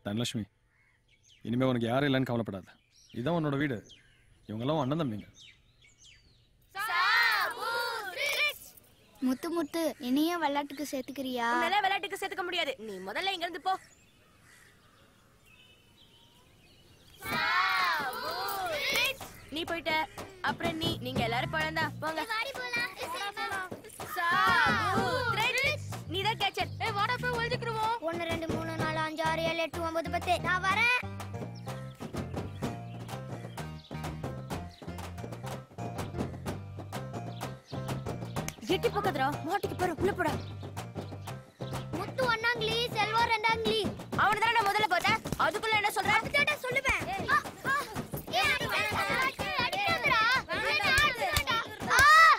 தனலட்சுமி இனிமே உனக்கு யாரும் இல்லைன்னு கவலைப்படாத இதான் உன்னோட வீடு இவங்கெல்லாம் உன் அண்ணன் தம்பிங்க முத்து முத்து என்னையும் விளையாட்டுக்கு சேர்த்துக்கிறியா உன்னால விளையாட்டுக்கு சேர்த்துக்க முடியாது நீ முதல்ல இங்க இருந்து போ நீ போயிட்ட அப்புறம் நீ நீங்க எல்லாரும் பழந்தா போங்க நீ தான் கேச்சர் ஏய் வாடா போய் ஒளிஞ்சுக்கிருவோம் ஒன்னு ரெண்டு மூணு நாலு அஞ்சு ஆறு ஏழு எட்டு ஒன்பது பத்து நான் வரேன் எட்டி பக்கத்துறா மாட்டிக்கு பாரு உள்ள போடா முத்து ஒன்னாங்கிலி செல்வம் ரெண்டாங்கிலி அவனை தானே நான் முதல்ல பார்த்தேன் அதுக்குள்ள என்ன சொல்ற அப்படிதான் சொல்லுவேன் ஆ, ஆ. ஏய், அடிக்காதடா, அடிக்காதடா. வேண்டாம். ஆ!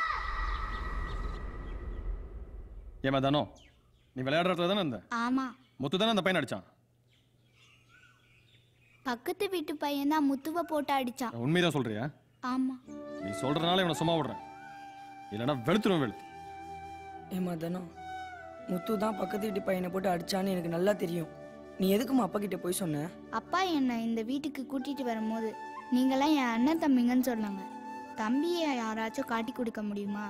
ஏமா தானோ நீ விளையாடுற இடத்துல தானே இருந்த ஆமா முத்து தானே அந்த பையன் அடிச்சான் பக்கத்து வீட்டு பையன் தான் முத்துவ போட்டு அடிச்சான் உண்மைதான் சொல்றியா ஆமா நீ சொல்றதுனால இவனை சும்மா விடுறேன் இல்லைன்னா வெளுத்துருவேன் வெளுத்து ஏமா தனம் முத்து தான் பக்கத்து வீட்டு பையனை போட்டு அடிச்சான்னு எனக்கு நல்லா தெரியும் நீ எதுக்குமா அப்பா கிட்ட போய் சொன்ன அப்பா என்னை இந்த வீட்டுக்கு கூட்டிட்டு வரும்போது நீங்களாம் என் அண்ணன் தம்பிங்கன்னு சொன்னாங்க தம்பியை யாராச்சும் காட்டி கொடுக்க முடியுமா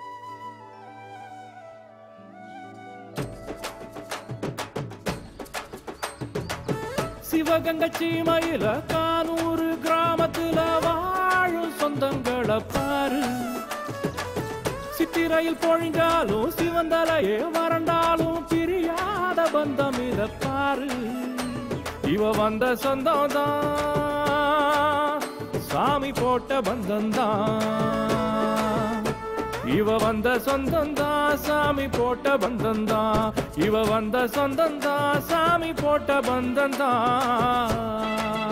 சிவகங்கை சீமையில கானூறு கிராமத்துல வாழும் சொந்தங்களை பாரு சித்திரையில் பொழிஞ்சாலும் சிவந்தலையே வறண்டாலும் பிரியாத பந்தம் இத பாரு இவ வந்த சொந்தம் தான் சாமி போட்ட பந்தம் தான் இவ வந்த சொந்தந்தான் சாமி போட்ட பந்தந்தான் இவ வந்த சொந்தந்தான் சாமி போட்ட பந்தந்தான்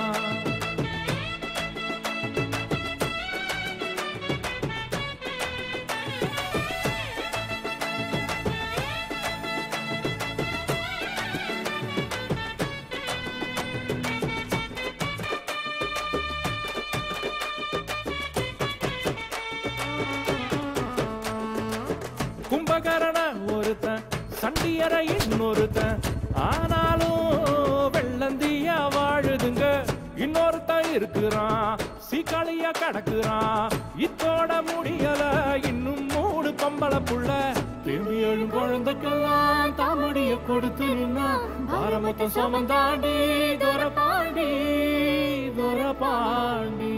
கும்பகரண ஒருத்தன் சண்டியர இன்னொருத்தன் ஆனாலும் வெள்ளந்தியா வாழுதுங்க இன்னொருத்தன் இருக்கிறான் சீக்காளியா கடக்குறான் இத்தோட முடியல இன்னும் மூணு பம்பள புள்ள திரும்பி எழும் குழந்தைக்கெல்லாம் தாமடிய கொடுத்து நின்னா பாரமொத்தம் சமந்தாண்டி துரப்பாண்டி துரப்பாண்டி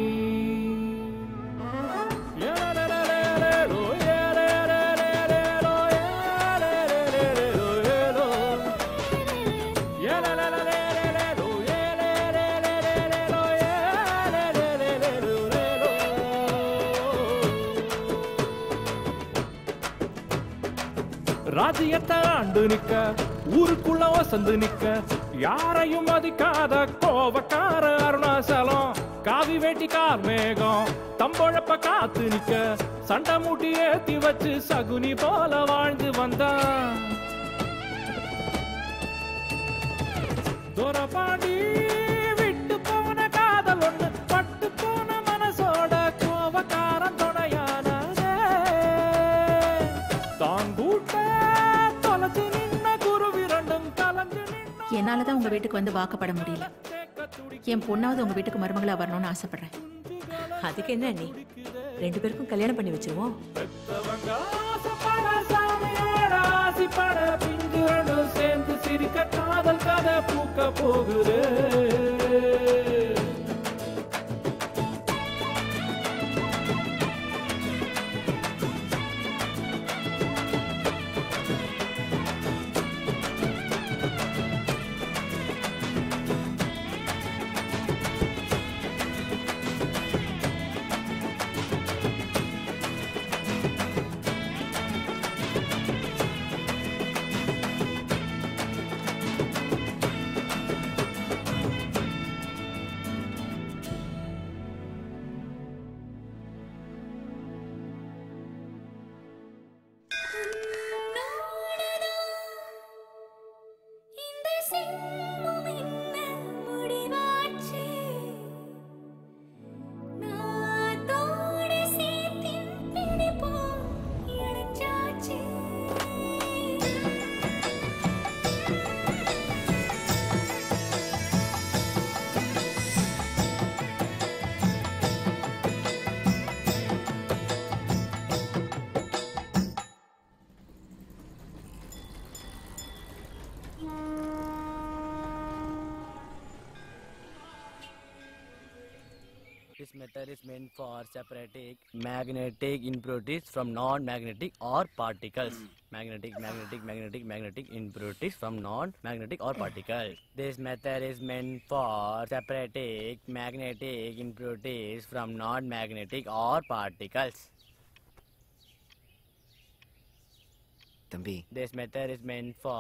ஏலேலேலேலேலோ, ஏலேலேலேலேலோ, ஏலேலேலேலேலோ, ஏலோ. ஏலேலேலேலேலேலோ, ஏலேலேலேலேலோ, ஏலேலேலேலேலோ, ஏலோ. ராஜ்யத்தை ஆண்டு நிக்க ஊருக்குள்ள வசந்து நிக்க யாரையும் மதிக்காத கோபக்கார அருணாசலம் காவி வேட்டி கார் மேகம் தம்பொழப்ப காத்து நிக்க சண்டை மூட்டி ஏத்தி வச்சு சகுனி போல வாழ்ந்து வந்தான் துரபாண்டி விட்டு போன காதல் ஒண்ணு பட்டு போன மனசோட கோபக்காரன் துணையானதே தான் கூட்ட தொலைச்சு நின்ன குருவி ரெண்டும் கலந்து நின்ன என்னால தான் உங்க வீட்டுக்கு வந்து வாக்கப்பட முடியல என் பொண்ணாவது உங்க வீட்டுக்கு மருமகளா வரணும்னு ஆசைப்படுறேன் அதுக்கு என்ன நீ ரெண்டு பேருக்கும் கல்யாணம் பண்ணி வச்சிருவோம் பெத்தவங்க ஆசைப்பட சாமியோட ஆசைப்பட பிஞ்சு ரெண்டும் சேர்ந்து சிரிக்க காதல் கதை பூக்க போகுது This method is meant for separating magnetic impurities from non-magnetic or particles. Magnetic, magnetic, magnetic, magnetic impurities from non-magnetic or particles. This method is meant for separating magnetic impurities from non-magnetic or particles. தம்பி This method is meant for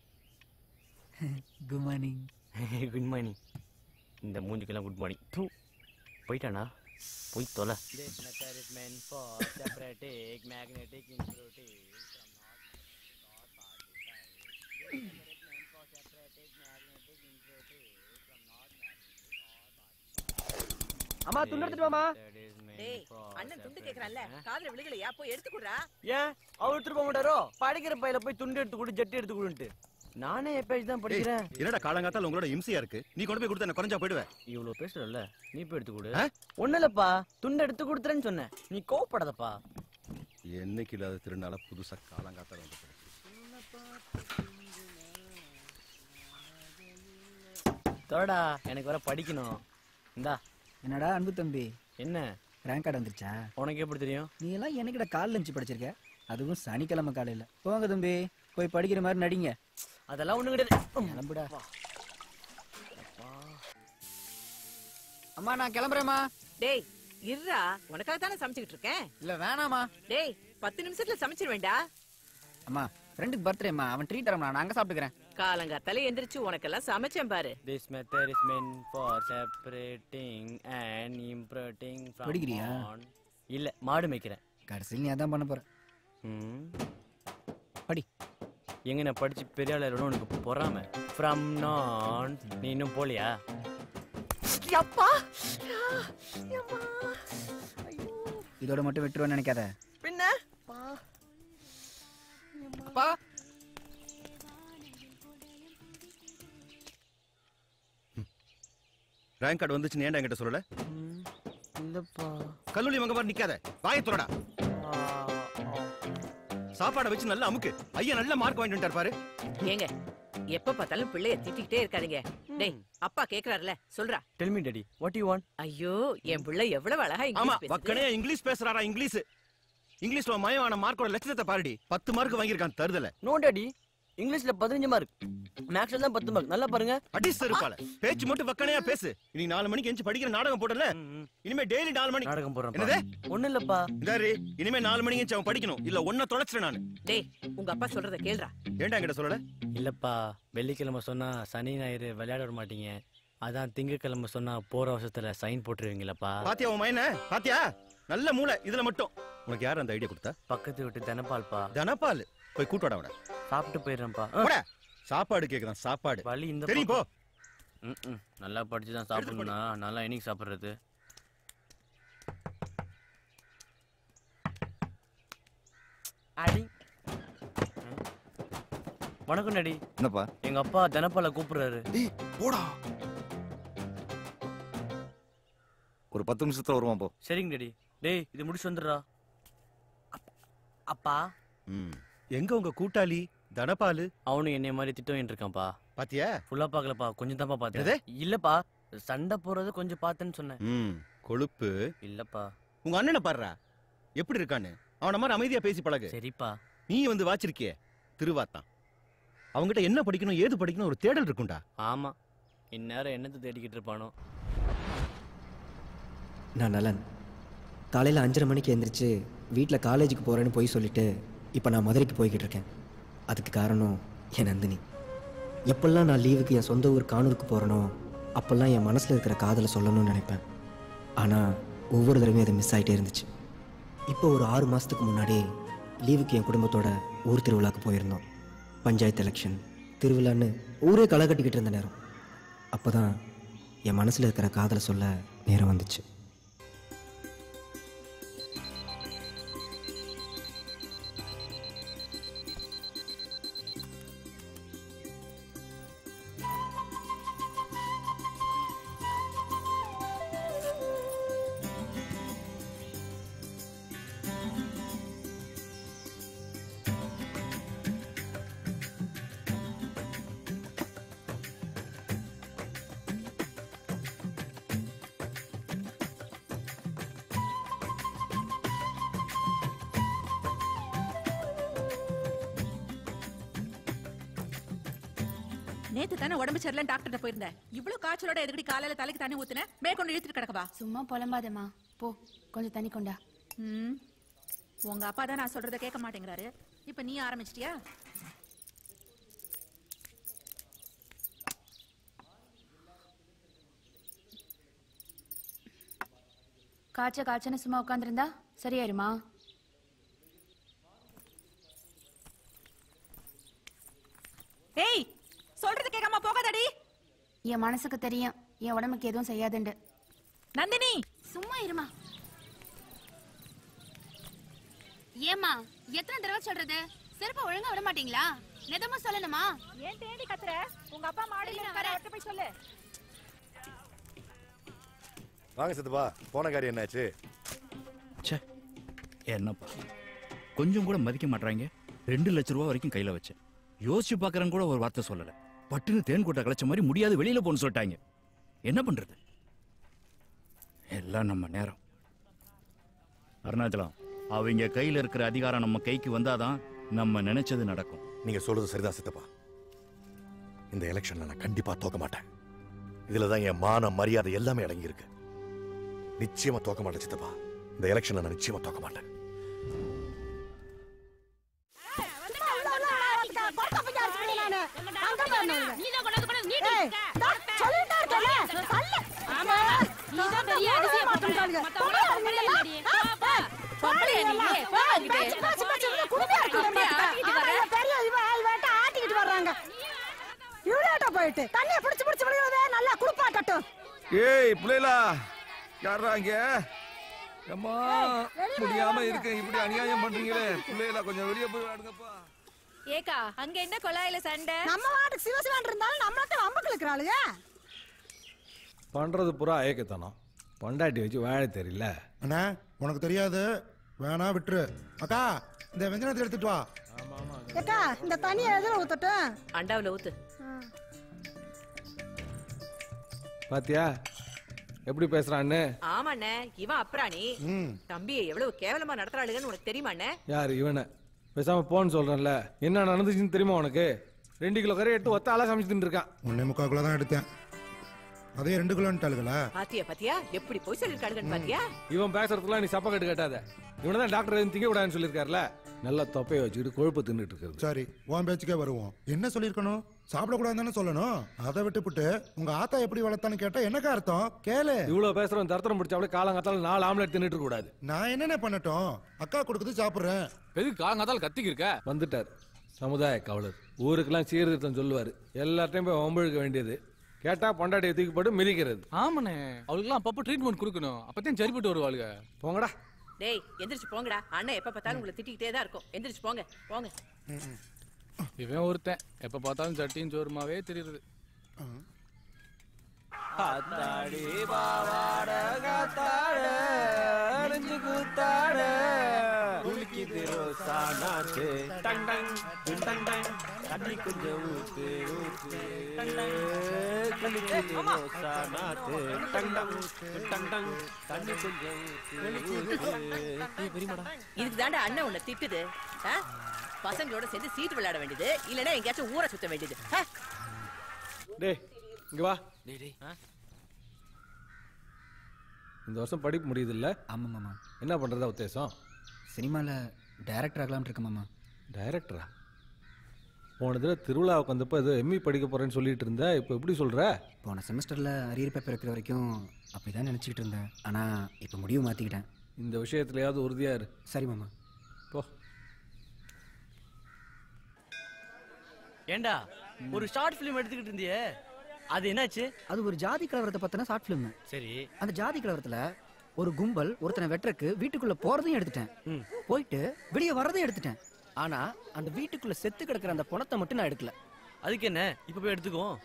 good morning good morning இந்த மூஞ்சுக்கெல்லாம் good morning தூ போயிட்டானா போய் தொலை This method is meant for separating magnetic impurities from அம்மா துண்டு எடுத்துட்டு வாமா டேய் அண்ணன் துண்டு கேக்குறான்ல காதுல விழுகலையா போய் எடுத்துக்குறா ஏன் அவர் எடுத்துட்டு போக மாட்டாரோ படிக்கிற பையில போய் துண்டு எடுத்து கொடு ஜட்டி எடுத்து கொடுன்ட்டு நானே எப்பயாச்சும் தான் படிக்கிறேன் என்னடா காலங்காத்தால உங்களோட இம்சையா இருக்கு நீ கொண்டு போய் கொடுத்தா என்ன குறைஞ்சா போயிடுவேன் இவ்வளவு பேசுறல்ல நீ போய் எடுத்து கொடு ஆ? ஒண்ணு இல்லப்பா துண்டு எடுத்து கொடுத்துறேன்னு சொன்னேன் நீ கோவப்படாதப்பா என்னைக்கு இல்லாத திருநாள புதுசா காலங்காத்தால வந்து போயிடுச்சு. தோடா எனக்கு வர படிக்கணும் இந்தா என்னடா அன்பு தம்பி என்ன ரேங்க் கார்டு வந்துருச்சா உனக்கு எப்படி தெரியும் நீ எல்லாம் என்னைக்கிட்ட கால் லஞ்சு படிச்சிருக்க அதுவும் சனிக்கிழமை காலையில போங்க தம்பி போய் படிக்கிற மாதிரி நடிங்க அதெல்லாம் ஒண்ணு கிடையாது கிளம்புடா அம்மா நான் கிளம்புறேம்மா டேய் இருடா உனக்காக தானே சமைச்சுக்கிட்டு இருக்கேன் இல்ல வேணாமா டேய் பத்து நிமிஷத்துல சமைச்சிருவேண்டா அம்மா ஃப்ரெண்டுக்கு பர்த்டேம்மா அவன் ட்ரீட் தரமா நான் அங்க சாப்பிட்டுக்கிறேன் காலங்காத்தால எந்திரிச்சு உனக்கெல்லாம் சமைச்சேன் பாரு This method is meant for separating and imprinting from படிக்கிறியா? non- இல்ல மாடு மேய்க்கிறேன் கடைசியில் நீ அதான் பண்ண போற ம். படி எங்க நான் படிச்சு பெரிய ஆளு ஆயிடணும் உனக்கு பொறாம ஃப்ரம் நான் நீ இன்னும் போலியா அப்பா இதோட மட்டும் விட்டுருவேன்னு நினைக்காத பின்ன அப்பா ரேங்க் கார்டு வந்துச்சுன்னு ஏன்டா என்கிட்ட சொல்லல இல்லப்பா கல்லூரி மங்க மாதிரி நிக்காத வாயை துறடா சாப்பாடை வச்சு நல்லா அமுக்கு ஐயா நல்ல மார்க் வாங்கிட்டு வந்துட்டார் பாரு ஏங்க எப்ப பார்த்தாலும் பிள்ளைய திட்டிக்கிட்டே இருக்காதீங்க டேய் அப்பா கேக்குறாருல சொல்றா tell me daddy what you want ஐயோ என் பிள்ளை எவ்வளவு அழகா ஆமா இங்கிலீஷ் பேசுது வக்கனே இங்கிலீஷ் பேசுறாரா இங்கிலீஷ் இங்கிலீஷ்ல மயமான மார்க்கோட லட்சணத்தை பாருடி பத்து மார்க் வாங்கியிருக்கான் தருதல நோ டாடி இங்கிலீஷ்ல பதினஞ்சு மார்க் மேக்ஸ்ல தான் பத்து மார்க் நல்லா பாருங்க அடிஸ் இருப்பால பேச்சு மட்டும் வக்கனையா பேசு இனி நாலு மணிக்கு எஞ்சி படிக்கிற நாடகம் போடல இனிமே டெய்லி நாலு மணி நாடகம் போடுறேன் என்னது ஒண்ணு இல்லப்பா இந்தாரு இனிமே நாலு மணிக்கு எஞ்சி அவன் படிக்கணும் இல்ல ஒன்ன தொலைச்சிட்டேன் நானு டேய் உங்க அப்பா சொல்றத கேளுடா ஏன்டா என்கிட்ட சொல்லல இல்லப்பா வெள்ளிக்கிழமை சொன்னா சனி ஞாயிறு விளையாட விட மாட்டீங்க அதான் திங்கக்கிழமை சொன்னா போற வருஷத்துல சைன் போட்டுருவீங்களப்பா பாத்தியா உன் மயன பாத்தியா நல்ல மூளை இதுல மட்டும் உனக்கு யார் அந்த ஐடியா கொடுத்தா பக்கத்து வீட்டு தனபால்ப்பா தனபால் போய் கூட்டு அவன சாப்பிட்டு போயிடுறேன்ப்பா போடா சாப்பாடு கேக்குறான் சாப்பாடு வழி இந்த தெரியும் போ ம், ம். நல்லா படிச்சு தான் சாப்பிடணும்னா நல்லா என்னைக்கு சாப்பிடுறது அடி ம். வணக்கம் டாடி என்னப்பா எங்க அப்பா தனப்பால கூப்பிடுறாரு போடா ஒரு பத்து நிமிஷத்துல வருவான் போ சரிங்க டாடி டேய் இது முடிச்சு வந்துடுறா அப்- அப்பா ம். எங்க உங்க கூட்டாளி தனபாலு அவனும் என்னைய மாதிரி திட்டம் இருக்கான்ப்பா பாத்தியா ஃபுல்லா பார்க்கலப்பா கொஞ்சம் தான்ப்பா பார்த்தேன் எது? இல்லப்பா சண்டை போறது கொஞ்சம் பார்த்தேன்னு சொன்னேன் ம் கொழுப்பு இல்லப்பா உங்க அண்ணனை பாடுறா எப்படி இருக்கான்னு அவன மாதிரி அமைதியா பேசி பழகு சரிப்பா நீ வந்து வாச்சிருக்கிய திருவாத்தான் அவங்ககிட்ட என்ன படிக்கணும் ஏது படிக்கணும் ஒரு தேடல் இருக்கும்டா ஆமா இந்நேரம் என்னத்தை தேடிக்கிட்டு இருப்பானோ நான் நலன் காலையில் அஞ்சரை மணிக்கு எழுந்திரிச்சு வீட்டில் காலேஜுக்கு போகிறேன்னு போய் சொல்லிட்டு இப்போ நான் மதுரைக்கு போய்கிட்டு இருக்கேன் அதுக்கு காரணம் என் நந்தினி எப்பெல்லாம் நான் லீவுக்கு என் சொந்த ஊர் கானூருக்கு போகிறேனோ அப்போல்லாம் என் மனசில் இருக்கிற காதலை சொல்லணும்னு நினைப்பேன் ஆனால் ஒவ்வொரு தடவையும் அது மிஸ் ஆகிட்டே இருந்துச்சு இப்போ ஒரு ஆறு மாதத்துக்கு முன்னாடி லீவுக்கு என் குடும்பத்தோட ஊர் திருவிழாக்கு போயிருந்தோம் பஞ்சாயத்து எலெக்ஷன் திருவிழான்னு ஊரே களை கட்டிக்கிட்டு இருந்த நேரம் அப்போ தான் என் மனசில் இருக்கிற காதலை சொல்ல நேரம் வந்துச்சு நேத்து தானே உடம்பு சரியில்லை டாக்டர்கிட்ட போயிருந்தேன் இவ்வளவு காய்ச்சலோட எதுக்கடி காலையில தலைக்கு தண்ணி ஊத்துன மேற்கொண்டு இழுத்துட்டு கிடக்கவா சும்மா புலம்பாதம்மா போ கொஞ்சம் தண்ணி கொண்டா ம் உங்க அப்பா தான் நான் சொல்றத கேட்க மாட்டேங்கிறாரு இப்ப நீ ஆரம்பிச்சிட்டியா காய்ச்ச காய்ச்சன்னு சும்மா உட்காந்துருந்தா சரியாயிருமா ஏய் சொல்றது கேட்காம போகாதடி என் மனசுக்கு தெரியும் என் உடம்புக்கு எதுவும் செய்யாதுண்டு நந்தினி சும்மா இருமா ஏமா எத்தனை தடவை சொல்றது செருப்ப ஒழுங்கா விட மாட்டீங்களா நிதமா சொல்லணுமா ஏன் தேடி கத்துற உங்க அப்பா மாடியில இருக்காரு அவர்கிட்ட போய் சொல்லு வாங்க சித்தப்பா போன காரியம் என்னாச்சு ச்சே என்னப்பா கொஞ்சம் கூட மதிக்க மாட்றாங்க ரெண்டு லட்ச ரூபா வரைக்கும் கையில வச்சேன் யோசிச்சு பார்க்கறேன் கூட ஒரு வார்த்தை சொல்லல பட்டுன்னு தேன் கூட்ட கலைச்ச மாதிரி முடியாது வெளியில போன்னு சொல்லிட்டாங்க என்ன பண்றது எல்லாம் நம்ம நேரம் அருணாச்சலம் அவங்க கையில இருக்கிற அதிகாரம் நம்ம கைக்கு வந்தாதான் நம்ம நினைச்சது நடக்கும் நீங்க சொல்றது சரிதான் சித்தப்பா இந்த எலெக்ஷன்ல நான் கண்டிப்பா தோக்க மாட்டேன் இதுல தான் என் மான மரியாதை எல்லாமே அடங்கி இருக்கு நிச்சயமா தோக்க மாட்டேன் சித்தப்பா இந்த எலெக்ஷன்ல நான் நிச்சயமா தோக்க மாட்டேன் போயிட்டு தண்ணிய பிடிச்சு பிடிச்சு விடுறதே நல்லா குடுப்பாட்டட்டும் ஏய் புள்ளைலா யாரா இங்க அம்மா வெளிய முடியாம வாங்க. இருக்கேன் இப்படி அநியாயம் பண்றீங்களே புள்ளைலா கொஞ்சம் வெளிய போய் விளையாடுங்கப்பா ஏக்கா அங்க என்ன கொலாயில சண்டை நம்ம வாட்டுக்கு சிவசிவான் இருந்தாலும் நம்மளத்த வம்புக்கு இருக்கிறாளுங்க பண்றது பூரா ஏக்கத்தனம் பொண்டாட்டி வச்சு வாழ தெரியல அண்ணா உனக்கு தெரியாது வேணா விட்டுரு அக்கா இந்த வெஞ்சனத்தை எடுத்துட்டு வா ஏக்கா இந்த தண்ணியை எதுல ஊத்தட்டும் அண்டாவுல ஊத்து பாத்தியா எப்படி பேசுறான்னு ஆமாண்ணே இவன் அப்ராணி தம்பியை எவ்வளவு கேவலமா நடத்துறாளுங்கன்னு உனக்கு தெரியுமாண்ணே யார் இவனை பேசாம போன்னு சொல்றேன்ல என்ன நடந்துச்சுன்னு தெரியுமா உனக்கு ரெண்டு கிலோ கறி எடுத்து ஒத்த ஆளா சமைச்சுட்டு இருக்கான் ஒன்னே முக்கால் கிலோ தான் எடுத்தேன் அதே ரெண்டு கிலோன்ட்டாளுங்களா பாத்தியா பாத்தியா எப்படி போய் சொல்லிருக்காளுங்கன்னு பாத்தியா இவன் பேசுறதுலாம் நீ சப்ப கட்டு கட்டாத இவனை தான் டாக்டர் எதுவும் திங்க கூடாதுன்னு சொல்லியிருக்காருல நல்லா தொப்பையை வச்சுக்கிட்டு கொழுப்பு தின்னுட்டு இருக்கிறது சரி உன் பேச்சுக்கே வருவோம் என்ன சொல்லிருக்கணும் சாப்பிடக்கூடாதுன்னு தானே சொல்லணும் அதை விட்டுப்புட்டு உங்க ஆத்தா எப்படி வளர்த்தான்னு கேட்டா என்னக்கா அர்த்தம் கேளு இவ்வளவு பேசுறவன் தரத்தரம் பிடிச்ச அப்படியே காலங்காத்தால நாலு ஆம்லெட் தின்னுட்டு இருக்க கூடாது நான் என்னென்ன பண்ணட்டும் அக்கா கொடுக்குது சாப்பிடுறேன் எதுக்கு காலங்காத்தால கத்திக்கு இருக்க வந்துட்டார் சமுதாய கவலர் ஊருக்கெல்லாம் சீர்திருத்தம் சொல்லுவார் எல்லார்ட்டையும் போய் ஒம்பழுக்க வேண்டியது கேட்டா பொண்டாட்டியை தூக்கி போட்டு மிதிக்கிறது ஆமாண்ணே அவளுக்குலாம் அப்பப்போ ட்ரீட்மெண்ட் கொடுக்கணும் அப்பதான் சரிப்பட்டு வருவாளுங்க போங்கடா டேய் எந்திரிச்சு போங்கடா அண்ணன் எப்ப பார்த்தாலும் உங்களை திட்டிக்கிட்டே தான் இருக்கும் எந்திரிச்சு போங்க போங்க இவன் ஒருத்தன் எப்ப பார்த்தாலும் சட்டியும் சோறுமாவே தெரியுது அத்தாடி பாவாட காத்தாட அரைஞ்சு கூத்தாட குளிக்குது ரோசா நாத்து டங் டங் டிங் டங் டங் தண்ணி கொஞ்சம் ஊத்து ஊத்து குளிக்குது ரோசா நாத்து டங் டங் டங் டங் தண்ணி கொஞ்சம் ஊத்து ஊத்து பெரியமாடா இதுக்கு தாண்டா அண்ணன் உன்னை திட்டுது ஆ? பசங்களோட சேர்ந்து சீட்டு விளையாட வேண்டியது இல்லனா எங்கேயாச்சும் ஊரை சுத்த வேண்டியது ஆ? டேய் இங்க வா இந்த வருஷம் படிப்பு முடியுது இல்ல ஆமாம் மாமா என்ன பண்றதா உத்தேசம் சினிமாவில் டைரக்டர் ஆகலாம்னு இருக்கேன் மாமா டைரக்டரா போன தடவை திருவிழாவுக்கு வந்தப்போ ஏதோ எம்இ படிக்க போறேன்னு சொல்லிட்டு இருந்த இப்போ எப்படி சொல்ற போன செமஸ்டரில் அரியர் பேப்பர் இருக்கிற வரைக்கும் அப்படி தான் நினச்சிக்கிட்டு இருந்தேன் ஆனால் இப்போ முடிவு மாற்றிக்கிட்டேன் இந்த விஷயத்துலயாவது உறுதியா இரு சரி மாமா போ ஏண்டா ஒரு ஷார்ட் ஃபிலிம் எடுத்துக்கிட்டு இருந்தியே அது என்னாச்சு அது ஒரு ஜாதி கலவரத்தை பற்றின ஷார்ட் ஃபிலிம் சரி அந்த ஜாதி கலவரத்தில் ஒரு கும்பல் ஒருத்தனை வெட்டுறக்கு வீட்டுக்குள்ள போறதையும் எடுத்துட்டேன் போயிட்டு வெளியே வர்றதையும் எடுத்துட்டேன் ஆனா அந்த வீட்டுக்குள்ள செத்து கிடக்குற அந்த பணத்தை மட்டும் நான் எடுக்கல அதுக்கு என்ன இப்ப போய் எடுத்துக்குவோம்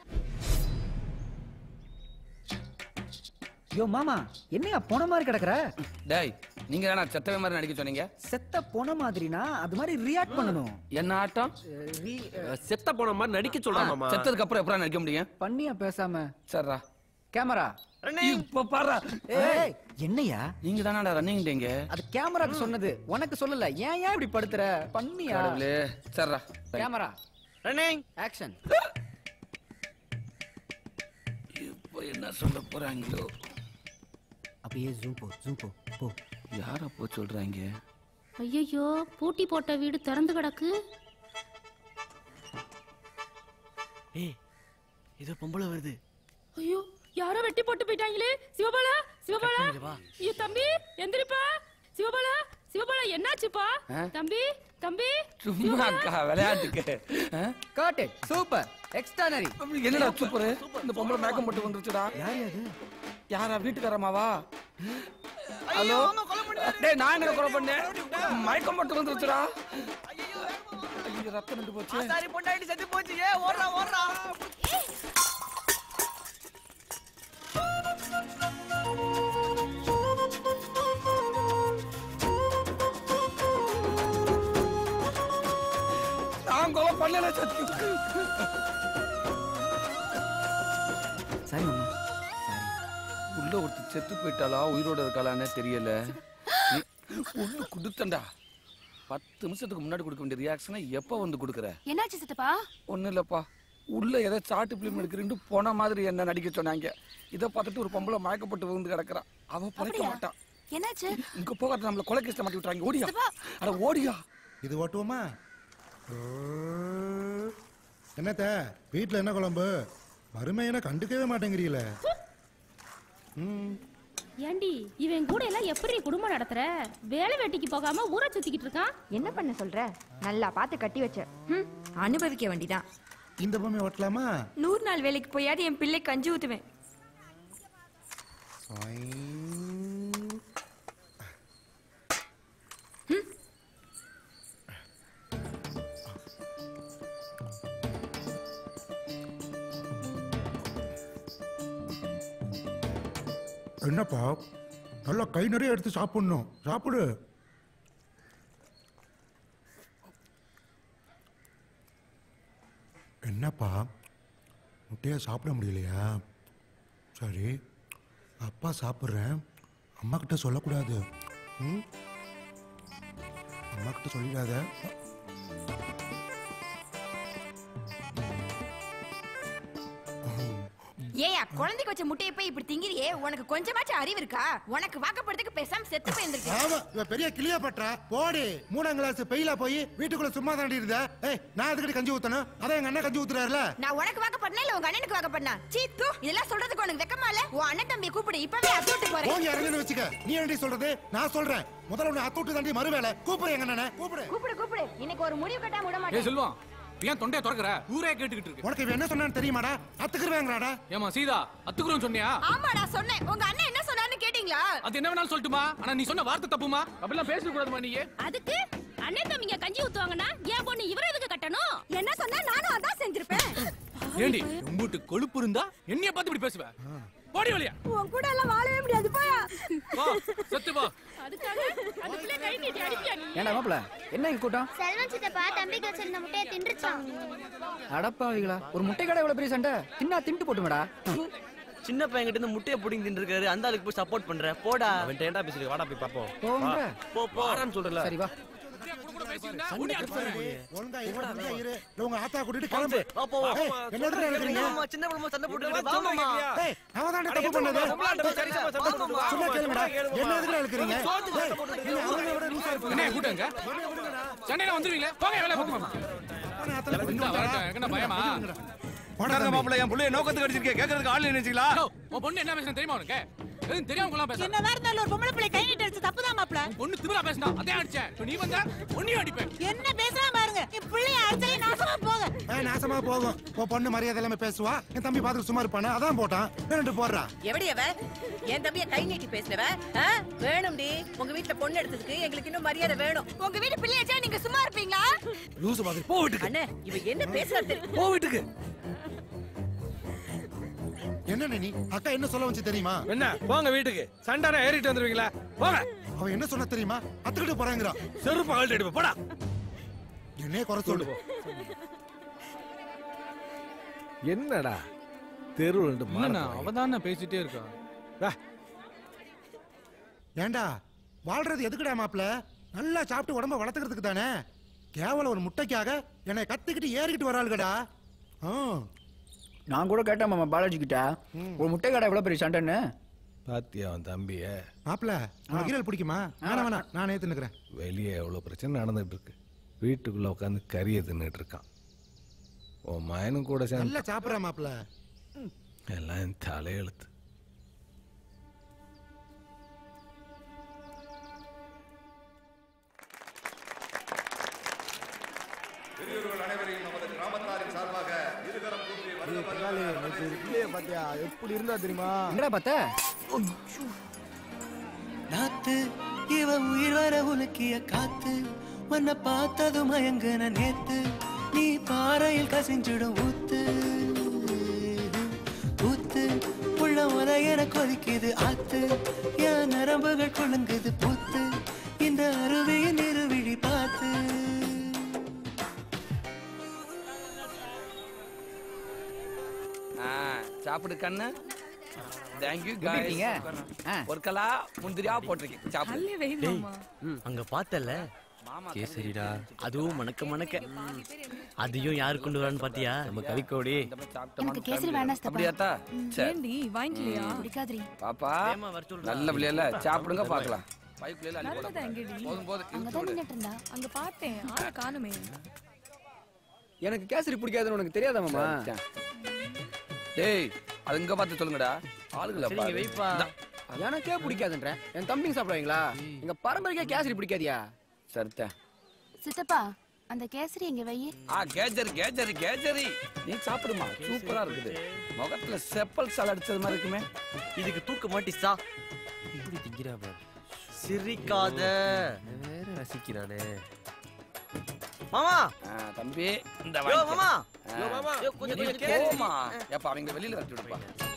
யோ மாமா என்னையா போன மாதிரி கிடக்குற டேய் நீங்க தானே செத்தவே மாதிரி நடிக்க சொன்னீங்க செத்த போன மாதிரினா அது மாதிரி ரியாக்ட் பண்ணணும் என்ன ஆட்டம் செத்த போன மாதிரி நடிக்க சொல்றான் மாமா செத்ததுக்கு அப்புறம் எப்பறம் நடிக்க முடியும் பண்ணியா பேசாம சரிடா கேமரா இப்ப பாரு ஏய் என்னையா நீங்க தானடா ரன்னிங் டேங்க அது கேமராக்கு சொன்னது உனக்கு சொல்லல ஏன் ஏன் இப்படி படுத்துற பண்ணியா கடவுளே சரிடா கேமரா ரன்னிங் ஆக்ஷன் இப்போ என்ன சொல்ல போறாங்களோ அப்படியே ஜூம் போ ஜூம் போ போ யார போ சொல்றாங்க ஐயோ பூட்டி போட்ட வீடு திறந்து கிடக்கு ஏய் ஏதோ பொம்பளை வருது ஐயோ யாரோ வெட்டி போட்டு போயிட்டாங்களே சிவபாலா சிவபாலா கட் பண்ணிடு, வா. ஐயோ தம்பி எந்திரிப்பா சிவபாலா சிவபாலா என்னாச்சுப்பா ஆ? தம்பி தம்பி சும்மா அக்கா விளையாட்டுக்கு ஆ? காட்டு சூப்பர் எக்ஸ்ட்ரானரி என்னடா சூப்பர் இந்த பொம்பளை மேக்கம் போட்டு வந்துருச்சுடா யார் அது யாரா வீட்டுக்காரமாவா ஹலோ டேய் நான் என்ன கொலை பண்ணேன் மயக்கம் போட்டு வந்துருச்சுடா ஐயோ ரத்தம் நின்று போச்சு சாரி பொண்டாட்டி செத்து போச்சு ஏ ஓடுறா ஓடுறா நான் கொலை பண்ணல சத்தி சரி மாமா உள்ள ஒருத்தி செத்து போயிட்டாளா உயிரோட இருக்காளான்னு தெரியல நீ உள்ள குடுத்தண்டா பத்து நிமிஷத்துக்கு முன்னாடி கொடுக்க வேண்டிய ரியாக்ஷனை எப்போ வந்து கொடுக்குற என்னாச்சு சித்தப்பா ஒன்றும் இல்லைப்பா உள்ள ஏதோ சாட்டு பிலிம் எடுக்கிறேன்னு போன மாதிரி என்ன நடிக்க சொன்னாங்க இதை பார்த்துட்டு ஒரு பொம்பளை மயக்கப்பட்டு விழுந்து கிடக்குறா அவ பிழைக்க அப்படியா? மாட்டான் என்னாச்சு இங்க போகாத நம்மள கொலை கேஸ்ல மாட்டி விட்டுறாங்க ஓடியா அட ஓடியா இது ஓட்டுவோமா என்னத்த வீட்டில் என்ன குழம்பு வறுமையின கண்டுக்கவே மாட்டேங்கிறீங்களே ம் ஏண்டி இவன் கூட எல்லாம் எப்படி குடும்பம் நடத்துற வேலை வெட்டிக்கு போகாம ஊரை சுத்திக்கிட்டு இருக்கான் என்ன பண்ண சொல்ற நல்லா பார்த்து கட்டி வச்ச ம், அனுபவிக்க வேண்டிதான் இந்த பொம்மை ஓட்டலாமா நூறு நாள் வேலைக்கு போயாவது என் பிள்ளை கஞ்சி ஊத்துவேன் என்னப்பா நல்லா கை நிறைய எடுத்து சாப்பிடணும் சாப்பிடு என்னப்பா முட்டையை சாப்பிட முடியலையா சரி அப்பா சாப்பிட்றேன் அம்மா கிட்ட சொல்லக்கூடாது ம் அம்மா கிட்ட சொல்லிடாத ஏயா குழந்தைக்கு வச்ச முட்டையை போய் இப்படி திங்கிறியே உனக்கு கொஞ்சமாச்சும் அறிவு இருக்கா உனக்கு வாக்கப்படுறதுக்கு பேசாம செத்து போயிருந்திருக்க ஆமா இவ பெரிய கிளியா பற்றா போடி மூணாம் கிளாஸ் பெயிலா போய் வீட்டுக்குள்ள சும்மா தாண்டி இருந்த ஏய் நான் அதுக்கிட்ட கஞ்சி ஊத்தணும் அதான் எங்க அண்ணன் கஞ்சி ஊத்துறாருல நான் உனக்கு வாக்கப்படனா இல்ல உங்க அண்ணனுக்கு வாக்கப்படனா சீ தூ இதெல்லாம் சொல்றதுக்கு உனக்கு வெக்கமா இல்ல உன் அண்ணன் தம்பியை கூப்பிடு இப்பவே அசோட்டு போங்க போறேன் இறங்குன்னு வச்சுக்க நீ என்னடி சொல்றது நான் சொல்றேன் முதல்ல உன்னை அத்தூட்டு தாண்டி மறுவேலை கூப்பிடு எங்க அண்ணனை கூப்பிடு கூப்பிடு கூப்பிடு இன்னைக்கு ஒரு முடிவு கட்டாம விட ஏ மாட்டேன் செல்வம் ஏன் தொண்டைய திறக்கிற ஊரே கேட்டுக்கிட்டு இருக்கு உனக்கு இவன் என்ன சொன்னான்னு தெரியுமாடா அத்துக்குருவேங்கடாடா ஏமா சீதா அத்துக்குறோம் சொன்னியா ஆமா நான் சொன்னேன் உங்க அண்ணன் என்ன சொன்னான்னு கேட்டீங்களா அது என்ன வேணாலும் சொல்லட்டுமா ஆனா நீ சொன்ன வார்த்தை தப்புமா அப்படிலாம் பேச கூடாதுமா நீ அதுக்கு அண்ணன் தம்பிங்க கஞ்சி ஊத்துவாங்கன்னா ஏன் பொண்ணு இவரை எதுக்கு கட்டணும் என்ன சொன்னா நானும் அதான் செஞ்சிருப்பேன் ஏண்டி உம்பூட்டு கொழுப்பு இருந்தா என்னைய பார்த்து இப்படி பேசுவ போடி வழியா உன் கூட எல்லாம் வாழவே முடியாது போயா வா செத்து வா அதுக்காக அந்த பிள்ளை கை நீட்டி அடிப்பியா நீ ஏண்டா மாப்பிள என்ன இங்க கூட்டம் செல்வன் சித்தப்பா தம்பிக்கு வச்சிருந்த முட்டையை தின்றுச்சான் அடப்பாவிகளா ஒரு முட்டை கடை இவ்வளவு பெரிய சண்டை தின்னா தின்ட்டு போட்டுமடா சின்ன பையன் கிட்ட இருந்து முட்டையை புடிங்கி தின்னு இருக்காரு அந்த ஆளுக்கு போய் சப்போர்ட் பண்ற போடா அவன் ஏன்டா பேசுறீங்க வாடா போய் பாப்போம் போங்க. போ போறான்னு சொல்றல சரி வா ஒழுங்கா இரு, ஒழுங்கா இரு இல்ல உங்க ஆத்தா கூட்டிட்டு கிளம்பு வா, போ, வா. ஏய், என்ன எதுக்கு நினைக்கிறீங்க ஆமா, சின்ன பிள்ளை சண்டை போட்டு வா மாமா ஏய், அவன் தானே தப்பு பண்ணது சும்மா கேளுங்கடா என்ன எதுக்கு இழுக்கிறீங்க ஏய், நீங்க அவனை விட லூசா இருப்பீங்க. என்ன கூட்டங்க சென்னையில வந்துருவீங்களே போங்க வேலை பார்த்துக்கோங்க என்ன பயமா போடாத மாப்பிள்ள என் புள்ளைய நோக்கத்துக்கு அடிச்சிருக்கேன் கேட்கறதுக்கு ஆள் நினைச்சீங்களா உன் பொண்ணு என்ன பேசுறது தெரியுமா உனக்கு எதுவும் தெரியாம கொள்ளாம பேச என்னதான் இருந்தாலும் ஒரு பொம்பளை பிள்ளை கை நீட்டி அடிச்சு தப்புதான் மாப்ள பொண்ணு திமிரா பேசினா அதே அடிச்சேன் இப்ப நீ வந்தா உன்னையும் அடிப்பேன் என்ன பேசுறான் பாருங்க என் பிள்ளைய அடிச்சாலே நாசமா போக ஏய், நாசமா போகும் உன் பொண்ணு மரியாதை இல்லாம பேசுவா என் தம்பி பார்த்துட்டு சும்மா இருப்பானே அதான் போட்டான் ரெண்டு போடுறான் எப்படி அவ என் தம்பிய கை நீட்டி பேசினவ ஆ? வேணும்டி உங்க வீட்ல பொண்ணு எடுத்ததுக்கு எங்களுக்கு இன்னும் மரியாதை வேணும் உங்க வீட்டு பிள்ளை அடிச்சா நீங்க சும்மா இருப்பீங்களா லூசு மாதிரி போ வீட்டுக்கு அண்ணே இவ என்ன பேசுறது போ வீட்டுக்கு என்ன நீ அக்கா என்ன சொல்ல வச்சு தெரியுமா என்ன போங்க வீட்டுக்கு சண்டானா ஏறிட்டு வந்துருவீங்களா போங்க அவன் என்ன சொன்னா தெரியுமா அத்துக்கிட்டு போறாங்கிறான் செருப்பு அகழ்ட்டு அடிப்பேன் போடா என்னையே குறை சொல்லு என்னடா தெருவில் ரெண்டு என்னண்ணா அவதானே பேசிட்டே இருக்கா ஏண்டா வாழ்றது எதுக்குடா மாப்ள நல்லா சாப்பிட்டு உடம்ப வளர்த்துக்கிறதுக்கு தானே கேவலம் ஒரு முட்டைக்காக என்னை கத்திக்கிட்டு ஏறிக்கிட்டு வராளுகடா ஆ நான் கூட கேட்டேன் மாமா பாலாஜி கிட்ட ஒரு முட்டை கடை எவ்வளவு பெரிய சண்டைன்னு பாத்தியா அவன் தம்பிய மாப்பிள உனக்கு ஈரல் பிடிக்குமா வேணாம் வேணாம் நான் ஏத்து நிக்கிறேன் வெளியே எவ்வளோ பிரச்சனை நடந்துட்டு இருக்கு வீட்டுக்குள்ள உட்காந்து கறியை தின்னுட்டு இருக்கான் உன் மயனும் கூட சேர்ந்து நல்லா சாப்பிடுற மாப்பிள எல்லாம் என் தலையெழுத்து பெரியோர்கள் அனைவரையும் நமது கிராமத்தாரின் சார்பாக இருகரம் கூப்பி வருக வருக பிள்ளைய பாத்தியா எப்படி இருந்தா தெரியுமா என்னடா பார்த்த நாத்து இவ உயிர் வர உலுக்கிய காத்து உன்னை பார்த்ததும் மயங்குன நேத்து நீ பாறையில் கசிஞ்சிடும் ஊத்து ஊத்து உள்ள உலையன கொதிக்குது ஆத்து என் நரம்புகள் குலுங்குது பூத்து இந்த அருவியின் இருவிழி பார்த்து ஆ, சாப்பிடு கண்ணு தேங்க்யூ எப்படி இருக்கீங்க? ஆ. ஒரு கலா முந்திரியா போட்டிருக்கேன் சாப்பிடு டேய், அங்க பார்த்தல கேசரிடா அதுவும் மணக்க மணக்க அதையும் யாரு கொண்டு வரான்னு பாத்தியா நம்ம கறிக்கோடி எனக்கு கேசரி வேணாம் சித்தப்பா. அப்படியாத்தா சரி ஏண்டி வாங்கிக்கலையா பிடிக்காதுரி பாப்பா நல்ல பிள்ளைல சாப்பிடுங்க பார்க்கலாம் பைக்குள்ள அள்ளி போட போதும் போதும் அங்கதான் நின்னுட்டு இருந்தா அங்க பார்த்தேன் ஆளை காணுமே எனக்கு கேசரி பிடிக்காதுன்னு உனக்கு தெரியாதா மாமா டேய் அது இங்க பார்த்து சொல்லுங்கடா ஆளுங்கள சரிங்க, பாரு வைப்பா. இந்தா. எனக்கே பிடிக்காதுன்றேன் என் தம்பிங்க சாப்பிடுவீங்களா எங்க பரம்பரைக்கே கேசரி பிடிக்காதியா சரித்தேன் சித்தப்பா அந்த கேசரி எங்க வை ஆ கேஜரி கேஜரி கேஜரி நீ சாப்பிடுமா சூப்பரா இருக்குது முகத்துல செப்பல் சால் அடிச்சது மாதிரி இருக்குமே இதுக்கு தூக்க மாட்டிசா இப்படி திங்கிறா பாரு சிரிக்காத வேற ரசிக்கிறானே மாமா ஆ, தம்பி இந்த யோ, வாங்கிக்க. மாமா. ஆ. யோ, மாமா. யோ, கொஞ்சம், நீ கொஞ்சம் கேளு. போம்மா. ஏப்பா அவங்க வெளியில வரட்டி விடுப்பா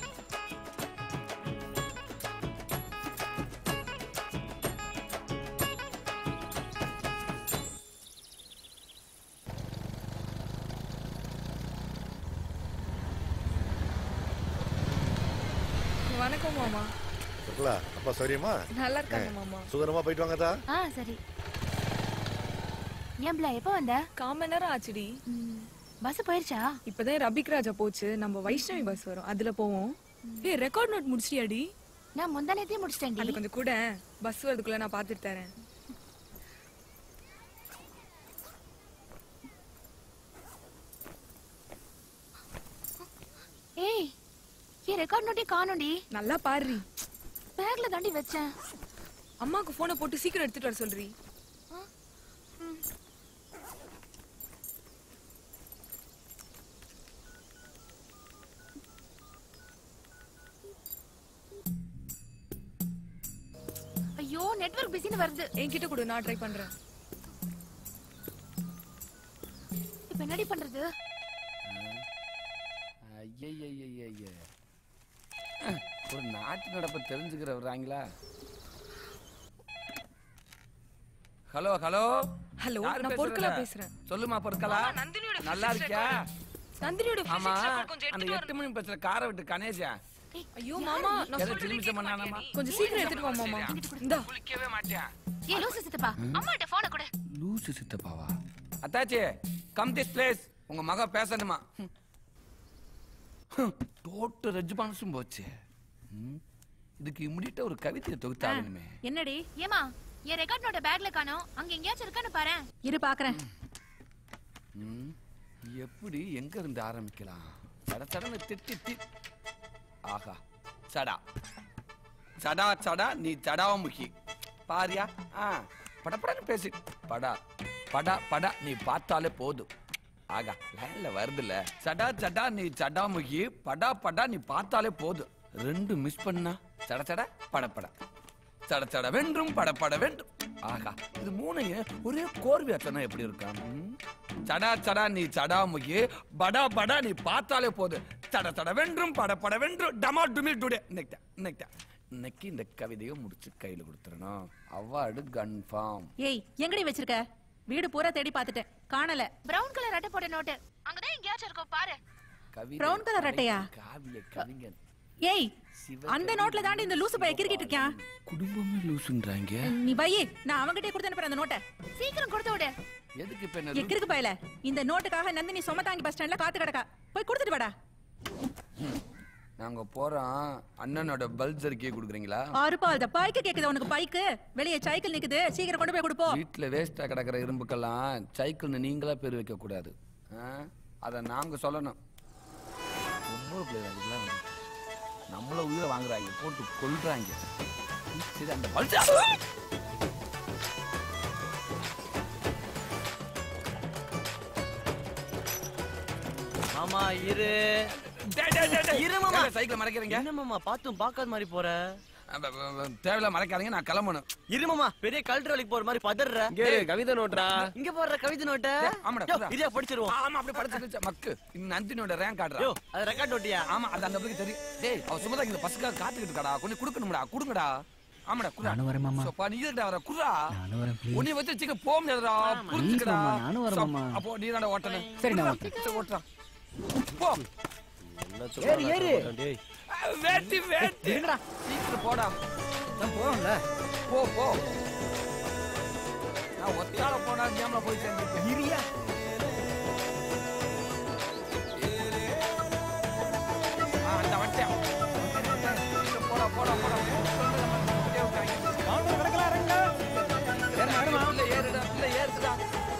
வணக்கம் மாமா இருக்குல்ல அப்பா சௌரியமா நல்லா இருக்காங்க மாமா சுகரமா போயிட்டு வாங்கதா ஆ சரி ஏம்பல எப்போ வந்த கால் மணி நேரம் ஆச்சுடி பஸ் போயிருச்சா இப்பதான் ரபிக் ராஜா போச்சு நம்ம வைஷ்ணவி பஸ் வரும் அதுல போவோம் ஏய் ரெக்கார்ட் நோட் முடிச்சிட்டியாடி நான் முந்தானத்தையே முடிச்சிட்டேன் அது கொஞ்சம் கூட பஸ் வரதுக்குள்ள நான் பாத்துட்டு தரேன் ஏய் ஏ ரெக்கார்ட் நோட்டே காணோண்டி நல்லா பாருடி பேக்ல தாண்டி வச்சேன் அம்மாக்கு போனை போட்டு சீக்கிரம் எடுத்துட்டு வர சொல்றி ஐயோ நெட்வொர்க் பிஸின்னு வருது என்கிட்ட கொடு நான் ட்ரை பண்றேன் இப்ப என்னடி பண்றது ஐயய்யய்யய்ய ஒரு நாட்டு நடப்பை தெரிஞ்சுக்கிற வர்றாங்களா ஹலோ ஹலோ ஹலோ யாரு நான் பொற்களா பேசுறது? பேசுறேன் சொல்லுமா பொற்களா மாமா, நந்தினியோட நல்லா physics இருக்கியா நந்தினியோட ஆமா physics record கொஞ்சம் அந்த எடுத்துட்டு எட்டு மணி பஸ்ல காரை விட்டு கணேசா ஐயோ மாமா நான் எதை சொல்றதை சிலிமிச்சம் கேட்க பண்ணானாமா? மாட்டியா நீ? கொஞ்சம் சீக்கிரம் எடுத்துட்டு வா மாமா இந்தா குளிக்கவே மாட்டியா ஏ லூசு சித்தப்பா அம்மாட்ட போன கொடு லூசு சித்தப்பாவா அத்தாச்சி கம் திஸ் பிளேஸ் உங்க மக பேசணுமா டோட்டு ரெஜ்பான்ஸும் போச்சு ம், இதுக்கு இம்மிடியா ஒரு கவிதையை தொகுத்தாகணுமே என்னடி ஏமா என் ரெக்கார்ட் நோட்ட பேக்ல காணோம் அங்க எங்கேயாச்சும் இருக்கான்னு பாரு இரு பாக்குறேன் ம், எப்படி எங்க இருந்து ஆரம்பிக்கலாம் சட சடன்னு திட்டி தி ஆஹா சடா சடா சடா நீ சடாமுகி பாரியா ஆ படப்படன்னு பேசி படா படா படா நீ பார்த்தாலே போதும் ஆகா லைன்ல வருதுல்ல சடா சடா நீ சடாமுகி படா படா நீ பார்த்தாலே போதும் ரெண்டு மிஸ் பண்ணா சட சட பட பட சட சட வென்றும் பட பட வென்றும் ஆகா இது மூணையும் ஒரே கோர்வையா சொன்னா எப்படி இருக்கும் ம்? சடா சடா நீ சடாமுகி படா படா நீ பார்த்தாலே போதும் சட சட வென்றும் பட பட வென்றும் டமா டுமி டுடே இன்னைக்கு இன்னைக்கு இன்னைக்கு இந்த கவிதையை முடிச்சு கையில கொடுத்துறணும் அவார்டு கன்ஃபார்ம் ஏய் எங்கடி வச்சிருக்க வீடு பூரா தேடி பார்த்துட்டேன் காணல பிரவுன் கலர் அட்டை போட்ட நோட்டு அங்கதான் எங்கேயாச்சும் இருக்கும் பாரு கவிதை Brown color அட்டையா? காவிய கவிஞன் ஏய் அந்த நோட்ல தாண்டி இந்த லூசு பைய கிறுக்கிட்டு இருக்கான் குடும்பமே லூசுன்றாங்க நீ வையே நான் அவங்கிட்டே கொடுத்து அனுப்புறேன் அந்த நோட்டை சீக்கிரம் கொடுத்து விடு எதுக்கு இப்ப ஏ என்ன கிறுக்கு பயல இந்த நோட்டுக்காக நந்தினி சொமதாங்கி பஸ் ஸ்டாண்ட்ல காத்து கிடக்கா போய் கொடுத்துட்டு வாடா நாங்க போறோம் அண்ணனோட பல்ஸ் அறிக்கையை கொடுக்குறீங்களா ஆறுப்பா அந்த பைக்கு கேக்குது உனக்கு பைக்கு வெளியே சைக்கிள் நிக்குது சீக்கிரம் கொண்டு போய் கொடுப்போம் வீட்டுல வேஸ்டா கிடக்கிற இரும்புக்கெல்லாம் சைக்கிள்னு நீங்களா பேர் வைக்க கூடாது ஆ? அத நாங்க சொல்லணும் ரொம்ப பிள்ளை அதுக்கெல்லாம் வந்து நம்மள உயிரை வாங்குறாங்க போட்டு கொல்றாங்க சரி அந்த பல்சா மாமா இரு இரு மாமா சைக்கிள் மறைக்கிறீங்க என்ன மாமா பார்த்தும் பார்க்காத மாதிரி போற தேவையில்ல மறைக்காதீங்க நான் கிளம்பணும் இரு மாமா பெரிய கல்ட்ரு வேலைக்கு போற மாதிரி பதற இங்க இரு, கவிதை நோட்ரா. இங்க போடுற கவிதை நோட்ட ஆமாடா யோ, குர்ரா. இதே படிச்சிருவோம் ஆமா அப்படி படிச்சு மக்கு இந்த நந்தினியோட ரேங்க் காட்டுறா யோ, அது ரெக்கார்ட் நோட்டியா ஆமா அது அந்த பிள்ளைக்கு தெரியும் டேய் அவ சும்மா இந்த பஸ்ஸுக்காக காத்துக்கிட்டு இருக்காடா கொஞ்சம் கொடுக்கணும்டா கொடுங்கடா ஆமாடா குர்ரா நானும் வரேன் மாமா. சோப்பா நீ இருடா வர குர்ரா நானும் வரேன் please. உன்னை வச்சு வச்சுக்க போக முடியாதுடா புரிஞ்சுக்கடா மாமா, நானும் வரேன் சோ, மாமா. அப்போ நீ தான்டா ஓட்டணும் சரி, நான் குர்ரா, சரி, ஓட்டுறா போ ஏறு, ஏறு. வேட்டி வேட்டி சீக்கிரம் போடா போகல போ போ நான் ஒத்தால போனா ஜாம்ல போய் சேர்ந்துருக்கேன் இரியா ஆ, அந்த வந்துட்டேன். சீக்கிரம் போடா போடா போடா இல்ல ஏறுடா இல்ல ஏறுடா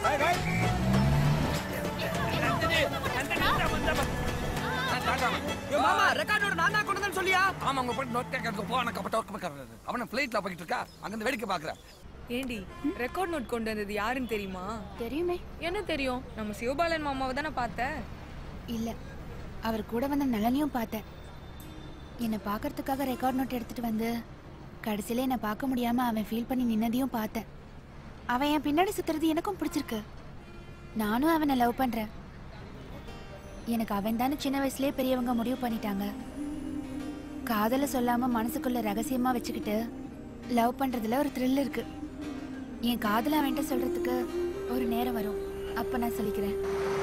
நந்தினி, நந்தினி, இந்தா, இந்தா, இந்தா. நான் டாடா. மாமா ரெக்கார்டோட நான் தான் கொண்டு வந்தேன்னு சொல்லியா ஆமா அவங்க போய் நோட் கேட்கறதுக்கு போ எனக்கு அப்ப அவன பிளைட்ல போயிட்டு இருக்கா அங்க வேடிக்கை பாக்குறேன் ஏண்டி ரெக்கார்ட் நோட் கொண்டு வந்தது யாருன்னு தெரியுமா தெரியுமே என்ன தெரியும் நம்ம சிவபாலன் மாமாவை தானே பார்த்த இல்ல அவர் கூட வந்த நலனையும் பார்த்தேன் என்னை பார்க்கறதுக்காக ரெக்கார்ட் நோட் எடுத்துட்டு வந்து கடைசியில என்னை பார்க்க முடியாம அவன் ஃபீல் பண்ணி நின்னதையும் பார்த்தேன் அவன் என் பின்னாடி சுத்துறது எனக்கும் பிடிச்சிருக்கு நானும் அவனை லவ் பண்றேன் எனக்கு அவன் தானே சின்ன வயசுலயே பெரியவங்க முடிவு பண்ணிட்டாங்க காதல சொல்லாம மனசுக்குள்ள ரகசியமா வச்சுக்கிட்டு லவ் பண்றதுல ஒரு த்ரில் இருக்கு என் காதல அவன்கிட்ட சொல்றதுக்கு ஒரு நேரம் வரும் அப்ப நான் சொல்லிக்கிறேன்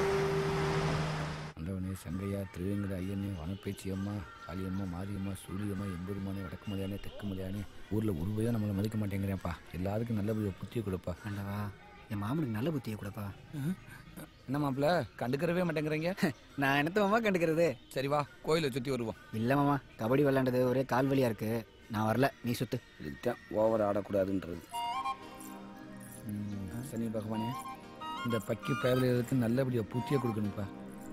அண்டவனே சங்கையா திருவேங்கட ஐயனே வனப்பேச்சி அம்மா காளியம்மா மாரியம்மா சூரியம்மா எம்பெருமானே வடக்கு மலையானே தெற்கு மலையானே ஊரில் ஒரு பையன் நம்மளை மதிக்க மாட்டேங்கிறேன்ப்பா எல்லாருக்கும் நல்ல புத்தியை கொடுப்பா ஆண்டவா என் மாமனுக்கு நல்ல புத்தியை கொடுப்பா என்ன மாப்பிள்ள கண்டுக்கிறவே மாட்டேங்கிறீங்க நான் என்னத்த மாமா கண்டுக்கிறது சரி வா கோயிலை சுற்றி வருவோம் இல்ல மாமா கபடி விளையாண்டது ஒரே கால் வலியா இருக்கு நான் வரல நீ சுத்து இதுதான் ஓவர் ஆடக்கூடாதுன்றது ம், சனி பகவானே இந்த பக்கி பயவிலுக்கு நல்லபடியாக புத்தியை கொடுக்கணும்ப்பா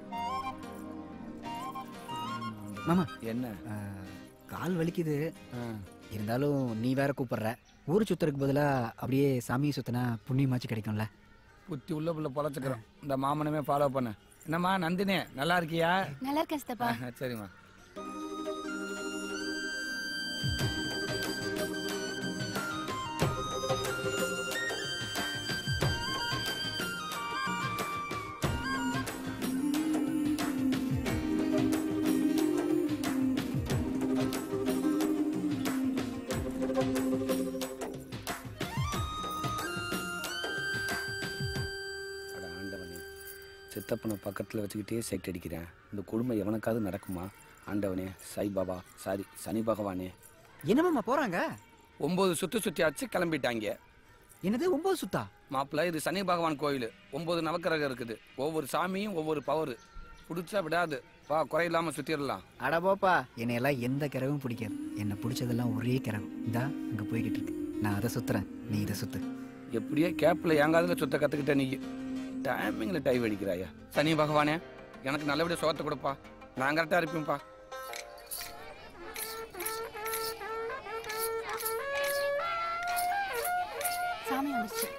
மாமா என்ன கால் வலிக்குது இருந்தாலும் நீ வேற கூப்பிடுற ஊர் சுத்துறதுக்கு பதிலா அப்படியே சாமியை சுத்தினா புண்ணியமாச்சு கிடைக்கும்ல புத்தி உள்ள புள்ள பொழைச்சிக்கிறோம் இந்த மாமனமே ஃபாலோ பண்ண என்னம்மா நந்தினி நல்லா இருக்கியா நல்லா இருக்கேன் சித்தப்பா சரிம்மா அட ஆண்டவனே சித்தப்பனை பக்கத்தில் வச்சுக்கிட்டே சைட் அடிக்கிறேன் இந்த கொடுமை எவனுக்காவது நடக்குமா ஆண்டவனே சாய் பாபா சாரி சனி பகவானே என்னமாமா போறாங்க ஒன்பது சுத்து சுத்தியாச்சு கிளம்பிட்டாங்க என்னது ஒன்பது சுத்தா மாப்பிள்ள இது சனி பகவான் கோயில் ஒன்பது நவக்கிரகம் இருக்குது ஒவ்வொரு சாமியும் ஒவ்வொரு பவர் பிடிச்சா விடாது வா குறையில்லாம சுத்திடலாம் அட போப்பா என்னையெல்லாம் எந்த கிரகமும் பிடிக்காது என்னை பிடிச்சதெல்லாம் ஒரே கிரகம் இந்தா அங்க போய்கிட்டு இருக்கு நான் அதை சுத்துறேன் நீ இதை சுத்து எப்படியே கேப்ல எங்காவதுல சுத்த கத்துக்கிட்ட நீ டைமிங்ல டை அடிக்கிறாயா சனி பகவானே எனக்கு நல்லபடியா சோத்தை கொடுப்பா நான் கரெக்டா இருப்பேன்ப்பா சாமி வந்துச்சு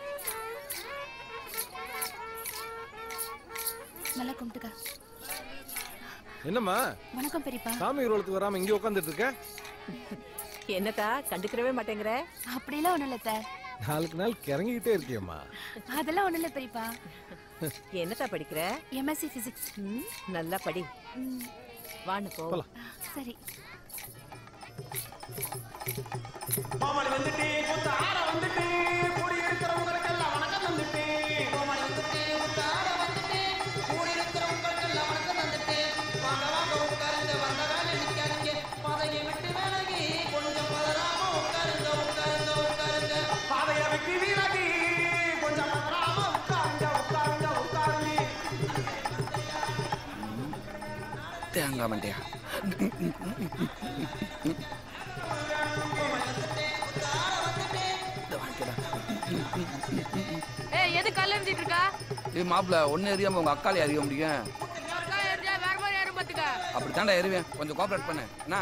நல்லா கும்பிட்டுக்க என்னம்மா வணக்கம் பெரியப்பா சாமி ஊர்வலத்துக்கு வராம இங்கே உட்காந்துட்டு இருக்க என்னக்கா கண்டுக்கிறவே மாட்டேங்கிற அப்படிலாம் ஒண்ணும் இல்ல சார் நாளுக்கு நாள் கிறங்கிக்கிட்டே இருக்கியம்மா அதெல்லாம் ஒண்ணும் இல்ல பெரியப்பா என்னத்தா படிக்கிற எம்எஸ்சி பிசிக்ஸ் நல்லா படி வான்னு போ போலாம். சரி மாமணி வந்துட்டு புத்த ஆட வந்துட்டு கூடி இருக்கிறவங்களுக்கு எல்லாம் வணக்கம் வந்துட்டு மாமணி வந்துட்டு புத்த ஆட வந்துட்டு கூடி இருக்கிறவங்களுக்கு எல்லாம் வணக்கம் வந்துட்டு வாங்க வாங்க உட்காருங்க வந்த வேலை நிக்காதீங்க பாதையை விட்டு விலகி கொஞ்சம் பதறாம உட்காருங்க உட்காருங்க உட்காருங்க பாதையை விட்டு விலகி கொஞ்சம் பதறாம உட்காருங்க உட்காருங்க உட்காருங்க தேங்க மாட்டியா ஏய் எது கல்ல எரிஞ்சிட்டு இருக்கா ஏய் மாப்பிள்ள ஒன்னு எரியாம உங்க அக்காலே அறிய முடியும் இன்னொரு கால் எரிஞ்சா வேற மாதிரி யாரும் பாத்துக்க அப்படி தாண்டா எறிவேன் கொஞ்சம் கோஆபரேட் பண்ணு என்ன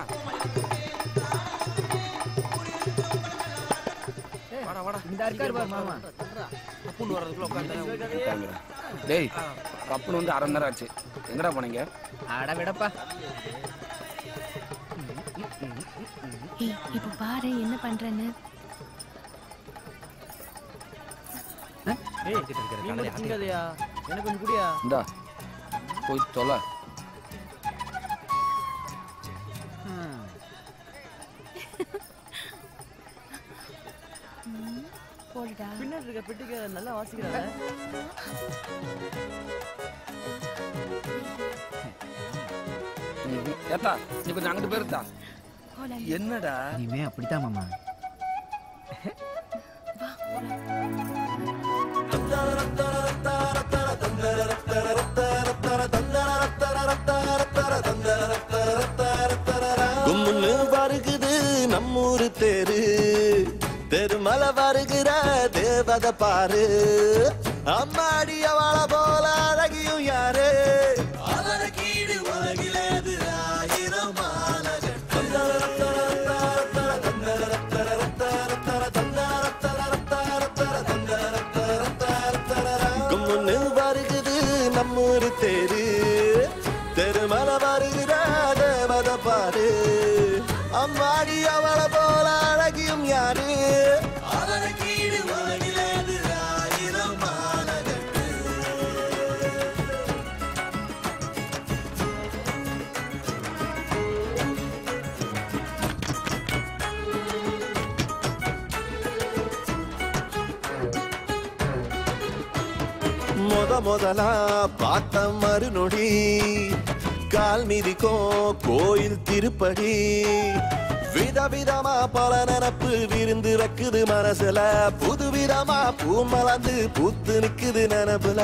வாடா வாடா இந்த இருக்காரு பாரு மாமா கப்புன்னு வர்றதுக்குள்ள உட்காந்து டேய் கப்புன்னு வந்து அரை மணி நேரம் ஆச்சு எங்கடா போனீங்க அட விடப்பா ஏய் இப்போ பாரு என்ன பண்றேன்னு எனக்கு கொஞ்சம் குடியா இந்தா போய் தொலை போடுடா பின்னாடி இருக்க பெட்டிக்கு நல்லா வாசிக்கிறாங்க ம்ஹும். ஏத்தா நீ கொஞ்சம் அங்கிட்டு போயிருந்தா என்னடா இனிமே அப்படித்தான் மாமா கும்முன்னு வருகுது நம்மூரு தேரு தெருமலை வருகிற தேவத பாரு அம்மாடி அவள போல அழகியும் யாரு அழகீடு உலகிலேது ஆயிரம் கும்முன்னு வருகுது நம்மூரு தேரு தெருமலை வருகிற தேவத பாரு அம்மாடி அவள போல அழகியும் யாரு அழகீடு உலகிலேது ஆயிரம் மாலகட்டு முத முதலா பார்த்த மறுநொடி கால் மிதிக்கும் கோயில் திருப்படி விதவிதமா பல நினப்பு விருந்து வைக்குது மனசுல புது விதமா பூ மலர்ந்து பூத்து நிக்குது நினப்புல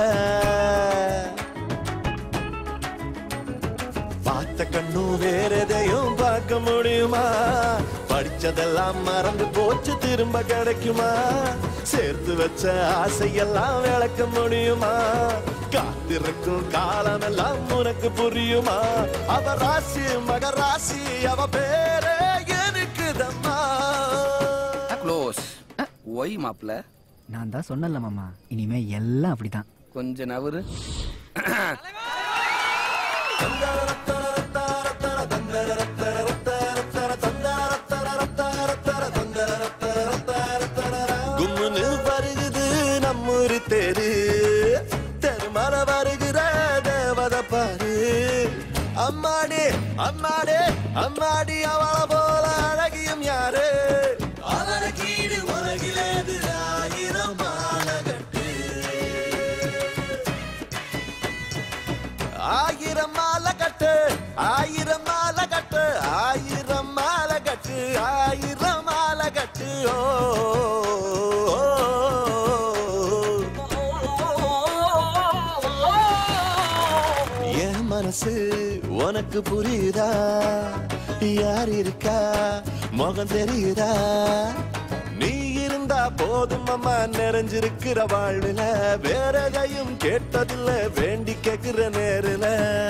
பார்த்த கண்ணும் வேற எதையும் பார்க்க முடியுமா படிச்சதெல்லாம் மறந்து போச்சு திரும்ப கிடைக்குமா சேர்த்து வச்ச ஆசையெல்லாம் விளக்க முடியுமா காத்திருக்கும் காலமெல்லாம் உனக்கு புரியுமா அவ ராசி மக ராசி அவ பேரே எனக்குதம்மா க்ளோஸ் ஒய் மாப்பிள்ள நான் தான் சொன்னல மாமா இனிமே எல்லாம் அப்படிதான் கொஞ்ச நவரு கும்முன்னு வருகுது நம்மூரு தெரு தெருமல வருகிற தேவத பாரு அம்மாடி அம்மாடி அம்மாடி அவள போல அழகியும் யாரு அழகீடு உலகிலேது ஆயிரம் மாலகட்டு ஆயிரம் மாலை கட்டு ஆயிரம் மாலை கட்டு ஆயிரம் மாலை கட்டு ஆயிரம் மாலை கட்டு ஓ என் மனசு உனக்கு புரியுதா யார் இருக்கா முகம் தெரியுதா நீ இருந்தா போதும் அம்மா நிறைஞ்சிருக்கிற வாழ்வுல வேற எதையும் கேட்டதில்ல வேண்டி கேக்குற நேருல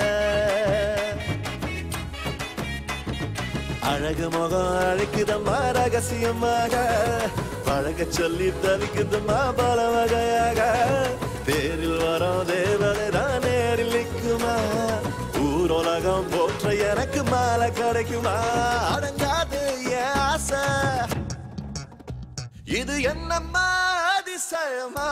அழகு முகம் அழைக்குதம்மா ரகசியமாக பழக சொல்லி தவிக்குதும்மா பல வகையாக தேரில் வரோம் தேவதை தான் நேரில் நிற்குமா ஊரோலகம் போற்ற எனக்கு மாலை கிடைக்குமா அடங்காது என் ஆசை இது என்னம்மா அதிசயமா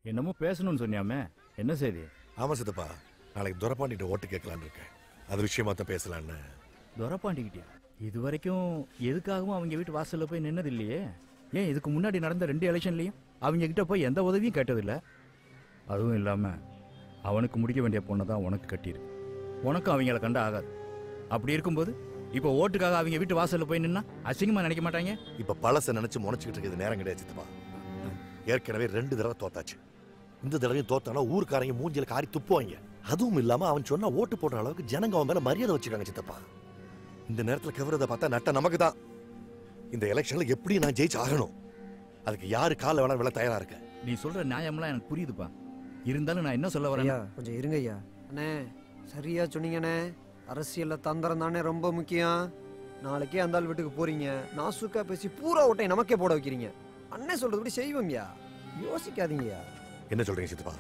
என்னமோ பேசணும்னு சொன்னியாமே என்ன செய்தி ஆமா சித்தப்பா நாளைக்கு துரப்பாண்டிட்ட ஓட்டு கேட்கலான்னு இருக்கேன் அது விஷயமா தான் பேசலான்னு துரப்பாண்டிக்கிட்டியா இது வரைக்கும் எதுக்காகவும் அவங்க வீட்டு வாசல்ல போய் நின்னது இல்லையே ஏன் இதுக்கு முன்னாடி நடந்த ரெண்டு எலெக்ஷன்லையும் அவங்க கிட்ட போய் எந்த உதவியும் கேட்டதில்ல அதுவும் இல்லாம அவனுக்கு முடிக்க வேண்டிய பொண்ணை தான் உனக்கு கட்டியிருக்கு உனக்கும் அவங்கள கண்டா ஆகாது அப்படி இருக்கும்போது இப்போ ஓட்டுக்காக அவங்க வீட்டு வாசல்ல போய் நின்னா அசிங்கமா நினைக்க மாட்டாங்க இப்ப பழச நினைச்சு முனைச்சுக்கிட்டு இருக்கிறது நேரம் கிடையாது சித்தப்பா ஏற்கனவே ரெண்டு தடவை தோத்தாச்சு இந்த தடவையும் தோத்தானா ஊர்க்காரங்க மூஞ்சில காரி துப்புவாங்க அதுவும் இல்லாம அவன் சொன்னா ஓட்டு போடுற அளவுக்கு ஜனங்க அவன் மேல மரியாதை வச்சுக்காங்க சித்தப்பா இந்த நேரத்துல கவரத பார்த்தா நட்ட நமக்கு தான் இந்த எலெக்ஷன்ல எப்படி நான் ஜெயிச்சு ஆகணும் அதுக்கு யாரு கால வேணா விழ தயாரா இருக்க நீ சொல்ற நியாயம்லாம் எனக்கு புரியுதுப்பா இருந்தாலும் நான் என்ன சொல்ல ஐயா வரேன் கொஞ்சம் இருங்க ஐயா அண்ணே சரியா சொன்னீங்கண்ணே அரசியல்ல தந்திரம் தானே ரொம்ப முக்கியம் நாளைக்கே அந்த ஆள் வீட்டுக்கு போறீங்க நாசுக்கா பேசி பூரா ஓட்டை நமக்கே போட வைக்கிறீங்க அண்ணே சொல்றதுபடி செய்வோம்யா யோசிக்காதீங்கய்யா என்ன சொல்றீங்க சித்தப்பா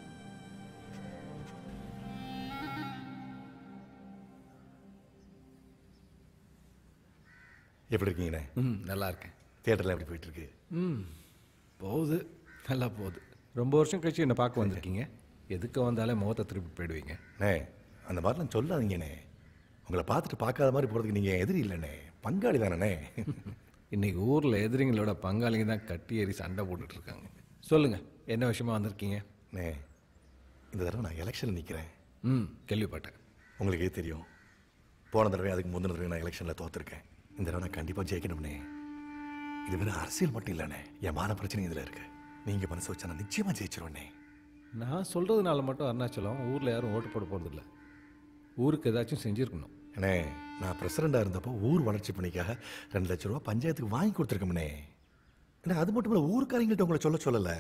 எப்படி இருக்கீங்கண்ணே ம் நல்லா இருக்கேன் தியேட்டர்ல எப்படி போயிட்டு இருக்கு ம் போகுது நல்லா போகுது ரொம்ப வருஷம் கழிச்சு என்னை பார்க்க வந்திருக்கீங்க எதுக்கு வந்தாலே முகத்தை திருப்பி போயிடுவீங்க அண்ணே அந்த மாதிரிலாம் சொல்லாதீங்கண்ணே உங்களை பார்த்துட்டு பார்க்காத மாதிரி போகிறதுக்கு நீங்கள் எதிரி இல்லைண்ணே பங்காளி தானே இன்னைக்கு ஊரில் எதிரிங்களோட பங்காளிங்க தான் கட்டி ஏறி சண்டை போட்டுட்டு இருக்காங்க சொல்லுங்க என்ன விஷயமா வந்திருக்கீங்க அண்ணே இந்த தடவை நான் எலெக்ஷனில் நிற்கிறேன் ம் கேள்விப்பட்டேன் உங்களுக்கே தெரியும் போன தடவை அதுக்கு முந்தின தடவை நான் எலெக்ஷனில் தோத்துருக்கேன் இந்த தடவை நான் கண்டிப்பாக ஜெயிக்கணும்னே இது வெறும் அரசியல் மட்டும் இல்லைண்ணே என் மான பிரச்சனை இதில் இருக்கு நீங்கள் மனசு வச்சா நான் நிச்சயமாக ஜெயிச்சிருவேண்ணே நான் சொல்கிறதுனால மட்டும் அருணாச்சலம் ஊரில் யாரும் ஓட்டு போட போகிறதில்ல ஊருக்கு ஏதாச்சும் செஞ்சுருக்கணும் அண்ணே நான் பிரசிடண்டாக இருந்தப்போ ஊர் வளர்ச்சி பணிக்காக ரெண்டு லட்ச ரூபா பஞ்சாயத்துக்கு வாங்கி கொடுத்துருக்கோம்ண்ணே அண்ணே அது மட்டும் இல்லை ஊருக்காரங்கள்ட்ட உங்களை சொல்ல சொல்லலை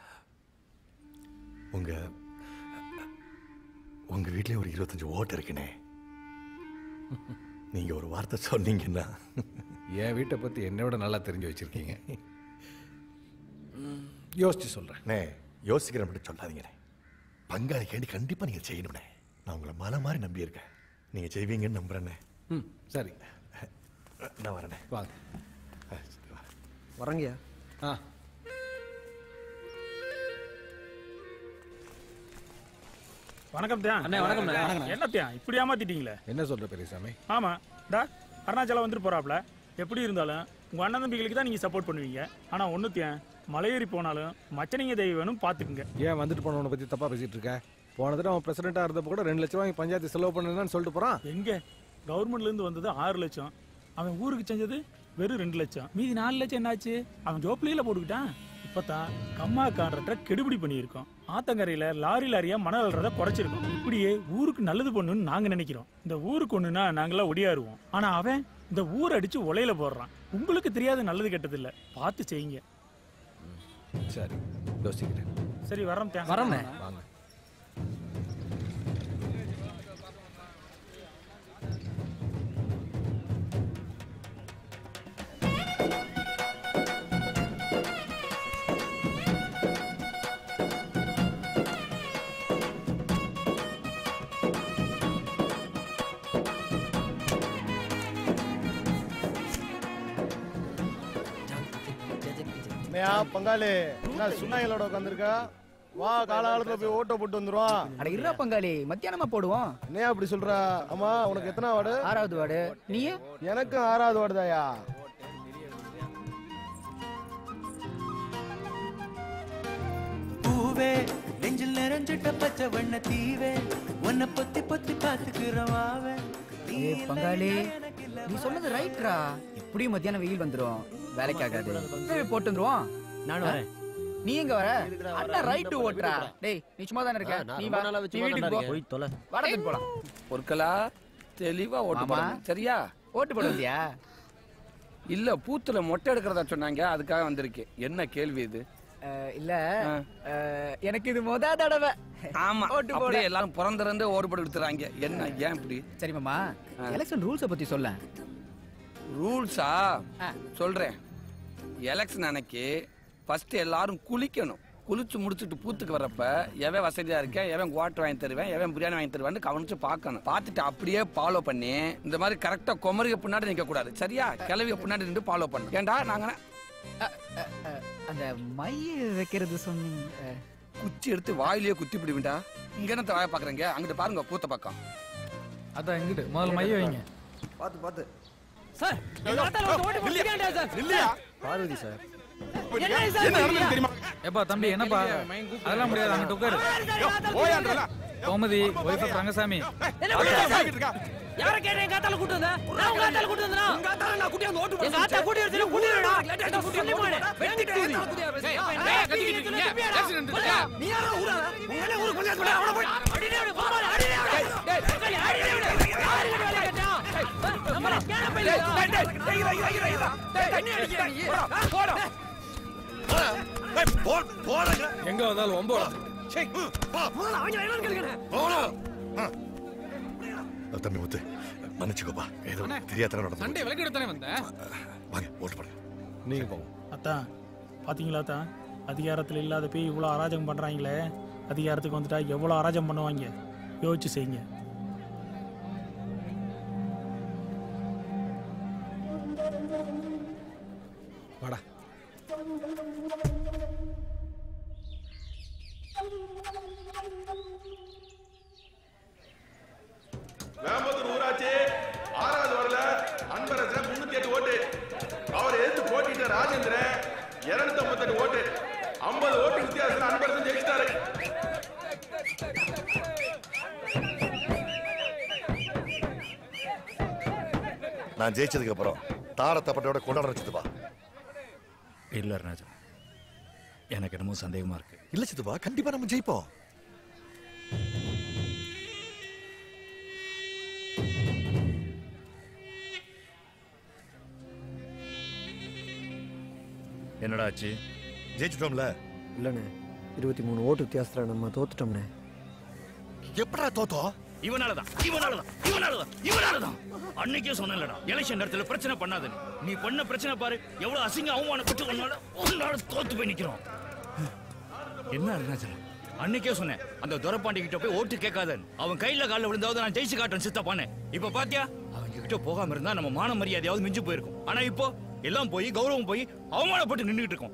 உங்க உங்க வீட்லயே ஒரு இருபத்தஞ்சு ஓட்டு இருக்குண்ணே நீங்க ஒரு வார்த்தை சொன்னீங்கன்னா என் வீட்டை பற்றி என்னை விட நல்லா தெரிஞ்சு வச்சுருக்கீங்க யோசிச்சு சொல்கிறேன் அண்ணே யோசிக்கிற மட்டும் சொல்லாதீங்கண்ணே பங்காளி கேண்டி கண்டிப்பாக நீங்கள் செய்யணும்ண்ணே நான் உங்களை மலை மாதிரி நம்பியிருக்கேன் நீங்கள் செய்வீங்கன்னு நம்புறேண்ணே ம் சரி நான் வரேண்ணே வாங்க வரங்கய்யா ஆ வணக்கம் தியா அண்ணே, வணக்கம்ண்ணே. வணக்கம்ண்ணே. என்ன தியா இப்படி ஏமாத்திட்டீங்களே என்ன சொல்கிற பெரியசாமி ஆமா டா அருணாச்சலம் வந்துட்டு போறாப்ல எப்படி இருந்தாலும் உங்க அண்ணன் தம்பிகளுக்கு தான் நீங்க சப்போர்ட் பண்ணுவீங்க ஆனா ஒண்ணு தியா மலையேறி போனாலும் மச்சனிங்க தெய்வனும் பாத்துக்குங்க ஏன் வந்துட்டு போனவனை பற்றி தப்பாக பேசிகிட்டு இருக்க போன தடவை அவன் பிரசிடெண்ட்டாக இருந்தப்போ கூட ரெண்டு லட்ச ரூபாய் பஞ்சாயத்து செலவு பண்ணுன்னு சொல்லிட்டு போகிறான் எங்க கவர்மெண்ட்ல இருந்து வந்தது ஆறு லட்சம் அவன் ஊருக்கு செஞ்சது வெறும் ரெண்டு லட்சம் மீதி நாலு லட்சம் என்னாச்சு அவன் ஜோப்லியில போட்டுக்கிட்டான் இப்பதான் கம்மா கான்ட்ராக்டரை கெடுபிடி பண்ணியிருக்கோம் ஆத்தங்கரையில லாரி லாரியா மணல் அள்ளுறத குறைச்சிருக்கோம் இப்படியே ஊருக்கு நல்லது பண்ணுன்னு நாங்க நினைக்கிறோம் இந்த ஊருக்கு ஒண்ணுனா நாங்களாம் ஒடியாருவோம் ஆனா அவன் இந்த ஊர் அடிச்சு உலையில போடுறான் உங்களுக்கு தெரியாத நல்லது கெட்டது இல்ல பார்த்து செய்யுங்க சரி யோசிக்கிறேன் சரி வரோம் தியா வரோம்ண்ணே. வாங்க என்னையா பங்காளி என்ன சுண்ணாயிலோட உட்காந்துருக்கா வா காலாலத்துல போய் ஓட்டோ போட்டு வந்துருவோம் அட இருடா பங்காளி மத்தியானமா போடுவோம் என்னையா அப்படி சொல்ற ஆமா உனக்கு எத்தனை வார்டு ஆறாவது வார்டு நீ எனக்கும் ஆறாவது வார்டு தாயா பூவே நெஞ்சில் நிறைஞ்சிட்ட பச்சை வண்ண தீவே உன்னை பொத்தி பொத்தி பாத்துக்கிறவாவே ஏய் பங்காளி நீ சொன்னது ரைட்ரா எப்படியும் மத்தியானம் வெயில் வந்துரும் வேலைக்கு ஆகாது ஏய், போட்டு வந்துருவோம் நானும் வரேன். நீ எங்க வர அண்ணா ரைட் ஓட்டுறா டேய் நீ சும்மா தானே இருக்க நான் நீ ரொம்ப வா நாளா நீ சும்மா வீட்டுக்கு தான்டா போ இருக்கேன். போய் தொலை. வாடா தம்பி போலாம் பொருட்களா தெளிவா ஓட்டு மாமா. போடணும் சரியா ஓட்டு போட வந்தியா இல்ல பூத்துல மொட்டை எடுக்கிறதா சொன்னாங்க அதுக்காக வந்திருக்கேன் என்ன கேள்வி இது அஹ், இல்ல அஹ், எனக்கு இது முத தடவை ஆமா ஓட்டு போட அப்படியே எல்லாரும் பிறந்திருந்து ஓடுபட்டு எடுத்துறாங்க என்ன ஏன் இப்படி சரி மாமா எலெக்ஷன் ரூல்ஸ பத்தி சொல்ல ரூல்ஸா சொல்றேன் எலெக்ஷன் அன்னைக்கு ஃபர்ஸ்ட் எல்லாரும் குளிக்கணும் குளிச்சு முடிச்சுட்டு பூத்துக்கு வரப்ப எவன் வசதியா இருக்கேன் எவன் குவாட்டர் வாங்கி தருவேன் எவன் பிரியாணி வாங்கி தருவேன்னு கவனிச்சு பார்க்கணும் பார்த்துட்டு அப்படியே ஃபாலோ பண்ணி இந்த மாதிரி கரெக்டா குமரிக பின்னாடி நிக்க கூடாது சரியா கிளவிய பின்னாடி நின்று ஃபாலோ பண்ணணும் ஏன்டா நாங்க அந்த மை வைக்கிறது சொன்னீங்க குச்சி எடுத்து வாயிலேயே குத்தி விடுவிண்டா இங்க என்ன வாய பாக்குறீங்க அங்கிட்டு பாருங்க பூத்த பக்கம் அதான் எங்கிட்டு முதல்ல மைய வைங்க பார்த்து பார்த்து சார் பார்வதி சார் ஏப்பா தம்பி என்னப்பா அதெல்லாம் முடியாது அங்கிட்டு உட்காரு கோமதி ஒய்ஃப் ஆஃப் ரங்கசாமி யார கேட்டேன் எங்க ஆத்தால கூட்டு வந்தா நான் உங்க ஆத்தால கூட்டு வந்தா உங்க ஆத்தால நான் கூட்டி வந்து ஓட்டு எங்க ஆத்தா கூட்டி வந்து கூட்டி வரடா லேட்டா சொல்லி போனே வெட்டிட்டு நீ யாரா ஊரா உங்களே ஊருக்கு வந்து கூட அவன போய் அடிடே அடி போமா அடிடே அடி அடிடே அடி நம்மள கேன பையில டேய் டேய் டேய் டேய் டேய் டேய் தண்ணி அடிக்கிற நீ போடா எங்க வந்தாலும் ஒம்போட தம்பி முத்து மன்னிச்சுக்கோப்பா ஏதோ தெரியாத நடந்து சண்டே விளக்கு எடுத்தானே வந்தேன் வாங்க ஓட்டு போடுங்க நீங்க போங்க அத்தான் பாத்தீங்களா அத்தான் அதிகாரத்தில் இல்லாத போய் இவ்வளோ அராஜகம் பண்றாங்களே அதிகாரத்துக்கு வந்துட்டா எவ்வளோ அராஜகம் பண்ணுவாங்க யோசிச்சு செய்யுங்க வாடா வேம்பத்தூர் ஊராட்சி ஆறாவது வரல அன்பரசன் முன்னூத்தி எட்டு ஓட்டு அவர் எதிர்த்து போட்டிட்ட ராஜேந்திரன் இருநூத்தி ஐம்பத்தெட்டு ஓட்டு ஐம்பது ஓட்டு வித்தியாசத்தில் அன்பரசன் ஜெயிச்சிட்டாரு நான் ஜெயிச்சதுக்கு அப்புறம் தாரத்தப்பட்டோட கொண்டாட சித்துப்பா இல்லை அருணாச்சல் எனக்கு என்னமோ சந்தேகமா இருக்கு இல்ல சித்துப்பா கண்டிப்பா நம்ம ஜெயிப்போம் என்னடா ஆச்சு ஜெயிச்சிட்டோம்ல இல்லைண்ணே இருபத்தி மூணு ஓட்டு வித்தியாசத்தில் நம்ம தோத்துட்டோம்ண்ணே எப்படா தோத்தோம் இவனாலதான் இவனாலதான் இவனாலதான் இவனாலதான் அன்னைக்கே சொன்னேன்லடா எலெக்ஷன் நேரத்துல பிரச்சனை பண்ணாத நீ பண்ண பிரச்சனை பாரு எவ்வளவு அசிங்க அவமானப்பட்டு உன்னால உன்னால தோத்து போய் நிக்கிறோம் என்ன அருணாச்சலம் அன்னைக்கே சொன்னேன் அந்த துரப்பாண்டி கிட்ட போய் ஓட்டு கேட்காத அவன் கையில காலில் விழுந்தாவது நான் ஜெயிச்சு காட்டுறேன் சித்தப்பானே இப்ப பாத்தியா அவங்க கிட்ட போகாம இருந்தா நம்ம மான மரியாதையாவது மிஞ்சு போயிருக்கும் ஆனா இப்போ எல்லாம் போய் கௌரவம் போய் அவமானப்பட்டு நின்றுட்டு இருக்கோம்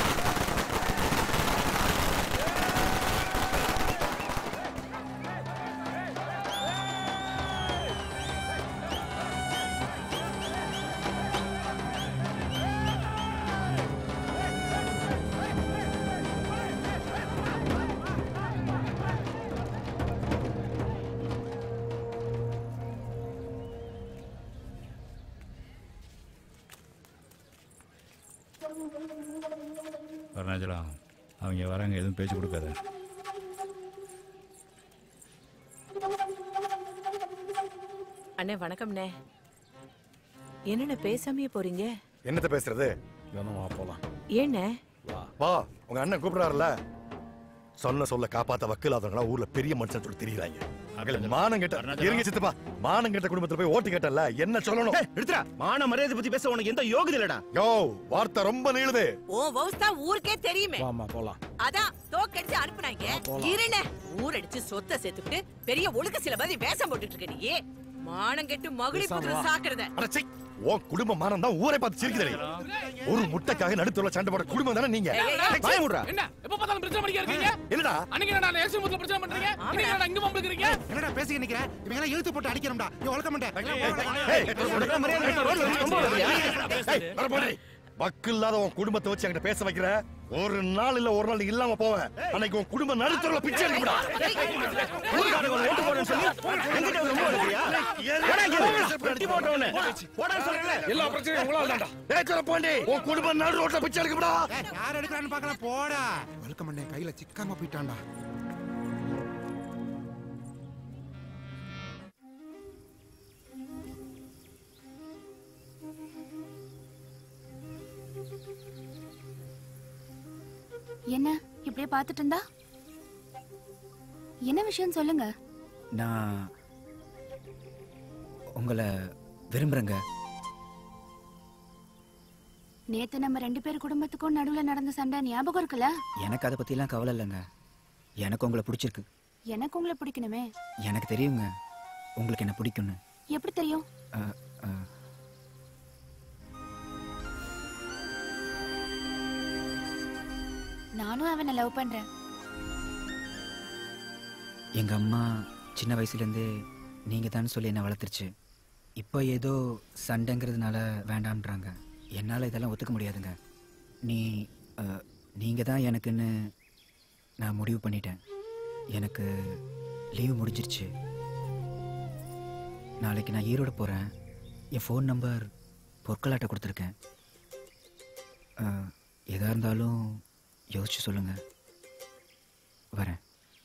அருணாச்சலம் அவங்க வராங்க எதுவும் பேச்சு கொடுக்காத அண்ணே வணக்கம்ண்ணே என்னண்ணே பேசாமையே போறீங்க என்னத்த பேசுறது வா போலாம் ஏண்ணே வா உங்க அண்ணன் கூப்பிடுறாருல சொன்ன சொல்ல காப்பாத்த வக்கில்லாதவங்களா ஊர்ல பெரிய மனுஷன் சொல்லி தெரியுறாங்க மானம் கேட்ட இருங்க சித்தப்பா மானம் கேட்ட குடும்பத்துல போய் ஓட்டு கேட்டல என்ன சொல்லணும் எடுத்துடா மான மரியாதை பத்தி பேச உனக்கு எந்த யோகிதை இல்லடா யோ வார்த்தை ரொம்ப நீளுது ஓ வவுஸ்தா ஊருக்கே தெரியுமே வாமா போலாம் அதான் தோக்கடிச்சு அனுப்புனாங்க போலாம். இருண்ணே ஊரடிச்சு சொத்தை சேர்த்துக்கிட்டு பெரிய ஒழுக்க சில மாதிரி வேஷம் போட்டுட்டு இருக்க நீ மானம் கெட்டு மகுடி பேசாம புதுல வா. சாக்குறத உன் குடும்ப மானம் தான் ஊரை பார்த்து சிரிக்குது ஒரு முட்டைக்காக நடுத்துல சண்டை போட குடும்பம் தானே நீங்க வாய மூடுறா. என்ன எப்ப பார்த்தாலும் பிரச்சனை பண்ணிக்க இருக்கீங்க என்னடா அன்னைக்கு என்னடா ஏசி மூத்துல பிரச்சனை பண்றீங்க இன்னைக்கு என்னடா இங்க பம்பு இருக்கீங்க என்னடா பேசிக்க நிக்கிற இவங்க எல்லாம் இழுத்து போட்டு அடிக்கணும்டா நீ வளர்க்க மாட்டேன் வக்கு இல்லாத உன் குடும்பத்தை வச்சு என்கிட்ட பேச வைக்கிற ஒரு நாள் இல்ல ஒரு நாள் நீ இல்லாம போவேன் அன்னைக்கு உன் குடும்பம் நடுத்தரல பிச்சை எடுக்கடா ஊர்க்காரங்க ஓட்டு போடுறேன்னு சொல்லி எங்கிட்ட வந்து ரொம்ப எடுக்கிறியா? போடா இங்க. வெட்டி போட்ட உடனே. போடா சொல்றேன்ல. எல்லா பிரச்சனையும் உங்களால தான்டா ஏய் சொல்ல போண்டி உன் குடும்பம் நடு ரோட்ல பிச்சை எடுக்கடா யார் எடுக்கிறான்னு பார்க்கலாம் போடா வளர்க்க மாட்டேன் கையில சிக்காம போயிட்டான்டா என்ன இப்படியே பார்த்துட்டு இருந்தா என்ன விஷயம் சொல்லுங்க நான் உங்களை விரும்புகிறேங்க நேத்து நம்ம ரெண்டு பேர் குடும்பத்துக்கும் நடுவுல நடந்த சண்டை ஞாபகம் இருக்குல்ல எனக்கு அதை பற்றிலாம் கவலை இல்லைங்க எனக்கு உங்களை பிடிச்சிருக்கு எனக்கு உங்களை பிடிக்கணுமே எனக்கு தெரியுங்க உங்களுக்கு என்ன பிடிக்கும்னு எப்படி தெரியும் அஹ், அஹ், நானும் அவனை லவ் பண்றேன் எங்கள் அம்மா சின்ன வயசுலேருந்தே நீங்கள் தான் சொல்லி என்னை வளர்த்துருச்சு இப்போ ஏதோ சண்டைங்கிறதுனால வேண்டான்றாங்க என்னால் இதெல்லாம் ஒத்துக்க முடியாதுங்க நீ நீங்கள் தான் எனக்குன்னு நான் முடிவு பண்ணிட்டேன் எனக்கு லீவு முடிஞ்சிருச்சு நாளைக்கு நான் ஈரோடு போகிறேன் என் ஃபோன் நம்பர் பொற்களாட்ட கொடுத்துருக்கேன் அஹ், எதா இருந்தாலும் யோசிச்சு சொல்லுங்கள் வரேன்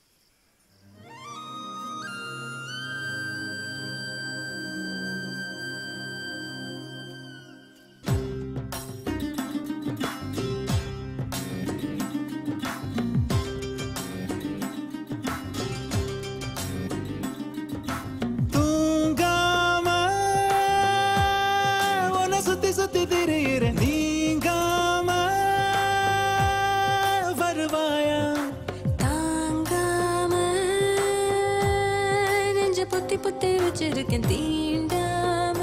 தூங்காம உன்னை சுத்தி சுத்தி திரியிற நீங்காம வருவாயா தாங்காம நெஞ்ச பொத்தி பொத்தி வச்சிருக்கேன் தீண்டாம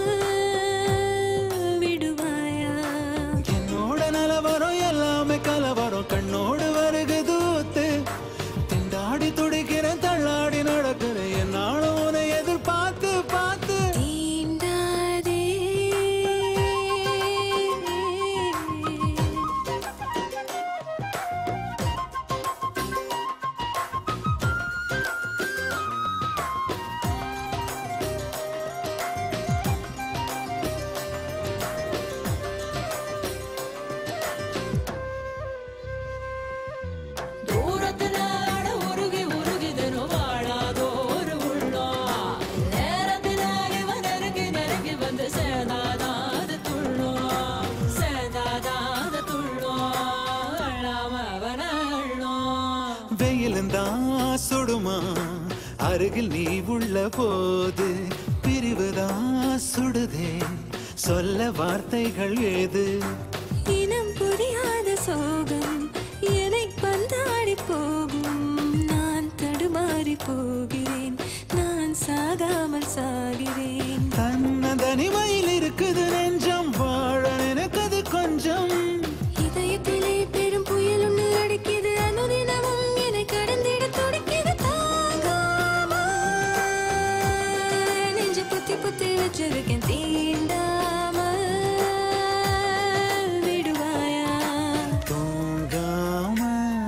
விடுவாயா என்னோட நலவரம் எல்லாமே கலவரம் கண்ணோடு வருகுது ஊத்து திண்டாடி துடிக்கிறேன் தள்ளாடி நடக்கிறேன் என்னாலும் உன்னை எதிர்பார்த்து பார்த்து தீண்டாதே தூரத்துல அட உருகி உருகிதனோ வாழாதோ ஒரு உள்ளம் நேரத்துல இவன் நெருங்கி நெருங்கி வந்து சேதாதான் அது துள்ளும் சேதாதான் அது துள்ளும் அழாம அவன அள்ளும் வெயிலும் தான் சுடுமா அருகில் நீ உள்ள போது பிரிவுதான் சுடுதே சொல்ல வார்த்தைகள் ஏது இனம் புரியாத சோகம் என்னை பந்தாடி போகும் நான் தடுமாறி போகிறேன் நான் சாகாமல் சாகிறேன் தன்ன தனிமையில் இருக்குது நெஞ்சம் வாழ நினைக்கது கொஞ்சம் இதயத்திலே பெரும் புயல் ஒன்று அடிக்குது அனுதினமும் என்னை கடந்திட துடிக்குது தாங்காம நெஞ்ச புத்தி புத்தி வச்சிருக்கேன் தீண்டாம விடுவாயா தூங்காம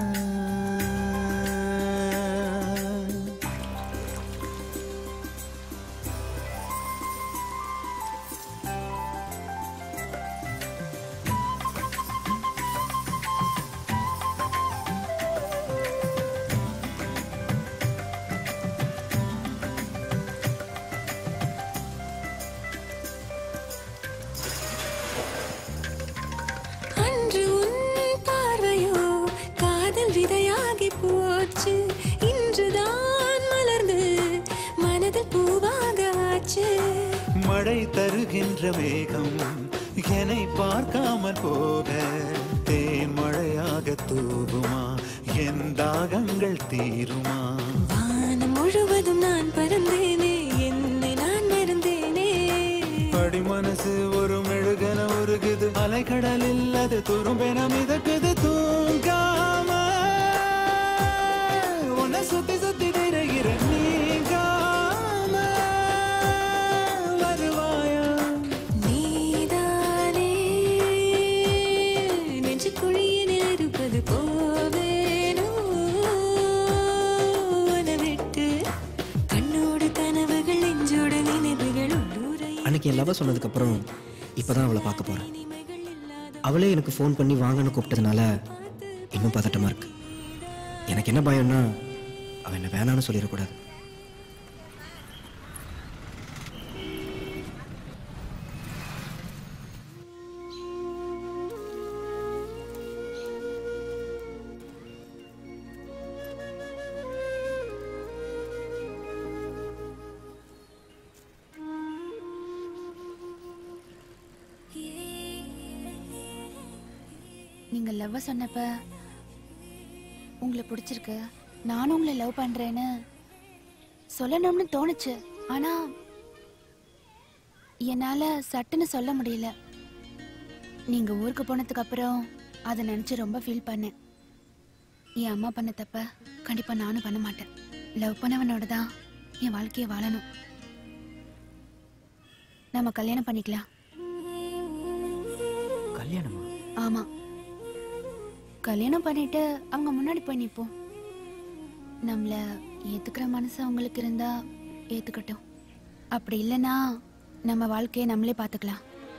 அன்று உன் பார்வையோ காதல் விதையாகி போச்சு இன்றுதான் மலர்ந்து மனதில் பூவாக ஆச்சு மழை தருகின்ற மேகம் என்னை பார்க்காமல் போக தேன் மழையாக தூவுமா என் தாகங்கள் தீருமா வானம் முழுவதும் நான் பறந்தேனே என்னை நான் மறந்தேனே அடி மனசு ஒரு மெழுகன உருகுது அலைக்கடலில் அது துரும்பென மிதக்குது தூங்காம உன்னை சுத்தி சுத்தி திரைகிற நீங்காம வருவாயா நீதானே நெஞ்சு குழியில் இருப்பது போவேனோ உன்னை விட்டு கண்ணோடு கனவுகள் நெஞ்சோடு நினைவுகள் உள்ளூரை அன்னைக்கு என் லவ் சொன்னதுக்கப்புறம் இப்போ தான் அவளை பார்க்க போகிறேன் அவளே எனக்கு ஃபோன் பண்ணி வாங்கன்னு கூப்பிட்டதுனால இன்னும் பதட்டமாக இருக்கு எனக்கு என்ன பயம்னா அவன் என்ன வேணான்னு சொல்லிடக்கூடாது நீங்க லவ் சொன்னப்ப உங்களை பிடிச்சிருக்கு நானும் உங்களை லவ் பண்றேன்னு சொல்லணும்னு தோணுச்சு ஆனா என்னால சட்டுன்னு சொல்ல முடியல நீங்க ஊருக்கு போனதுக்கு அப்புறம் அதை நினைச்சு ரொம்ப ஃபீல் பண்ணேன் என் அம்மா பண்ண தப்ப கண்டிப்பா நானும் பண்ண மாட்டேன் லவ் பண்ணவனோட தான் என் வாழ்க்கையை வாழணும் நம்ம கல்யாணம் பண்ணிக்கலாம் கல்யாணமா ஆமா கல்யாணம் பண்ணிட்டு அவங்க முன்னாடி போய் நிப்போம் நம்மள ஏத்துக்கிற மனசு அவங்களுக்கு இருந்தா ஏத்துக்கட்டும் அப்படி இல்லைன்னா நம்ம வாழ்க்கையை நம்மளே பார்த்துக்கலாம்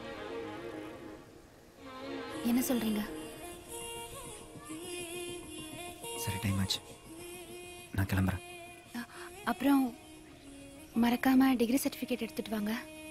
என்ன சொல்றீங்க சரி டைம் ஆச்சு நான் கிளம்புறேன் அப்புறம் மறக்காம டிகிரி சர்டிஃபிகேட் எடுத்துட்டு வாங்க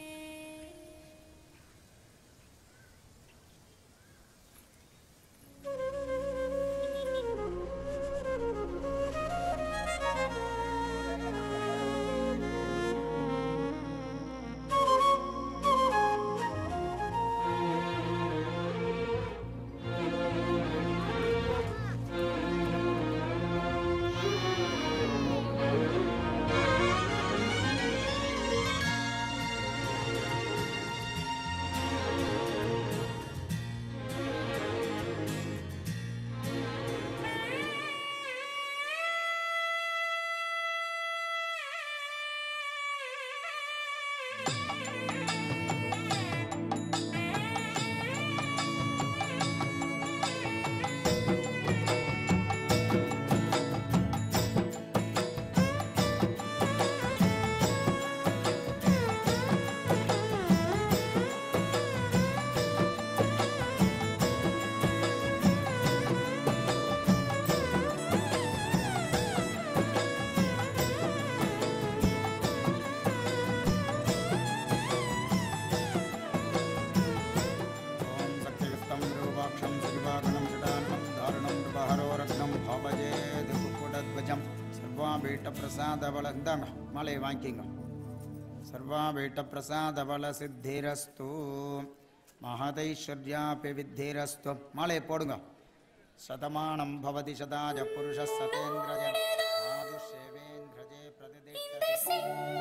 शक्तियुक्तं रूपाक्षं श्रीवागणं षडान्नं दारुणं नृपहरो रत्नं भावजेदुकुकुटध्वजं सर्वाभीष्टप्रसादबलन्दं மலை வாங்கிங்க சர்வாபீட்டப்பிரசாதபலசித்திரஸ்து மகதைஸ்வர்யாபி வித்திரஸ்து மலை போடுங்க சதமானம் பவதி சதாஜ புருஷ சதேந்திரஜ ஆதுஷேவேந்திரஜே பிரதிதிஷ்டதி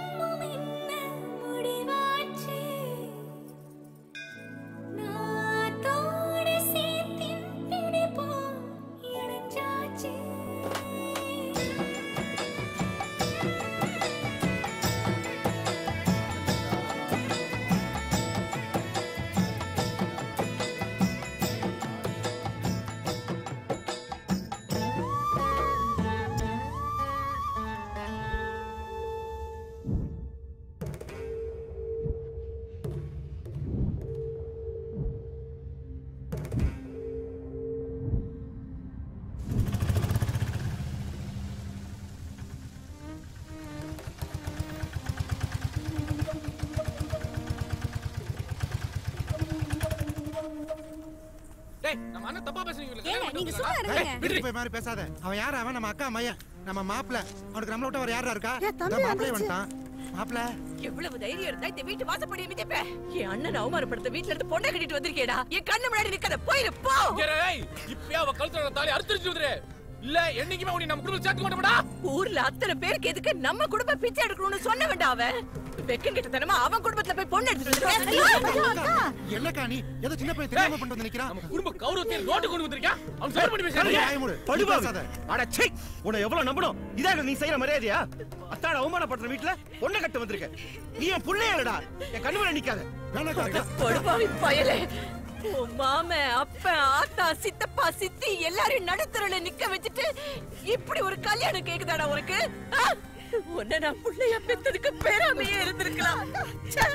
டேய் நம்ம அண்ணன் தப்பா பேசுறீங்க ஏங்க, நீங்க சும்மா இருங்க. வீட்டுக்கு போய் மாதிரி பேசாத அவன் யார் அவன் நம்ம அக்கா மையன் நம்ம மாப்பிள்ள அவனுக்கு நம்மள விட்டு வேற யாரா இருக்கா ஏன் தம்பி இந்த மாப்பிள்ளை வந்துருச்சு. வந்துட்டான் மாப்பிள்ள எவ்வளவு தைரியம் இருந்தா இந்த வீட்டு வாசப்படியை மிதிப்ப என் அண்ணன் அவமானப்படுத்த வீட்ல இருந்து பொண்ணை கட்டிட்டு வந்திருக்கேடா என் கண்ணு முன்னாடி நிக்காத போயிரு போ ஏய் இப்பயே அவ கழுத்துல தாலி அறுத்துருச்சு வந்துரு இல்ல என்னைக்குமே உன்னை நம்ம குடும்பம் சேர்க்க மாட்டோம்டா ஊர்ல அத்தனை பேருக்கு எதுக்கு நம்ம குடும்ப பிச்சை எடுக்கணும்னு சொன்ன வேண்டாம் அவன் வெக்கம் கிட்டத்தனமா அவன் குடும்பத்துல போய் பொண்ணு எடுத்துட்டு வந்திருக்கேன் என்னக்கா நீ ஏதோ சின்ன பையன் தெரியாம பண்ணிட்டு வந்து நிக்கிறான் குடும்ப கௌரவத்தை ரோட்டு கொண்டு வந்திருக்கா அவன் சோறு பண்ணி பேசுறான் படுபாவி. அட சீ உன்னை எவ்வளவு நம்பணும் இதாக நீ செய்யற மரியாதையா அத்தாட அவமானப்படுற வீட்டுல பொண்ணை கட்ட வந்திருக்க நீ என் புள்ளையடா என் கண்ணுல நிக்காத கொடுப்பாவி பயலே உன் மாமன் அப்பன் ஆத்தா சித்தப்பா சித்தி எல்லாரையும் நடுத்தருல நிக்க வச்சுட்டு இப்படி ஒரு கல்யாணம் கேக்குதாடா உனக்கு ஆ? உன்னை நான் புள்ளைய பெத்ததுக்கு பேராமையே இருந்திருக்கலாம் ச்சே.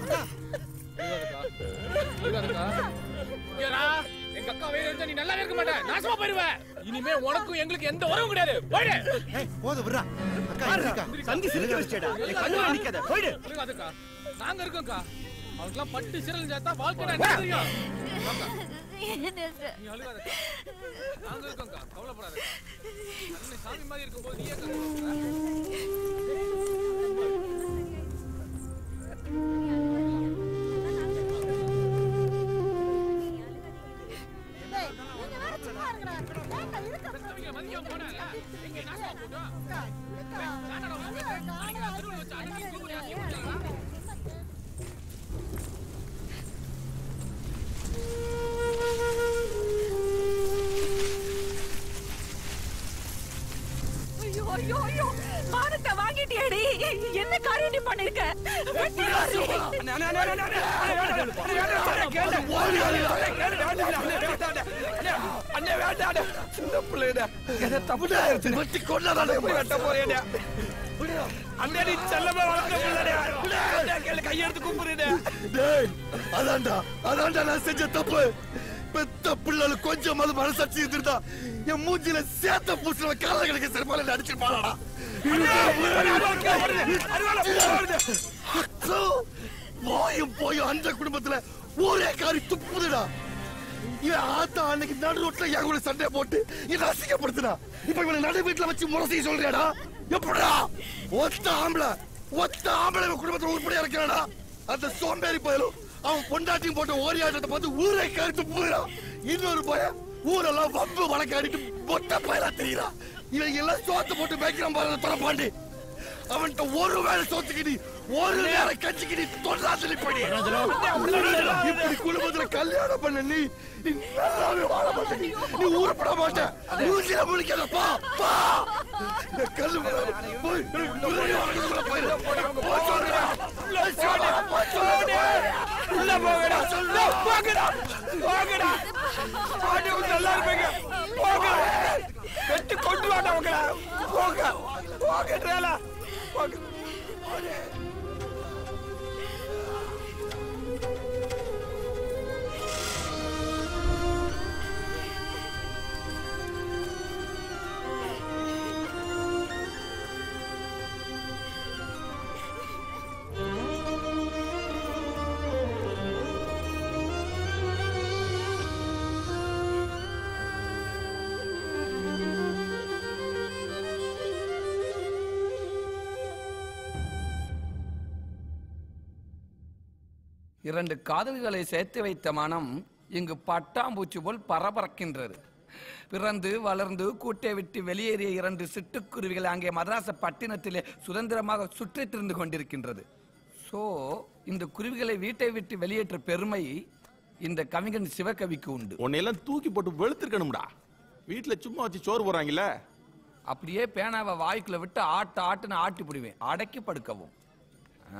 ஏடா, எங்க அக்கா வேற இருந்தா நீ நல்லாவே இருக்க மாட்ட நாசமா போயிருவ இனிமே உனக்கும் எங்களுக்கு எந்த உறவும் கிடையாது போயிடு போது விடுறா அக்கா இருக்கா சந்தி சிரிக்க வச்சேடா என் கண்ணுல நிக்காத போயிடு அதுக்கா நாங்க இருக்கோம்க்கா அவனுக்குலாம் பட்டு சிறல் சேர்த்தா வாழ்க்கை என்ன தெரியும் வாக்கா. நீ அழுகாதக்கா. நாங்க இருக்கோம்க்கா கவலைப்படாத அண்ணன் சாமி மாதிரி இருக்கும்போது நீ ஏன் ஐயோ ஐயோ ஐயோ மானத்தை வாங்கிட்டியேடி என்ன காரியம் நீ பண்ணிருக்க வெட்டிடாதே. டேய், அதான்டா அதான்டா நான் செஞ்ச தப்பு பெத்த பிள்ளைல கொஞ்சம் அது மனசாட்சி இருந்திருந்தா என் மூஞ்சில சேத்த பூசுற கால கணக்கு செருப்பால அடிச்சிருப்பாடா போயும் போயும் அந்த குடும்பத்துல ஒரே காரி துப்புதுடா இவன் ஆத்தா அன்னைக்கு நடு ரோட்ல என் கூட சண்டை போட்டு இதை அசிங்கப்படுத்துடா இப்ப இவனை நடு வீட்டுல வச்சு முரசி சொல்றியாடா எப்படிடா ஒத்த ஆம்பளை ஒத்த ஆம்பளை இவன் குடும்பத்துல உருப்படியா இருக்கிறாடா அந்த சோம்பேறி பயலும் அவன் பொண்டாட்டியும் போட்ட ஓரியாட்டத்தை பார்த்து ஊரை கருத்து போயிடான் இன்னொரு பயம் ஊரெல்லாம் வம்பு வழக்காடிட்டு மொட்டை பயலா தெரியுறான் இவன் எல்லாம் சோத்து போட்டு மேய்க்கிறான் பாருங்க துறப்பாண்டி அவன்கிட்ட ஒரு வேளை சோத்துக்கிடி ஒரு நேரம் கஞ்சிக்கிடி தொல்லாதலி படி இப்படி குடும்பத்துல கல்யாணம் பண்ண நீ நீ நல்லாவே வாழ மாட்ட நீ நீ உருப்பட மாட்ட மூஞ்சில முழிக்காத பா பா இந்த கல்லு மேல போய் முன்னாடி வாங்கல போயிரு போ சொல்றேன் சொல்றேன் போ சொல்றேன் உள்ள போங்கடா சொல்ல போங்கடா போங்கடா ஆண்டவங்க நல்லா இருப்பீங்க போங்க வெட்டி கொண்டு வாடா உங்கள போங்க போங்க ட்ரேலா போங்க இரண்டு காதல்களை சேர்த்து வைத்த மனம் இங்கு பட்டாம்பூச்சி போல் பரபரக்கின்றது பிறந்து வளர்ந்து கூட்டை விட்டு வெளியேறிய இரண்டு சிட்டுக்குருவிகள் அங்கே மதராச பட்டினத்திலே சுதந்திரமாக சுற்றித் திரிந்து கொண்டிருக்கின்றது சோ இந்த குருவிகளை வீட்டை விட்டு வெளியேற்ற பெருமை இந்த கவிஞன் சிவகவிக்கு உண்டு உன்னையெல்லாம் தூக்கி போட்டு வெளுத்திருக்கணும்டா வீட்டுல சும்மா வச்சு சோறு போறாங்கல்ல அப்படியே பேனாவை வாய்க்குள்ள விட்டு ஆட்டு ஆட்டுன்னு ஆட்டி பிடிவேன் அடக்கி படுக்கவும் ஆ.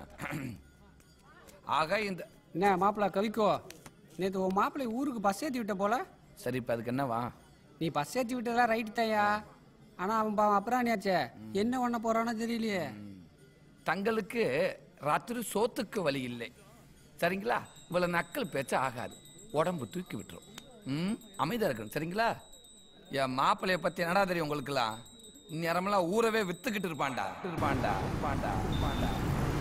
ஆக இந்த என்ன மாப்பிள்ள கவிக்கோ நேற்று உன் மாப்பிள்ளை ஊருக்கு பஸ் ஏற்றி விட்ட போல சரி இப்ப அதுக்கு என்னவா நீ பஸ் ஏற்றி விட்டதெல்லாம் ரைட்டு தாயா ஆனா அவன் பாவம் அப்புறாணியாச்சே என்ன பண்ண போறானோ தெரியலையே தங்களுக்கு ராத்திரி சோத்துக்கு வழி இல்லை சரிங்களா இவ்வளவு நக்கல் பேச்ச ஆகாது உடம்பு தூக்கி விட்டுரும் ம் அமைதியா இருக்கணும் சரிங்களா என் மாப்பிள்ளைய பத்தி என்னடா தெரியும் உங்களுக்குலாம் நேரமெல்லாம் ஊரவே வித்துக்கிட்டு இருப்பான்டா இருப்பான்டா இருப்பான்டா இருப்பான்டா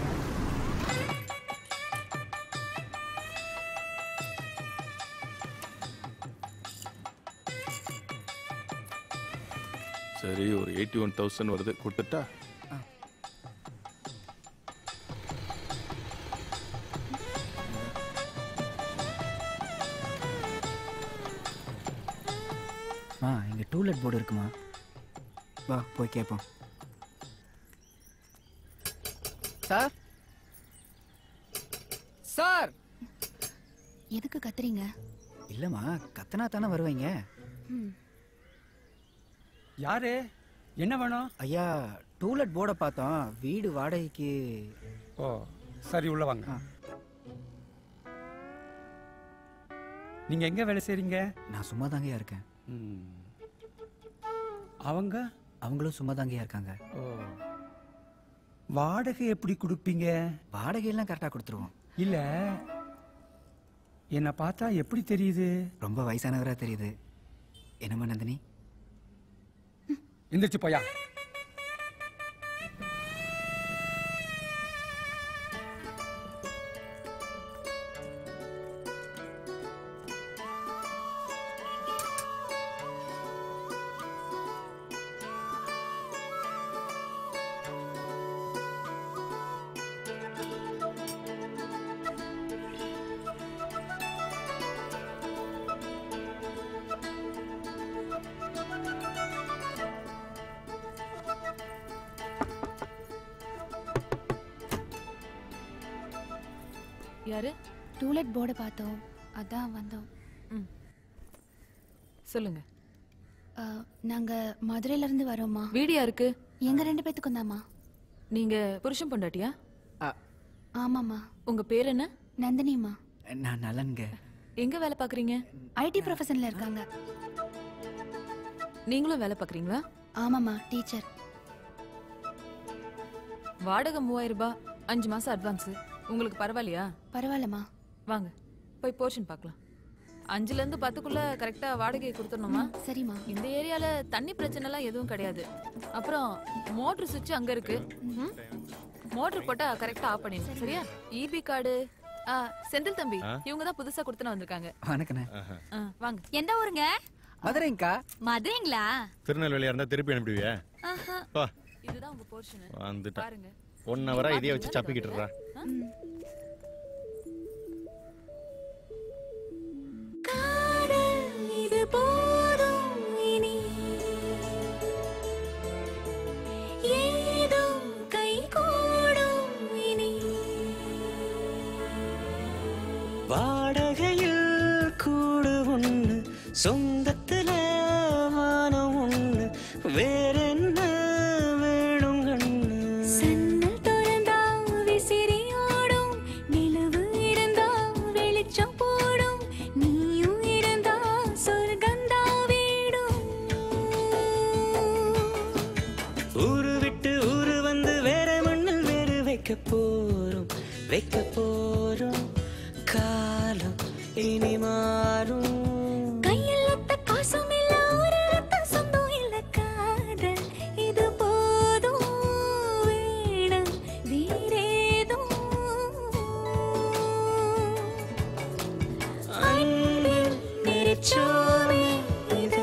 சரி ஒரு எயிட்டி ஒன் தௌசண்ட் வருது கொடுத்துட்டா மா இங்கே டூலெட் போர்டு இருக்குமா வா போய் கேட்போம் சார் சார் எதுக்கு கத்துறீங்க இல்லைம்மா கத்தனா தானே வருவீங்க ம். யாரு என்ன வேணும் ஐயா டூலெட் போர்டை பார்த்தோம் வீடு வாடகைக்கு ஓ சரி உள்ள வாங்க நீங்க எங்க வேலை செய்றீங்க நான் சும்மா தாங்கய்யா இருக்கேன் அவங்க அவங்களும் சும்மா தாங்கய்யா இருக்காங்க ஓ வாடகை எப்படி கொடுப்பீங்க வாடகையெல்லாம் கரெக்டாக கொடுத்துருவோம் இல்ல என்ன பார்த்தா எப்படி தெரியுது ரொம்ப வயசானவரா தெரியுது என்னம்மா நந்தினி எந்திரிச்சு போயா யாரு டூலெட் போர்டை பார்த்தோம் அதான் வந்தோம் சொல்லுங்க அஹ், நாங்க மதுரையில இருந்து வரோம்மா வீடு யாருக்கு எங்க ரெண்டு பேத்துக்கும் தாம்மா நீங்க புருஷன் பொண்டாட்டியா ஆமாம்மா உங்க பேர் என்ன நந்தினிம்மா நான் நலன்க எங்க வேலை பாக்குறீங்க ஐடி ப்ரொஃபஷன்ல இருக்காங்க நீங்களும் வேலை பாக்குறீங்களா ஆமாம்மா டீச்சர் வாடகை மூவாயிரம் ரூபாய் அஞ்சு மாசம் அட்வான்ஸ் உங்களுக்கு பரவாயில்லையா பரவாயில்லம்மா வாங்க போய் போர்ஷன் பார்க்கலாம் அஞ்சுல இருந்து பத்துக்குள்ள கரெக்டா வாடகை கொடுத்துடணுமா சரிம்மா இந்த ஏரியால தண்ணி பிரச்சனை எல்லாம் எதுவும் கிடையாது அப்புறம் மோட்டர் சுவிட்ச் அங்க இருக்கு மோட்டர் போட்டா கரெக்டா ஆஃப் பண்ணிடணும் சரியா இபி கார்டு ஆ செந்தில் தம்பி ஆ? இவங்க தான் புதுசா கொடுத்துன வந்திருக்காங்க வணக்கண்ணே ஆ, வாங்க எந்த ஊருங்க மதுரைங்கக்கா மதுரைங்களா திருநெல்வேலியா இருந்தா திருப்பி அனுப்பிடுவியா ஆஹா. பா இதுதான் உங்க போர்ஷன் வந்துட்டேன் பாருங்க ஒன் ஹவரா இதையே வச்சு சப்பிக்கிட்டு இருக்கா இது போதும் இனி ஏதோ கை கூடும் இனி வாடகையில் கூடு ஒண்ணு சொந்தத்துல வானம் ஒண்ணு வேறென்ன வேணும் கண்ணு சன்னல் திறந்தா விசிறி ஓடும் நிலவு இருந்தா வெளிச்சம் போடும் நீயும் இருந்தா சொர்க்கந்தா வீடும் ஊரு விட்டு ஊரு வந்து வேற மண்ணில் வேறு வைக்க போறோம் வைக்க போறோம் காலம் இனி மாறும் கையில் ஒத்த காசும் இல்ல ஒரு ரத்த சொந்தம் இல்ல காதல் இது போதும் வேணும் வேறேதும் அன்பில் நெரிச்சோமே இது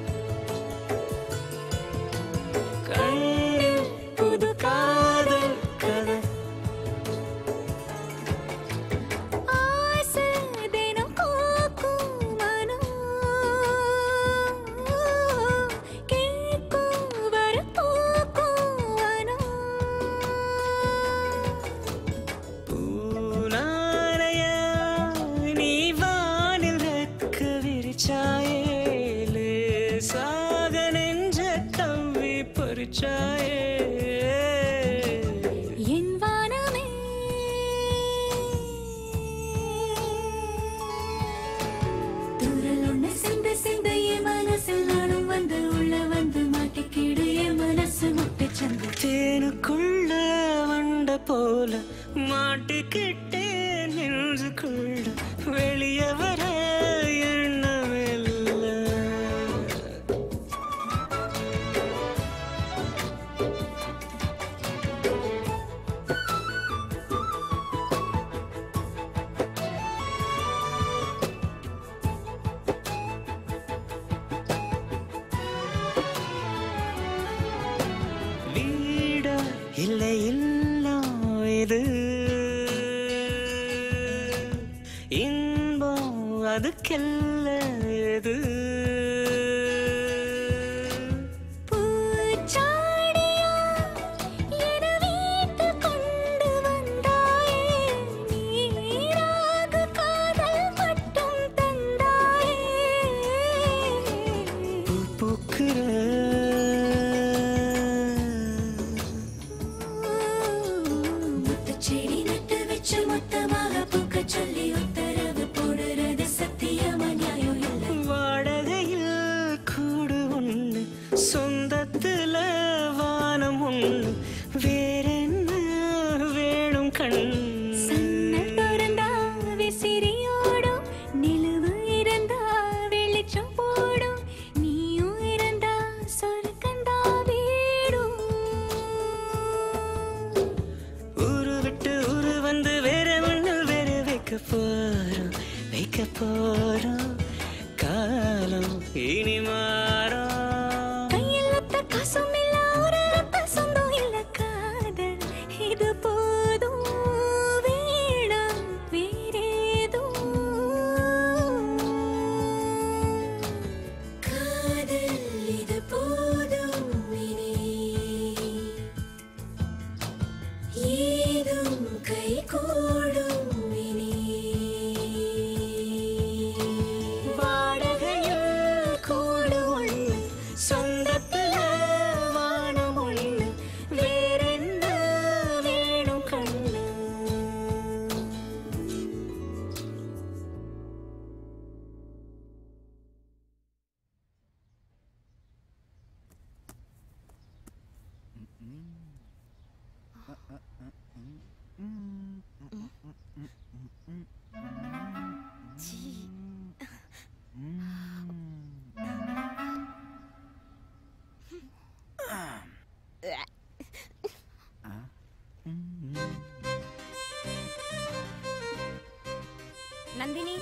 கண்ணில் புது காதல் கதை ஆசை தினம் கோக்கும் மனம் கேட்கும் வர பூக்கும் வனம் பூனாரையா நீ வானில் ரெக்க விரிச்சாயே லேசாக நெஞ்ச தம்பி பறிச்சாயே என் வானமே தூரல் ஒண்ணு சிந்த சிந்த என் மனசில் நானும் வந்து உள்ள வந்து மாட்டிக்கிடு என் மனசு முட்டை சந்து தேனுக்குள்ள வண்ட போல மாட்டிக்கிட்டே நெஞ்சுக்குள்ள வெளியே வர எண்ணமில்லை வீடா இல்லை இல்லம் இது இன்பம் அதுக்கெல்ல எது பூச்சாடியா என வீட்டு கொண்டு வந்தாயே நீராக காதல் மட்டும் தந்தாயே பூ பூக்கிற முத்துச்செடி நட்டு வச்சு மொத்தமாக பூக்க சொல்லி உத்தரவு போடுறது சத்தியமா நியாயம் இல்லை வாடகை Nandini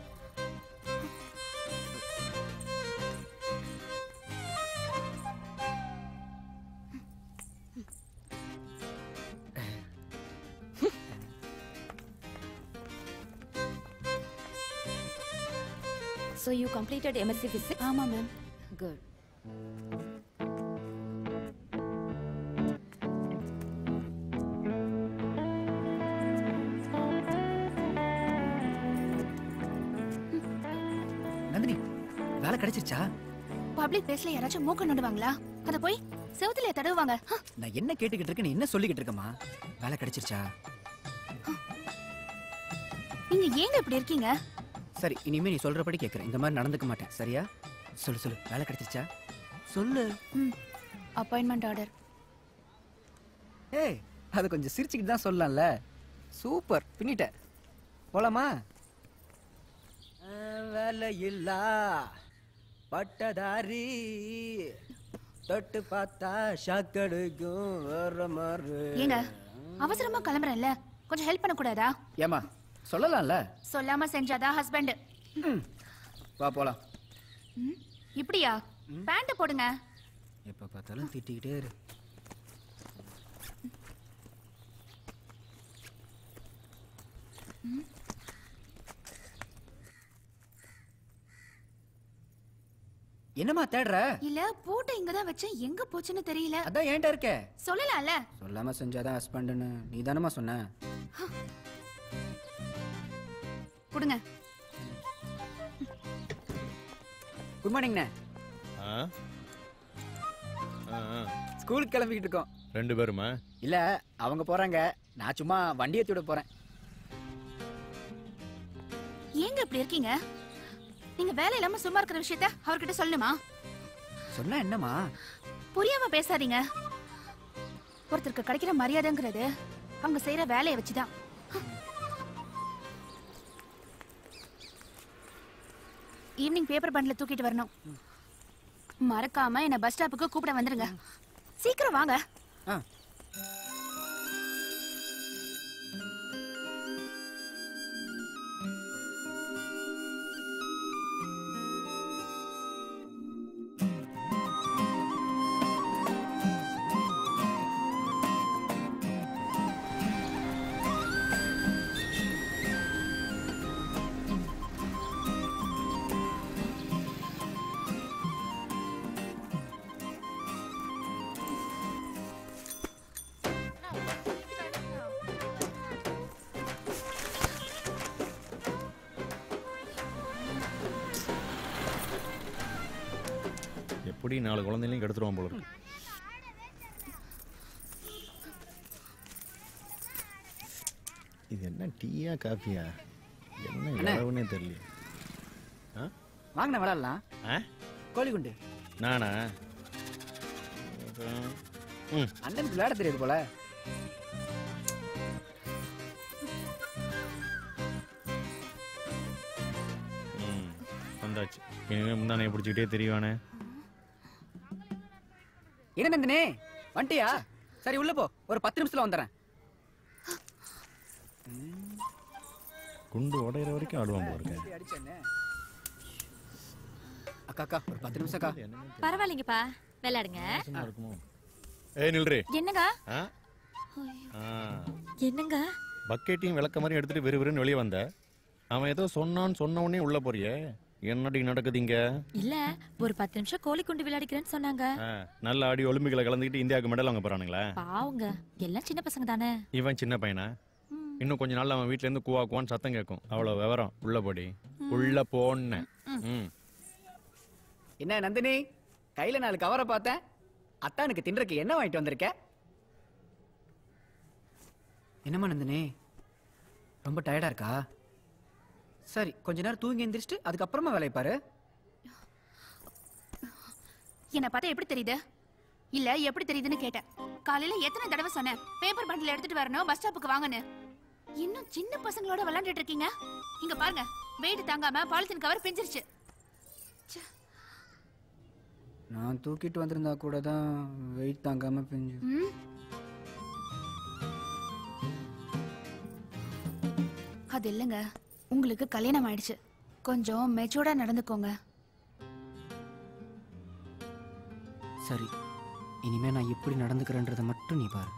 So you completed MSc Physics? ஆமா மேம் Good. நந்தினி வேலை கிடைச்சிருச்சா பப்ளிக் பிளேஸ்ல யாராச்சும் மூக்க நடுவாங்களா அத போய் செவுத்துல தடவுவாங்க ஹ, நான் என்ன கேட்டுக்கிட்டு இருக்கேன் நீ என்ன சொல்லிக்கிட்டு இருக்கமா வேலை கிடைச்சிருச்சா நீங்க ஏங்க இப்படி இருக்கீங்க சரி இனிமே நீ சொல்றபடி கேட்கறேன் இந்த மாதிரி நடந்துக்க மாட்டேன் சரியா சொல்லு சொல்லு வேலை கிடைச்சிருச்சா சொல்லு அப்பாயின்மெண்ட் ஆர்டர் ஏய் அது கொஞ்சம் சிரிச்சுக்கிட்டு தான் சொல்லலாம்ல சூப்பர் பின்னிட்ட போலாமா வேலை இல்லா பட்டதாரி தொட்டு பார்த்தா ஷாக்கடுக்கும் வர மாதிரி ஏங்க அவசரமா கிளம்புறேன்ல கொஞ்சம் ஹெல்ப் பண்ண கூடாதா ஏமா சொல்லலாம்ல சொல்லாம செஞ்சாதான் ஹஸ்பண்ட் வா போலாம் இப்படியா பேண்ட் போடுங்க எப்ப பார்த்தாலும் திட்டிக்கிட்டே இரு என்னம்மா தேடுற இல்ல போட்டு இங்கதான் வச்சேன் எங்க போச்சுன்னு தெரியல அதான் ஏன்டா இருக்க சொல்லலாம்ல சொல்லாம செஞ்சாதான் ஹஸ்பண்டுன்னு நீ தானம்மா சொன்ன கொடுங்க குட் மார்னிங்ண்ணே ஆ ஆ, ஆ. ஸ்கூலுக்கு கிளம்பிக்கிட்டு இருக்கோம் ரெண்டு பேருமா இல்ல அவங்க போறாங்க நான் சும்மா வண்டி ஏத்தி விட போறேன் ஏங்க இப்படி இருக்கீங்க நீங்க வேலை இல்லாம சும்மா இருக்கிற விஷயத்த அவர்கிட்ட சொல்லணுமா சொன்னா என்னம்மா புரியாம பேசாதீங்க ஒருத்தருக்கு கிடைக்கிற மரியாதைங்கிறது அவங்க செய்யற வேலையை வச்சுதான் ஈவினிங் பேப்பர் பண்ட்ல தூக்கிட்டு வரணும் மறக்காம என்ன பஸ் ஸ்டாப்புக்கு கூப்பிட வந்துருங்க சீக்கிரம் வாங்க ஆ எப்படி நாலு குழந்தைகளையும் கெடுத்துருவான் போல இருக்கு இது என்ன டீயா காஃபியா என்ன அண்ணே. இளவுன்னே தெரியல ஆ வாங்கண்ணே விளாடலாம் ஆ கோழி குண்டு நானா ம் அண்ணனுக்கு விளையாட தெரியாது போல ம் வந்தாச்சு இனிமே முந்தானையை பிடிச்சிக்கிட்டே தெரியவானே என்ன நந்தினி வந்துட்டியா சரி உள்ள போ ஒரு பத்து நிமிஷத்துல வந்துடுறேன் குண்டு உடையிற வரைக்கும் ஆடுவான் போல இருக்கு அடிச்சேன்னு அக்கா அக்கா ஒரு பத்து நிமிஷம் அக்கா பரவாயில்லைங்கப்பா விளையாடுங்க சும்மா இருக்குமோ ஏய் நில்றி என்னங்க ஆ ஆ என்னங்க பக்கெட்டையும் விளக்க மாதிரி எடுத்துட்டு வெறு வெறுன்னு வெளியே வந்த அவன் ஏதோ சொன்னான்னு சொன்ன உடனே உள்ள போறியே என்னடி நடக்குது இங்க இல்ல ஒரு பத்து நிமிஷம் கோழி குண்டு விளையாடிக்கிறேன்னு சொன்னாங்க ஆ, நல்ல ஆடி ஒலிம்பிக்ல கலந்துக்கிட்டு இந்தியாவுக்கு மெடல் வாங்க போறானுங்களா பாவுங்க எல்லாம் சின்ன பசங்க தானே இவன் சின்ன பையனா இன்னும் கொஞ்ச நாள்ல அவன் வீட்ல இருந்து கூவா கூவான்னு சத்தம் கேட்கும் அவ்வளவு விவரம் உள்ள போடி உள்ள போன்னேன் ம் என்ன நந்தினி கையில நாலு கவரை பார்த்தேன் அத்தானுக்கு தின்றக்கு என்ன வாங்கிட்டு வந்திருக்க என்னம்மா நந்தினி ரொம்ப டயர்டா இருக்கா சரி கொஞ்ச நேரம் தூங்கி எந்திரிச்சிட்டு அதுக்கப்புறமா வேலையை பாரு என்ன பார்த்தா எப்படி தெரியுது இல்ல எப்படி தெரியுதுன்னு கேட்டேன் காலையில எத்தனை தடவை சொன்னேன் பேப்பர் பண்டில் எடுத்துட்டு வரணும் பஸ் ஸ்டாப்புக்கு வாங்கன்னு இன்னும் சின்ன பசங்களோட விளையாண்டுட்டு இருக்கீங்க இங்க பாருங்க வெயிட் தாங்காம பாலித்தீன் கவர் பிஞ்சிருச்சு நான் தூக்கிட்டு வந்திருந்தா கூட தான் வெயிட் தாங்காம பிஞ்சு ம்? அது இல்லைங்க உங்களுக்கு கல்யாணம் ஆயிடுச்சு கொஞ்சம் மெச்சூர்டா நடந்துக்கோங்க சரி இனிமே நான் எப்படி நடந்துக்கிறேன்றதை மட்டும் நீ பாரு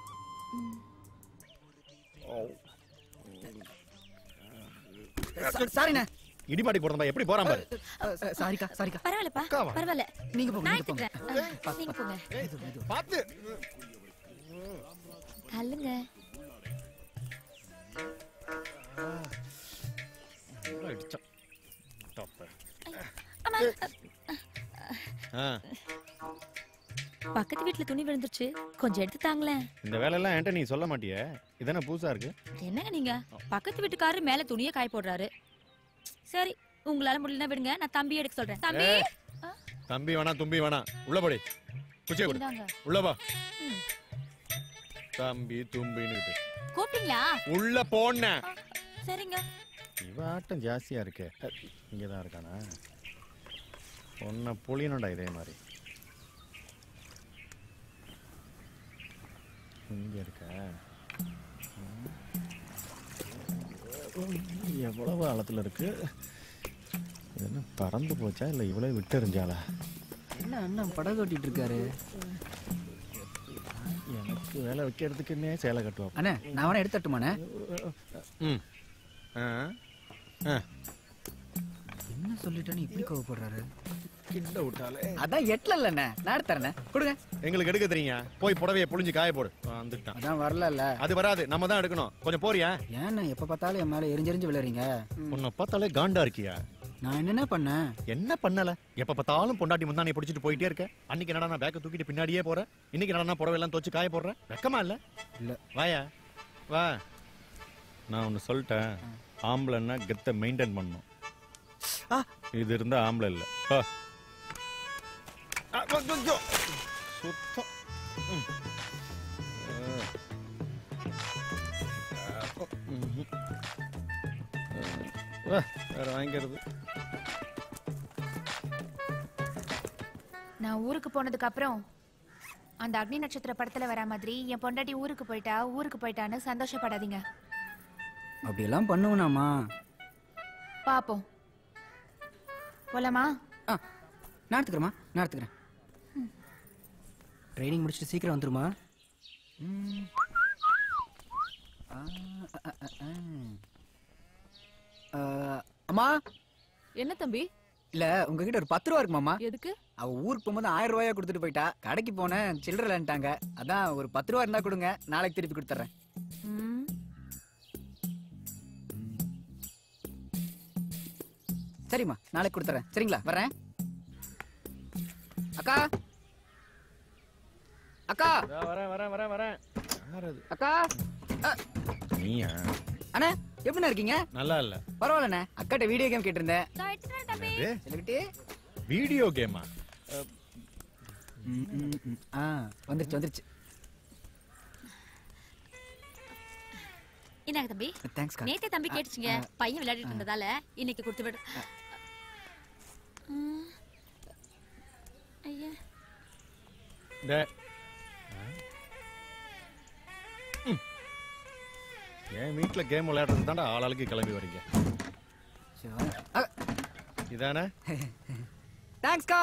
சாரிண்ணே இடிபாடி போறதா எப்படி போறான் பாரு சாரிக்கா சாரிக்கா பரவாயில்லப்பா அக்காவா? பரவாயில்ல நீங்க போங்க, நான் நீங்க போங்க. எடுத்துக்கிறேன். ஆ, நீங்க போங்க பாத்து தள்ளுங்க அடிச்சான் டாப் ஆமா ஆ, பக்கத்து வீட்டுல துணி விழுந்துருச்சு கொஞ்சம் எடுத்து தாங்களேன் இந்த வேலையெல்லாம் என்கிட்ட நீ சொல்ல மாட்டியே இதானே புதுசா இருக்கு என்னங்க நீங்க பக்கத்து வீட்டுக்காரரு மேல துணியை காய போடுறாரு சரி உங்களால முடியலன்னா விடுங்க நான் தம்பி எடுக்க சொல்றேன் தம்பி ஏய். தம்பி வேணா தும்பி வேணா உள்ள போடி குச்சியை கொடு இந்தாங்க. உள்ள வா ம். தம்பி தும்பின்னு கூப்பிட்டீங்களா உள்ள போன சரிங்க இவ ஆட்டம் ஜாஸ்தியா இருக்கே இங்கே தான் இருக்கானா ஒன்ன புளியணும்டா இதே மாதிரி இங்க இருக்க ம். எவ்வளவு ஆழத்துல இருக்கு இது என்ன பறந்து போச்சா இல்லை இவ்வளவு விட்டு எறிஞ்சாளா என்ன அண்ணன் படகு ஓட்டிட்டு இருக்காரு எனக்கு வேலை வைக்கிறதுக்குன்னே சேலை கட்டுவோம் அண்ணே நான் வேணா எடுத்துட்டுமாண்ணே ம் ஆ ஆ என்ன சொல்லிட்டேன்னு இப்படி கோவப்படுறாரு கிட்ட விட்டாலே அதான் எட்ல இல்லண்ணே நான் எடுத்துறேண்ணே கொடுங்க எங்களுக்கு எடுக்க தெரியுங்க போய் புடவைய புழிஞ்சு காய போடு வந்துட்டான் அதான் வரல அது வராது நம்ம தான் எடுக்கணும் கொஞ்சம் போறியா ஏண்ணே எப்ப பார்த்தாலும் என் மேல எரிஞ்செரிஞ்சு விளையாறீங்க உன்னை பார்த்தாலே காண்டா இருக்கியா நான் என்னென்ன பண்ணேன் என்ன பண்ணல எப்ப பார்த்தாலும் பொண்டாட்டி முந்தானி பிடிச்சிட்டு போயிட்டே இருக்க அன்னைக்கு என்னடா நான் பேக்க தூக்கிட்டு பின்னாடியே போறேன் இன்னைக்கு என்னடா நான் புடவை எல்லாம் துவச்சு காய போடுறேன் வெக்கமா இல்ல இல்ல வாயா வா நான் ஒன்னு சொல்லிட்டேன் ஆம்பளைன்னா கெத்த மெயின்டைன் பண்ணணும் இது இருந்தா ஆம்பளை இல்ல வா சுத்தம் ம். ம்ஹும். வா, வேற வாங்கிக்கிறது நான் ஊருக்கு போனதுக்கு அப்புறம் அந்த அக்னி நட்சத்திர படத்துல வர மாதிரி என் பொண்டாட்டி ஊருக்கு போயிட்டா ஊருக்கு போயிட்டான்னு சந்தோஷப்படாதீங்க அப்படியெல்லாம் பண்ணுவனாமா பாப்போம் போலாமா நான் எடுத்துக்கிறேம்மா நான் எடுத்துக்கிறேன் ட்ரைனிங் முடிச்சுட்டு சீக்கிரம் வந்துருமா ம். ஆ, அ, அ, அ. ஆ, அம்மா என்ன தம்பி இல்ல உங்ககிட்ட ஒரு பத்து ரூபா இருக்குமாமா எதுக்கு அவ ஊருக்கு போகும்போது ஆயிரம் ரூபாயா கொடுத்துட்டு போயிட்டா கடைக்கு போனேன் சில்லறலன்ட்டாங்க அதான் ஒரு பத்து ரூபா இருந்தா கொடுங்க நாளைக்கு திருப்பி கொடுத்துட்றேன் ம், சரிம்மா நாளைக்கு கொடுத்துறேன் சரிங்களா வரேன் அக்கா அக்கா இதோ வரேன் வரேன் வரேன் வரேன் யார் அது அக்கா அ, நீயா அண்ணா எப்படிண்ணா இருக்கீங்க நல்லா இல்ல பரவாயில்லண்ணே அக்காட்ட வீடியோ கேம் கேட்டிருந்தேன் என்னது? சொல்லிக்கிட்டு வீடியோ கேமா ம், ம், ம். ஆ வந்துருச்சு வந்துருச்சு என்னங்க தம்பி தேங்க்ஸ்க்கா நேத்தே தம்பி கேட்டுச்சுங்க ஆ, பையன் விளையாடிட்டு இருந்ததால இன்னைக்கு கொடுத்து விடு ம். ஐயா டே ம். என் வீட்டுல கேம் விளையாடுறது தாண்டா ஆளாளுக்கு கிளம்பி வரீங்க இதானே தேங்க்ஸ்க்கா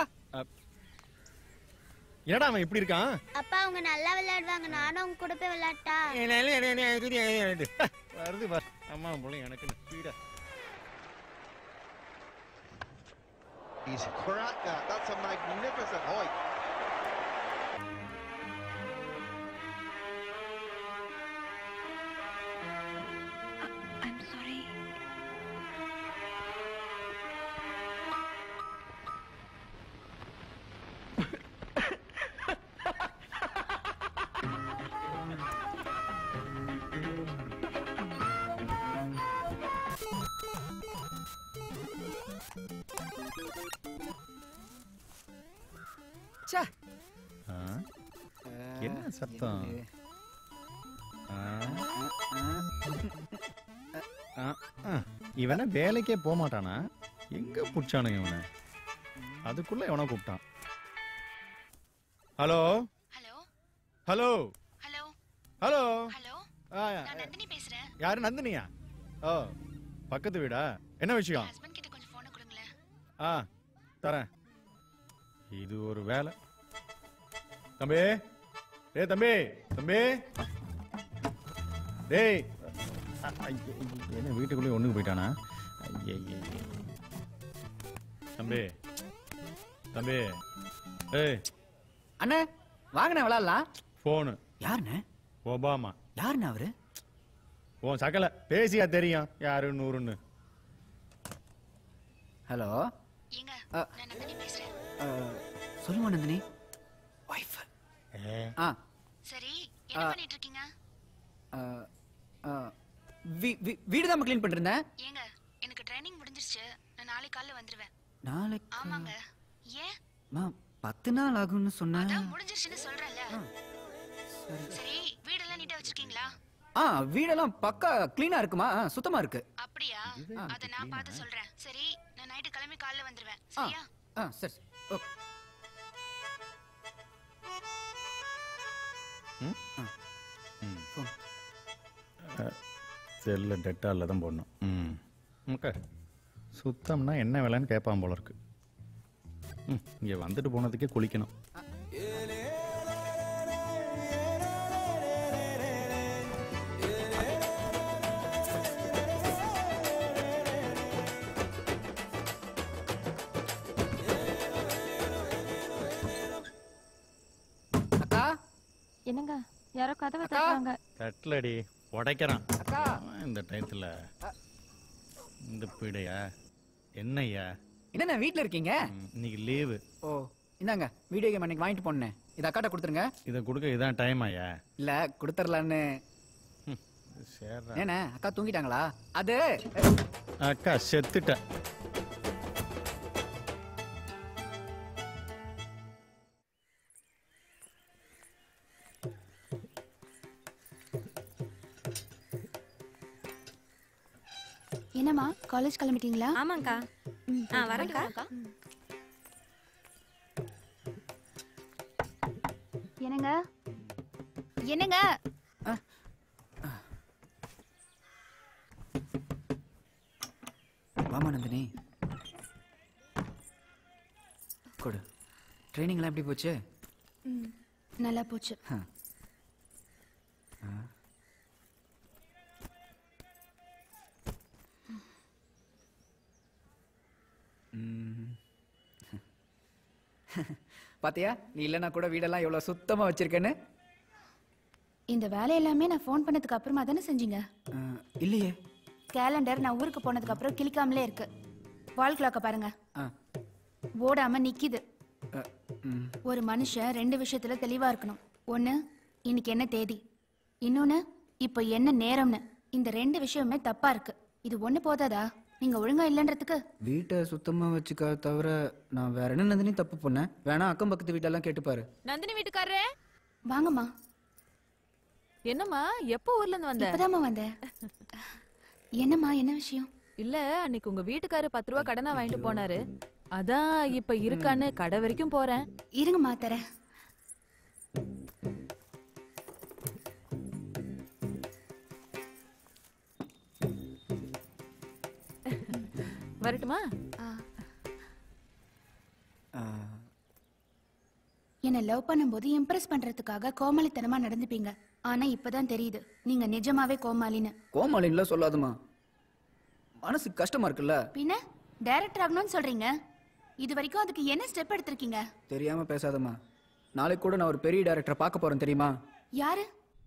என்னடா அவன் இப்படி இருக்கான் அப்பா அவங்க நல்லா விளையாடுவாங்க நானும் அவங்க கூட போய் விளையாட்டா வருது பார் அம்மா போல எனக்கு ஸ்பீடா He's cracked that. That's a magnificent height. I'm sorry. என்ன சத்தம் ஆ? ஆ, ஆ. இவனை வேலைக்கே போக மாட்டானா எங்க புடிச்சானுங்க இவனை அதுக்குள்ள எவனோ கூப்பிட்டான் hello hello hello hello hello hello ஆ, நான் நந்தினி பேசுறேன் யாரு நந்தினியா ஓ பக்கத்து வீடா என்ன விஷயம் ஹஸ்பண்ட் கிட்ட கொஞ்சம் போனை கொடுங்களேன் ஆ தரேன் இது ஒரு வேலை தம்பி டேய் தம்பி தம்பி டேய் அ, ஐயோ, என்ன வீட்டுக்குள்ளேயே ஒண்ணுக்கு போயிட்டானா ஐயையே. தம்பி தம்பி ஏய் அண்ணே வாங்கண்ணே விளாட்லாம் போனு யாருண்ணே ஒபாமா யாருண்ணே அவரு உன் சகல பேசியா தெரியும் யாரு நூறுன்னு ஹலோ ஏங்க அ. நான் நந்தினி பேசுறேன் சொல்லுங்க நந்தினி ஒய்ஃப் ஆ சரி ஆ. என்ன பண்ணிட்டு இருக்கீங்க வீடு தான் க்ளீன் பண்ணிருந்தேன் ஏங்க எனக்கு ட்ரைனிங் முடிஞ்சிருச்சு நான் நாளைக்கு காலைல வந்துருவேன் நாளைக்கு ஆமாங்க ஏன் மா பத்து நாள் ஆகும்னு சொன்னேன் அதான் முடிஞ்சிருச்சுன்னு சொல்றேன்ல சரி வீடெல்லாம் நீட்டா வச்சிருக்கீங்களா ஆ வீடெல்லாம் பக்கா க்ளீனா இருக்குமா ஆ, சுத்தமா இருக்கு அப்படியா அத நான் பார்த்து சொல்றேன் சரி நான் நைட்டு கிளம்பி காலைல வந்துருவேன் ஆ சரியா ஆ சரி சரி. ஓ. ம்? ஆ. ம். ஃபோன். செல்ல டெட்டாலில் தான் போடணும் ம் ஓகே சுத்தம்னா என்ன விலைன்னு கேட்பான் போல இருக்கு ம் இங்கே வந்துட்டு போனதுக்கே குளிக்கணும் அக்கா என்னங்க யாரோ கதவை அக்கா? தட்டுறாங்க கட்லடி உடைக்கிறான் அக்கா அவன் இந்த டயத்தில் இந்த பீடையா என்னய்யா என்னண்ணே வீட்ல இருக்கீங்க ம், இன்னைக்கு லீவு ஓ இந்தாங்க வீடியோ கேம் அன்னைக்கு வாங்கிட்டு போனேன் இதை அக்காட்ட கொடுத்துருங்க இதை கொடுக்க இதான் டைம் ஆயா இல்ல கொடுத்துர்லான்னு சேர்றா ஏண்ணே அக்கா தூங்கிட்டாங்களா அது அக்கா செத்துட்டேன் என்னம்மா காலேஜ் கிளம்பிட்டீங்களா ஆமாங்கக்கா ஆ வரேன்க்கா என்னங்க என்னங்க வாமா நந்தினி கொடு ட்ரைனிங்லாம் எப்படி போச்சு ம், நல்லா போச்சு ஆ. ஆ. ம். பாத்தியா நீ இல்லைன்னா கூட வீடெல்லாம் எவ்வளவு சுத்தமா வச்சிருக்கேன்னு இந்த வேலை எல்லாமே நான் ஃபோன் பண்ணதுக்கு அப்புறமா தானே செஞ்சீங்க ஆ, இல்லையே கேலண்டர் நான் ஊருக்கு போனதுக்கு அப்புறம் கிளிக்காமலே இருக்கு வால் கிளாக்க பாருங்க ஆ. ஓடாம நிக்கிது ஆ, ம். ஒரு மனுஷன் ரெண்டு விஷயத்துல தெளிவா இருக்கணும் ஒண்ணு இன்னைக்கு என்ன தேதி இன்னொன்னு இப்போ என்ன நேரம்னு இந்த ரெண்டு விஷயமுமே தப்பா இருக்கு இது ஒண்ணு போதாதா நீங்க ஒழுங்கா இல்லைன்றதுக்கு வீட்டை சுத்தமா வச்சுக்க தவிர நான் வேற என்ன நந்தினி தப்பு பண்ணேன் வேணா அக்கம் பக்கத்து வீட்டெல்லாம் கேட்டுப்பாரு நந்தினி வீட்டுக்காரரே வாங்கம்மா என்னம்மா எப்போ ஊர்ல இருந்து வந்த இப்பதாம்மா வந்தேன் என்னம்மா என்ன விஷயம் இல்ல அன்னைக்கு உங்க வீட்டுக்காரரு பத்து ரூபா கடனா வாங்கிட்டு போனாரு அதான் இப்ப இருக்கான்னு கடை வரைக்கும் போறேன் இருங்கம்மா தரேன் வரட்டுமா என்னை லவ் பண்ணும்போது இம்ப்ரெஸ் பண்றதுக்காக கோமாளித்தனமா நடந்துப்பீங்க ஆனா இப்பதான் தெரியுது நீங்க நிஜமாவே கோமாளின்னு கோமாளின்லாம் சொல்லாதுமா மனசு கஷ்டமா இருக்குல்ல பின்ன டைரக்டர் ஆகணும்னு சொல்றீங்க இது வரைக்கும் அதுக்கு என்ன ஸ்டெப் எடுத்திருக்கீங்க தெரியாம பேசாதம்மா நாளைக்கு கூட நான் ஒரு பெரிய டைரக்டரை பார்க்க போறேன் தெரியுமா யாரு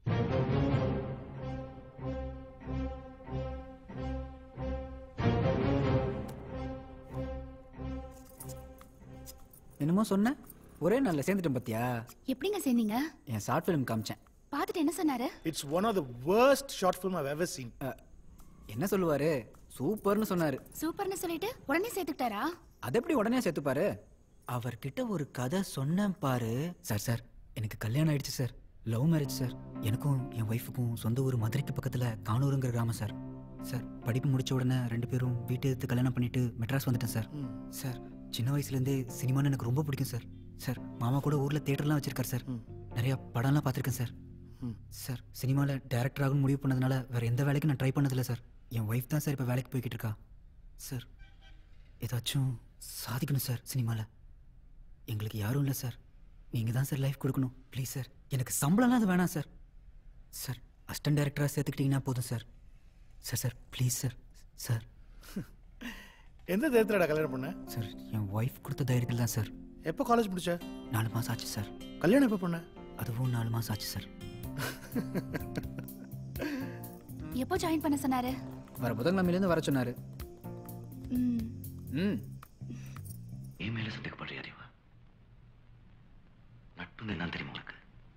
என்னமோ சொன்ன ஒரே நாள்ல சேர்ந்துட்டேன் பாத்தியா எப்படிங்க சேர்ந்தீங்க என் ஷார்ட் ஃபிலிம் காமிச்சேன் பார்த்துட்டு என்ன சொன்னாரு It's one of the worst short film I've ever seen. என்ன சொல்லுவாரு சூப்பர்னு சொன்னாரு சூப்பர்னு சொல்லிட்டு உடனே சேர்த்துக்கிட்டாரா அது எப்படி உடனே சேர்த்துப்பாரு அவர்கிட்ட ஒரு கதை சொன்னேன் பாரு சார் சார் எனக்கு கல்யாணம் ஆயிடுச்சு சார் லவ் மேரேஜ் சார் எனக்கும் என் ஒய்ஃபுக்கும் சொந்த ஊர் மதுரைக்கு பக்கத்தில் கானூருங்கிற கிராமம் சார் சார் படிப்பு முடிச்ச உடனே ரெண்டு பேரும் வீட்டு எடுத்து கல்யாணம் பண்ணிட்டு மெட்ராஸ் வந்துட்டேன் சார் சார் சின்ன வயசுலேருந்தே சினிமான்னு எனக்கு ரொம்ப பிடிக்கும் சார் சார் மாமா கூட ஊரில் தேட்டர்லாம் வச்சிருக்காரு சார் நிறையா படம்லாம் பார்த்துருக்கேன் சார் சார் சினிமாவில் டேரக்டர் ஆகணும்னு முடிவு பண்ணதுனால வேறு எந்த வேலைக்கும் நான் ட்ரை பண்ணதில்லை சார் என் ஒய்ஃப் தான் சார் இப்போ வேலைக்கு போய்கிட்டு இருக்கா சார் ஏதாச்சும் சாதிக்கணும் சார் சினிமாவில் எங்களுக்கு யாரும் இல்லை சார் நீங்கள் தான் சார் லைஃப் கொடுக்கணும் ப்ளீஸ் சார் எனக்கு சம்பளம்லாம் அது வேணாம் சார் சார் அசிஸ்டன்ட் டைரக்டராக சேர்த்துக்கிட்டிங்கன்னா போதும் sir sir sir please sir sir எந்த தைரியத்திலடா கல்யாணம் பண்ண சார் என் ஒய்ஃப் கொடுத்த தைரியத்தில் தான் சார் எப்போ காலேஜ் முடிச்ச நாலு மாதம் ஆச்சு சார் கல்யாணம் எப்போ பண்ண அதுவும் நாலு மாதம் ஆச்சு சார் எப்போ ஜாயின் பண்ண சொன்னாரு வர புதன்கிழமையிலேருந்து வர சொன்னார் ம் ம் என் மேல சந்தேகப்படுறியா தேவா நட்புன்னு என்ன தெரியுமா உனக்கு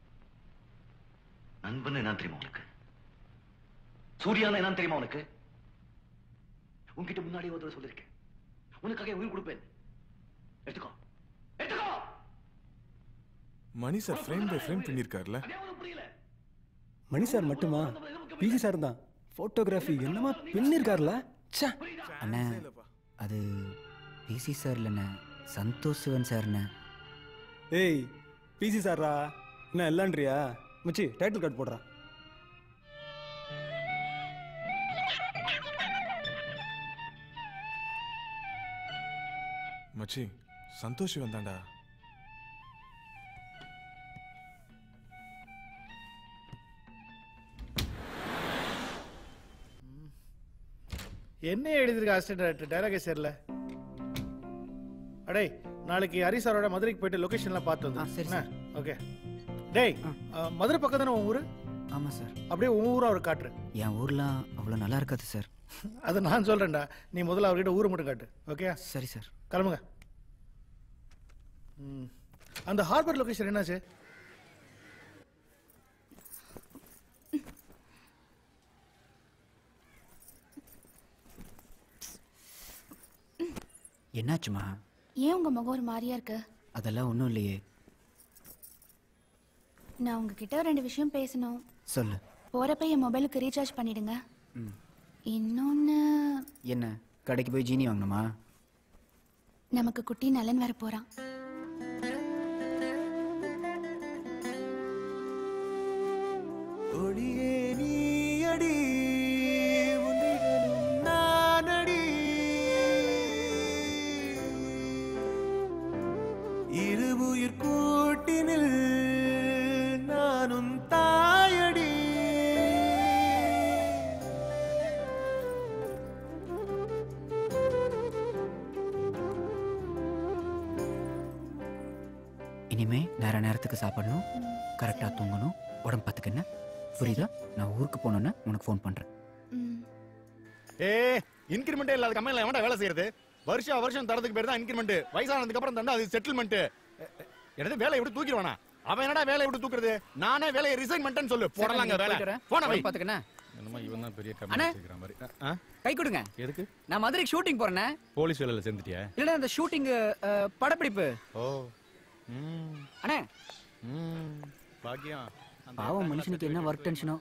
நண்பன் என்ன தெரியுமா உனக்கு சூர்யானா என்ன தெரியுமா உனக்கு உன்கிட்ட முன்னாடி ஒரு தடவை சொல்லிருக்கேன் உனக்காக என் உயிர் கொடுப்பேன் எடுத்துக்கோ எடுத்துக்கோ Mani sir frame by frame பண்ணியிருக்காருல மணி சார் மட்டுமா பிசி சார் தான் ஃபோட்டோகிராஃபி என்னமா பின்னிருக்காருல ச்சே அண்ணா அது பிசி சார் இல்லைண்ணே சந்தோஷ் சிவன் சார்ண்ணே ஏய் பிசி சாரா என்ன இல்லைன்றியா மச்சி டைட்டில் கார்டு போடுறா மச்சி சந்தோஷ் வந்தாண்டா என்ன எழுதிருக்க அசிஸ்டன்ட் டைரக்டர் டைரக்டர் சரில அடே நாளைக்கு ஹரி சாரோட மதுரைக்கு போயிட்டு லொகேஷன்லாம் பார்த்து வந்து சரி சார் ஓகே டேய் அஹ், மதுரை பக்கம் தானே உன் ஊரு ஆமாம் சார் அப்படியே உன் ஊரை அவர் காட்டுரு என் ஊர்லாம் அவ்வளோ நல்லா இருக்காது சார் அதை நான் சொல்றேன்டா நீ முதல்ல அவர்கிட்ட ஊரை மட்டும் காட்டு ஓகே சரி சார் கிளம்புங்க ம். அந்த ஹார்பர் லொகேஷன் என்னாச்சு என்னாச்சுமா ஏன் உங்க முகம் ஒரு மாதிரியா இருக்கு அதெல்லாம் ஒன்றும் இல்லையே நான் உங்ககிட்ட ஒரு ரெண்டு விஷயம் பேசணும் சொல்லு போறப்ப என் மொபைலுக்கு ரீசார்ஜ் பண்ணிடுங்க ம். இன்னொன்னு என்ன கடைக்கு போய் ஜீனி வாங்கணுமா நமக்கு குட்டி நலன் வர போறான் ஒளியே நீயடி உன்னிடனும் நானடி இருவுயிர் கூட்டினில் நானும் தாயடி இனிமே நேர நேரத்துக்கு சாப்பிடணும் கரெக்டாக தூங்கணும் உடம்பு பார்த்துக்கண்ண புரியுதா நான் ஊருக்கு போனோன்னே உனக்கு ஃபோன் பண்ணுறேன் ஏ இன்கிரிமெண்டே இல்லாத கம்பெனில எவன்டா வேலை செய்யறது வருஷம் வருஷம் தரதுக்கு பேர் தான் இன்கிரிமெண்ட் வயசானதுக்கு அப்புறம் தந்தா அது செட்டில்மெண்ட் எடுத்து வேலையை விட்டு தூக்கிடுவானா அவன் என்னடா வேலையை விட்டு தூக்குறது நானே வேலையை ரிசைன் பண்ணிட்டேன்னு சொல்லு போடலாங்க வேலை போன வை பார்த்துக்கண்ணா என்னமோ இவன் தான் பெரிய அண்ணே. கம்பெனி வச்சுக்கிற மாதிரி ஆ, ஆ? கை கொடுங்க எதுக்கு நான் மதுரைக்கு ஷூட்டிங் போறேண்ணே போலீஸ் வேலையில சேர்ந்துட்டியா இல்லைன்னா அந்த ஷூட்டிங் படப்பிடிப்பு ஓ ம் அண்ணே ம் பாக்கியம் அந்த பாவம் மனுஷனுக்கு என்ன ஒர்க் டென்ஷனோ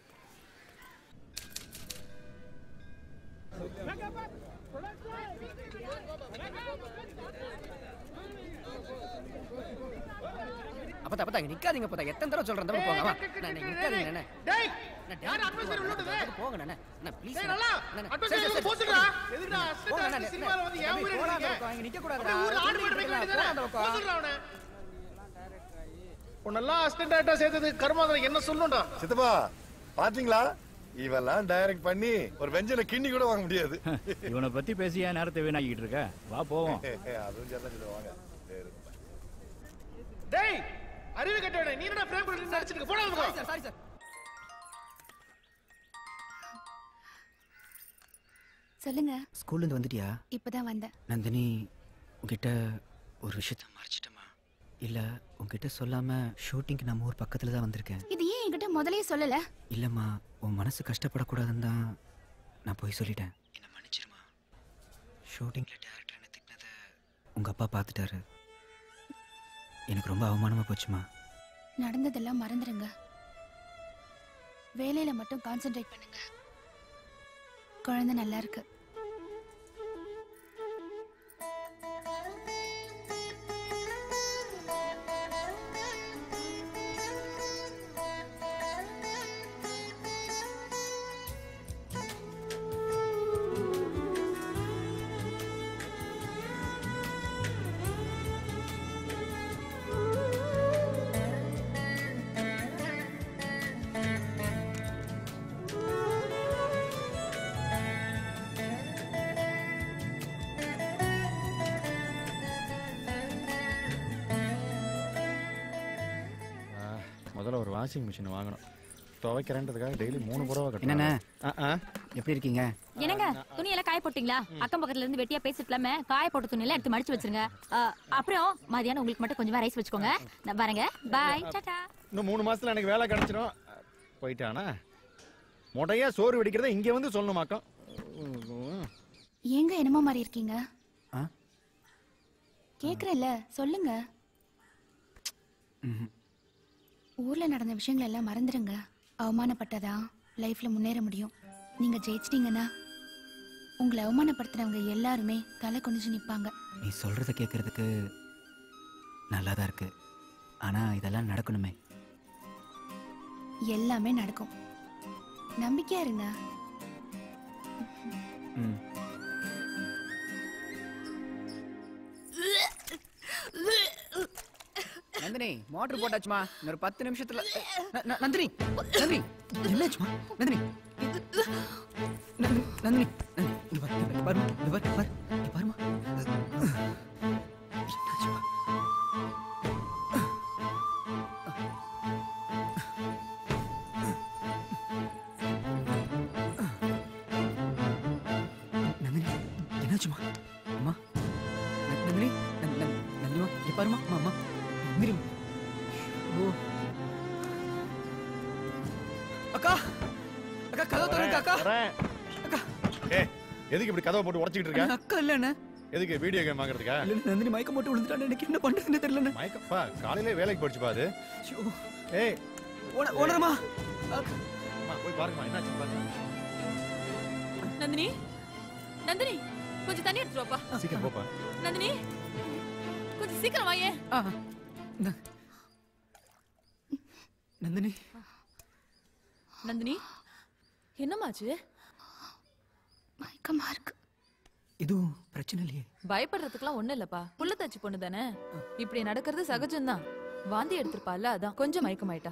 அப்பதா அப்பதா இங்க நிக்காதீங்க அப்பதா எத்தனை தடவை சொல்றேன் தடவை போங்க வா நான் நீங்க நிக்காதீங்க அண்ணே டேய் நான் யார் atmosphere உள்ள விட்டது? போங்க அண்ணே அண்ணே ப்ளீஸ் டேய் நல்லா atmosphere உள்ள போச்சுடா எதுக்குடா assistant director சினிமால வந்து ஏன் ஊரே இருக்கீங்க இங்க நிக்க கூடாது அப்படியே ஊர்ல ஆடு மாடு வைக்க வேண்டியதானே போச்சுடா அவனை உன்னெல்லாம் அசிஸ்டன்ட் டைரக்டர் சேர்த்தது கர்மாதம் என்ன சொல்லணும்டா சித்தப்பா பாத்தீங்களா இவெல்லாம் டைரக்ட் பண்ணி ஒரு வெஞ்சல கிண்ணி கூட வாங்க முடியாது இவனை பத்தி பேசியா நேரத்தை வீணாக்கிட்டு இருக்க வா போவோம் அதுவும் சரிதான் சொல்லுவாங்க டேய் அறிவு கட்டவனே நீ என்ன பிரேம் பண்ணி நடிச்சிட்டு இருக்க? போடா அந்த பக்கம். சாரி சார் சொல்லுங்க ஸ்கூல்ல இருந்து வந்துட்டியா இப்பதான் வந்தேன் நந்தினி உங்ககிட்ட ஒரு விஷயத்த மறைச்சிட்டமா இல்ல உங்ககிட்ட சொல்லாம ஷூட்டிங்க்கு நம்ம ஊர் பக்கத்துல தான் வந்திருக்கேன் இது ஏன் என்கிட்ட முதல்லயே சொல்லல இல்லம்மா உன் மனசு கஷ்டப்படக்கூடாதுன்னு தான் நான் போய் சொல்லிட்டேன் என்ன மன்னிச்சிருமா ஷூட்டிங்ல டேரக்டர் என்ன திட்டினதை உங்க அப்பா பார்த்துட்டாரு எனக்கு ரொம்ப அவமானமா போச்சுமா நடந்ததெல்லாம் மறந்துடுங்க வேலையில மட்டும் கான்சென்ட்ரேட் பண்ணுங்க குழந்தை நல்லா இருக்கு ஆ, முதல்ல ஒரு வாஷிங் மிஷின் வாங்கணும் துவைக்கிறேன்றதுக்காக டெய்லி மூணு புடவை என்னண்ணே? கட்டணும் எப்படி இருக்கீங்க என்னங்க துணியெல்லாம் காய போட்டீங்களா அக்கம் பக்கத்துல இருந்து வெட்டியா பேசிட்டு இல்லாம காய போட்ட துணியெல்லாம் எடுத்து மடிச்சு வச்சிருங்க ஆ, அப்புறம் மதியானம் உங்களுக்கு மட்டும் கொஞ்சமா ரைஸ் வச்சுக்கோங்க நான் வரேங்க பாய் டாடா இன்னும் மூணு மாசத்துல எனக்கு வேலை கிடைச்சிரும் போயிட்டானா முடையா சோறு வெடிக்கிறத இங்க வந்து சொல்லணுமாக்கம் ஏங்க என்னமோ மாதிரி இருக்கீங்க ஆ? கேக்குறேன்ல சொல்லுங்க ம்ஹும். ஊர்ல நடந்த விஷயங்கள் எல்லாம் மறந்துடுங்க அவமானப்பட்டதா லைஃப்ல முன்னேற முடியும் நீங்க ஜெயிச்சிட்டீங்கன்னா உங்களை அவமானப்படுத்துறவங்க எல்லாருமே தலை குனிஞ்சு நிப்பாங்க நீ சொல்றத கேட்கறதுக்கு நல்லா தான் இருக்கு ஆனா இதெல்லாம் நடக்கணுமே எல்லாமே நடக்கும் நம்பிக்கையா இருங்க ம் நந்தினி மோட்டர் போட்டாச்சுமா இன்னொரு பத்து நிமிஷத்துல ந- ந- நந்தினி நந்தினி என்னாச்சுமா நந்தினி நந்தினி நந்தினி நந்தினி, இங்க பாரு, இங்க பாரு, இங்க பாரு, பாரு, இங்க பாருமா என்னாச்சுமா நந்தினி என்னாச்சுமா அம்மா ந- நந்தினி நந்- நந்- நந்தினிமா இங்க பாருமா அம்மா அம்மா நந்தினி ஓ அக்கா அக்கா கதவு திறங்க அக்கா ஏ எதுக்கு இப்படி கதவை போட்டு உடைச்சிட்டு இருக்க அக்கா இல்லண்ணே எதுக்கு வீடியோ கேம் வாங்குறதுக்கா இல்ல நந்தினி மயக்கம் போட்டு விழுந்துட்டான்னு எனக்கு என்ன பண்றதுன்னு தெரியலண்ணே மயக்கப்பா காலையிலே வேலைக்கு போயிடுச்சுப்பா அது ஏய் ஓன- ஓனரம்மா அம்மா, போய் பாருங்கம்மா என்னாச்சு பாருங்க நந்தினி நந்தினி கொஞ்சம் தண்ணி எடுத்துட்டு வாப்பா சீக்கிரம் போப்பா நந்தினி கொஞ்சம் சீக்கிரம் வாயே நந்தினி நந்தினி என்னமாச்சு மயக்கமா இருக்கு எதுவும் பிரச்சனை இல்லையே பயப்படுறதுக்குலாம் ஒண்ணும் இல்லப்பா புள்ள தச்சு பொண்ணு தானே இப்படி நடக்கிறது சகஜம்தான் வாந்தி எடுத்திருப்பால அதான் கொஞ்சம் மயக்கமாயிட்டா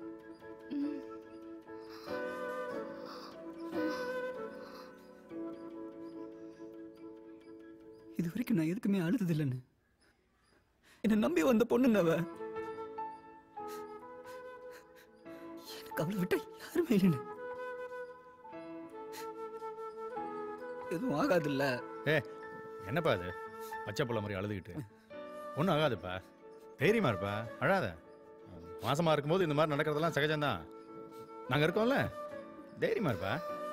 இது வரைக்கும் நான் எதுக்குமே அழுதது இல்லைன்னு என்னை நம்பி வந்த பொண்ணுங்க அவ எனக்கு அவளை விட்ட யாருமே இல்லைன்னு எதுவும் ஆகாதுல்ல ஏ என்னப்பா அது பச்சை புள்ள மாதிரி அழுதுகிட்டு ஒன்றும் ஆகாதுப்பா தைரியமா இருப்பா அழாத மாசமா இருக்கும்போது இந்த மாதிரி நடக்கிறதெல்லாம் சகஜம்தான் நாங்க இருக்கோம்ல தைரியமா இருப்பா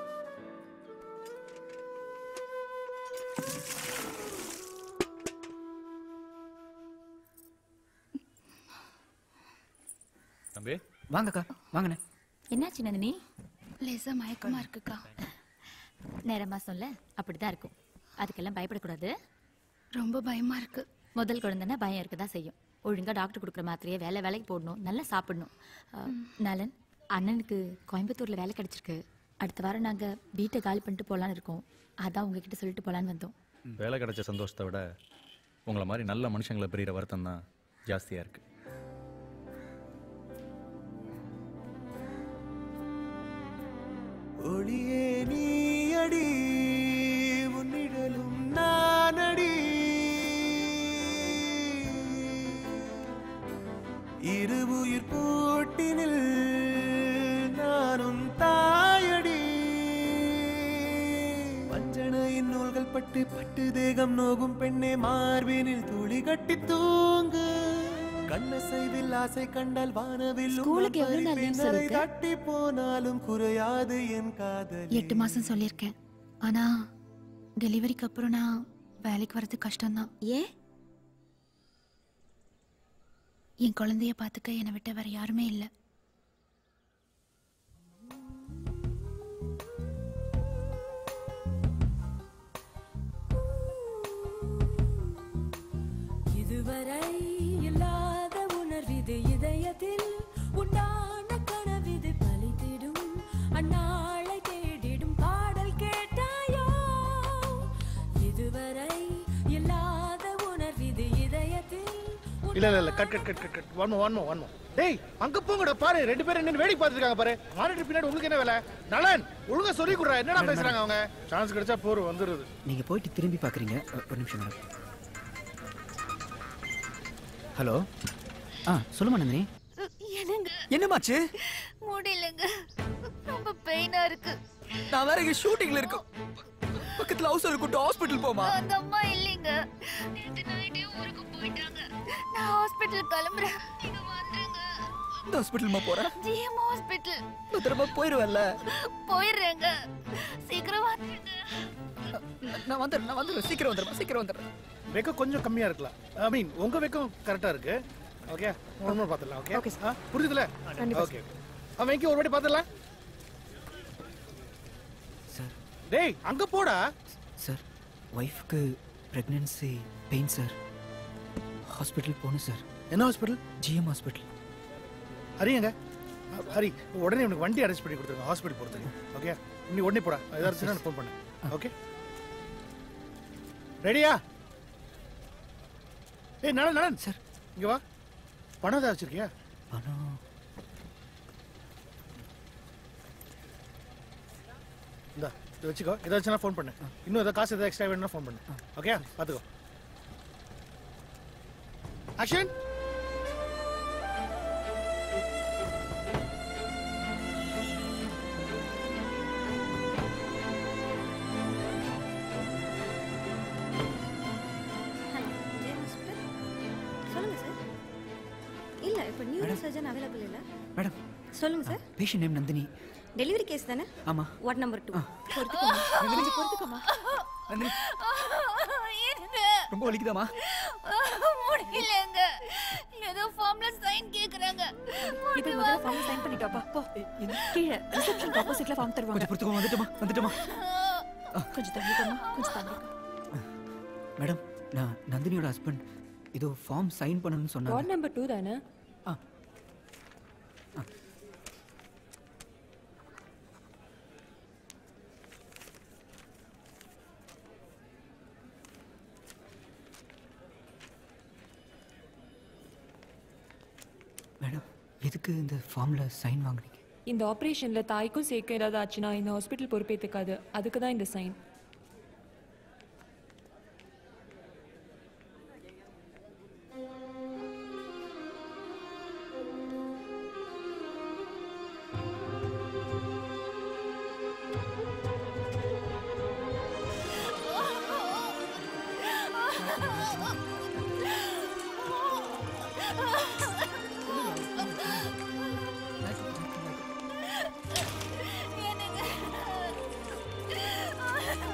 தம்பி வாங்கக்கா வாங்கண்ணே என்னாச்சு நந்தினி லேசா மயக்கமா இருக்குக்கா நேரமா சொல்ல அப்படிதான் இருக்கும் அதுக்கெல்லாம் பயப்படக்கூடாது ரொம்ப பயமா இருக்கு முதல் குழந்தைன்னா பயம் இருக்கதான் செய்யும் ஒழுங்கா டாக்டர் கொடுக்குற மாத்திரையை வேலை வேலைக்கு போடணும் நல்லா சாப்பிடணும் அஹ், நலன் அண்ணனுக்கு கோயம்புத்தூர்ல வேலை கிடைச்சிருக்கு அடுத்த வாரம் நாங்க வீட்டை காலி பண்ணிட்டு போலான்னு இருக்கோம் அதான் உங்ககிட்ட சொல்லிட்டு போலான்னு வந்தோம் வேலை கிடைச்ச சந்தோஷத்தை விட உங்களை மாதிரி நல்ல மனுஷங்களை பிரிகிற வருத்தம் தான் ஜாஸ்தியா இருக்கு ஒளியே நீயடி உன்னிடலும் நானடி இரு உயிர் கூட்டினில் நானும் தாயடி வஞ்சனையின் நூல்கள் பட்டு பட்டு தேகம் நோகும் பெண்ணே மார்பினில் துளி கட்டி தூங்கு கண்ணசைவில் ஆசை கண்டால் வானவில் ஸ்கூலுக்கு எவ்வளவு நாள் leave சொல்லிருக்க? தட்டி போனாலும் குறையாது என் காதல் எட்டு மாசம் சொல்லியிருக்கேன் ஆனா டெலிவரிக்கு அப்புறம் நான் வேலைக்கு வர்றது கஷ்டம்தான் ஏன் என் குழந்தைய பார்த்துக்க என்னை விட்ட வேற யாருமே இல்லை இதுவரை இல்லாத உணர்விது இதயத்தில் உண்டான கனவிது பலித்திடும் அந்நாளை தேடிடும் பாடல் கேட்டாயோ இதுவரை இல்லாத உணர்விது இதயத்தில் இல்ல இல்ல இல்ல cut cut cut cut cut one one one டேய் அங்க போங்கடா பாரு ரெண்டு பேரும் என்ன வேடிக்கை பார்த்துட்டு இருக்காங்க பாரு மானிட்டர் பின்னாடி உங்களுக்கு என்ன வேலை நலன் ஒழுங்கா சொல்லி கொடுறா என்னடா மேடம், பேசுறாங்க அவங்க சான்ஸ் கிடைச்சா போர் வந்துருது நீங்க போயிட்டு திரும்பி பாக்குறீங்க ஒ- ஒரு நிமிஷம் மேடம் ஹலோ ஆ சொல்லுமா நந்தினி என்னங்க என்னமாச்சு முடியலங்க ரொம்ப பெயினா இருக்கு நான் வேற இங்க ஷூட்டிங்ல இருக்கோம் பக்கத்துல ஹவுஸ் கூட்டு ஹாஸ்பிட்டல் போமா அந்த அம்மா இல்லைங்க நேத்து நைட்டே ஊருக்கு போயிட்டாங்க நான் ஹாஸ்பிட்டல் கிளம்புறேன் நீங்க வந்துருங்க இந்த ஹாஸ்பிட்டல்மா போறேன் ஜிஎம் ஹாஸ்பிட்டல் நான் திரும்ப போயிருவேன்ல போயிடுறேங்க சீக்கிரம் வந்துருங்க நான் வந்துடுறேன் நான் வந்துடுறேன் சீக்கிரம் வந்துடுறேன் சீக்கிரம் வந்துடுறேன் வெக்கம் கொஞ்சம் கம்மியா இருக்கலாம் ஐ மீன் உங்க வெக்கம் கரெக்டா இருக்கு ஓகே ஒன்று பார்த்துடலாம் ஓகே ஓகே புரியுதுல கண்டிப்பா. ஓகே அவன் வெங்கி ஒரு வாட்டி பார்த்துடலாம் சார் டேய் அங்க போடா சார் ஒய்ஃப்க்கு ப்ரெக்னென்சி பெயின் சார் ஹாஸ்பிட்டல் போகணும் சார் என்ன ஹாஸ்பிட்டல் ஜிஎம் ஹாஸ்பிட்டல் ஹரிங்க ஹரி உடனே உனக்கு வண்டி அரேஞ்ச் பண்ணி கொடுத்துருங்க ஹாஸ்பிட்டல் போகிறதுக்கு ஓகே நீ உடனே போடா ஏதாச்சும் ஃபோன் பண்ணு ஓகே ரெடியா ஏய் நலன் நலன் சார் இங்க வா பணம் ஏதாவது வச்சிருக்கியா பணம் இந்தா இதை வச்சுக்கோ ஏதாச்சும் ஃபோன் பண்ணு இன்னும் ஏதாவது காசு ஏதாவது எக்ஸ்ட்ரா வேணும்னா ஃபோன் பண்ணு ஓகே பார்த்துக்கோ ஆக்ஷன் சொல்லுங்க சார் இல்ல இப்போ நியூரோ சர்ஜன் அவைலபிள் இல்ல மேடம் சொல்லுங்க sir patient name Nandini delivery case தானே ஆமா வார்ட் நம்பர் டூ பொறுத்துக்கோமா கொஞ்சம் பொறுத்துக்கோமா நந்தினி இருங்க ரொம்ப வலிக்குதாமா முடியலங்க ஏதோ ஃபார்ம்ல சைன் கேக்குறாங்க இது முதல்ல ஃபார்ம் சைன் பண்ணிட்டாப்பா போ கீழே ரிசப்ஷன் ஆப்போசிட்ல ஃபார்ம் தருவாங்க கொஞ்சம் பொறுத்துக்கோ வந்துட்டோமா வந்துட்டோமா கொஞ்சம் தள்ளிக்கோமா கொஞ்சம் தள்ளிக்கோ மேடம் நான் நந்தினியோட ஹஸ்பண்ட் இதோ ஃபார்ம் சைன் பண்ணணும்னு சொன்னாங்க வார்ட் நம்பர் டூ தானே மேடம் எதுக்கு இந்த ஃபார்ம்ல சைன் வாங்குனீங்க இந்த ஆபரேஷன்ல தாய்க்கும் சேர்க்க ஏதாவது ஆச்சுன்னா இந்த ஹாஸ்பிட்டல் பொறுப்பேற்றுக்காது அதுக்கு தான் இந்த சைன் எனக்கு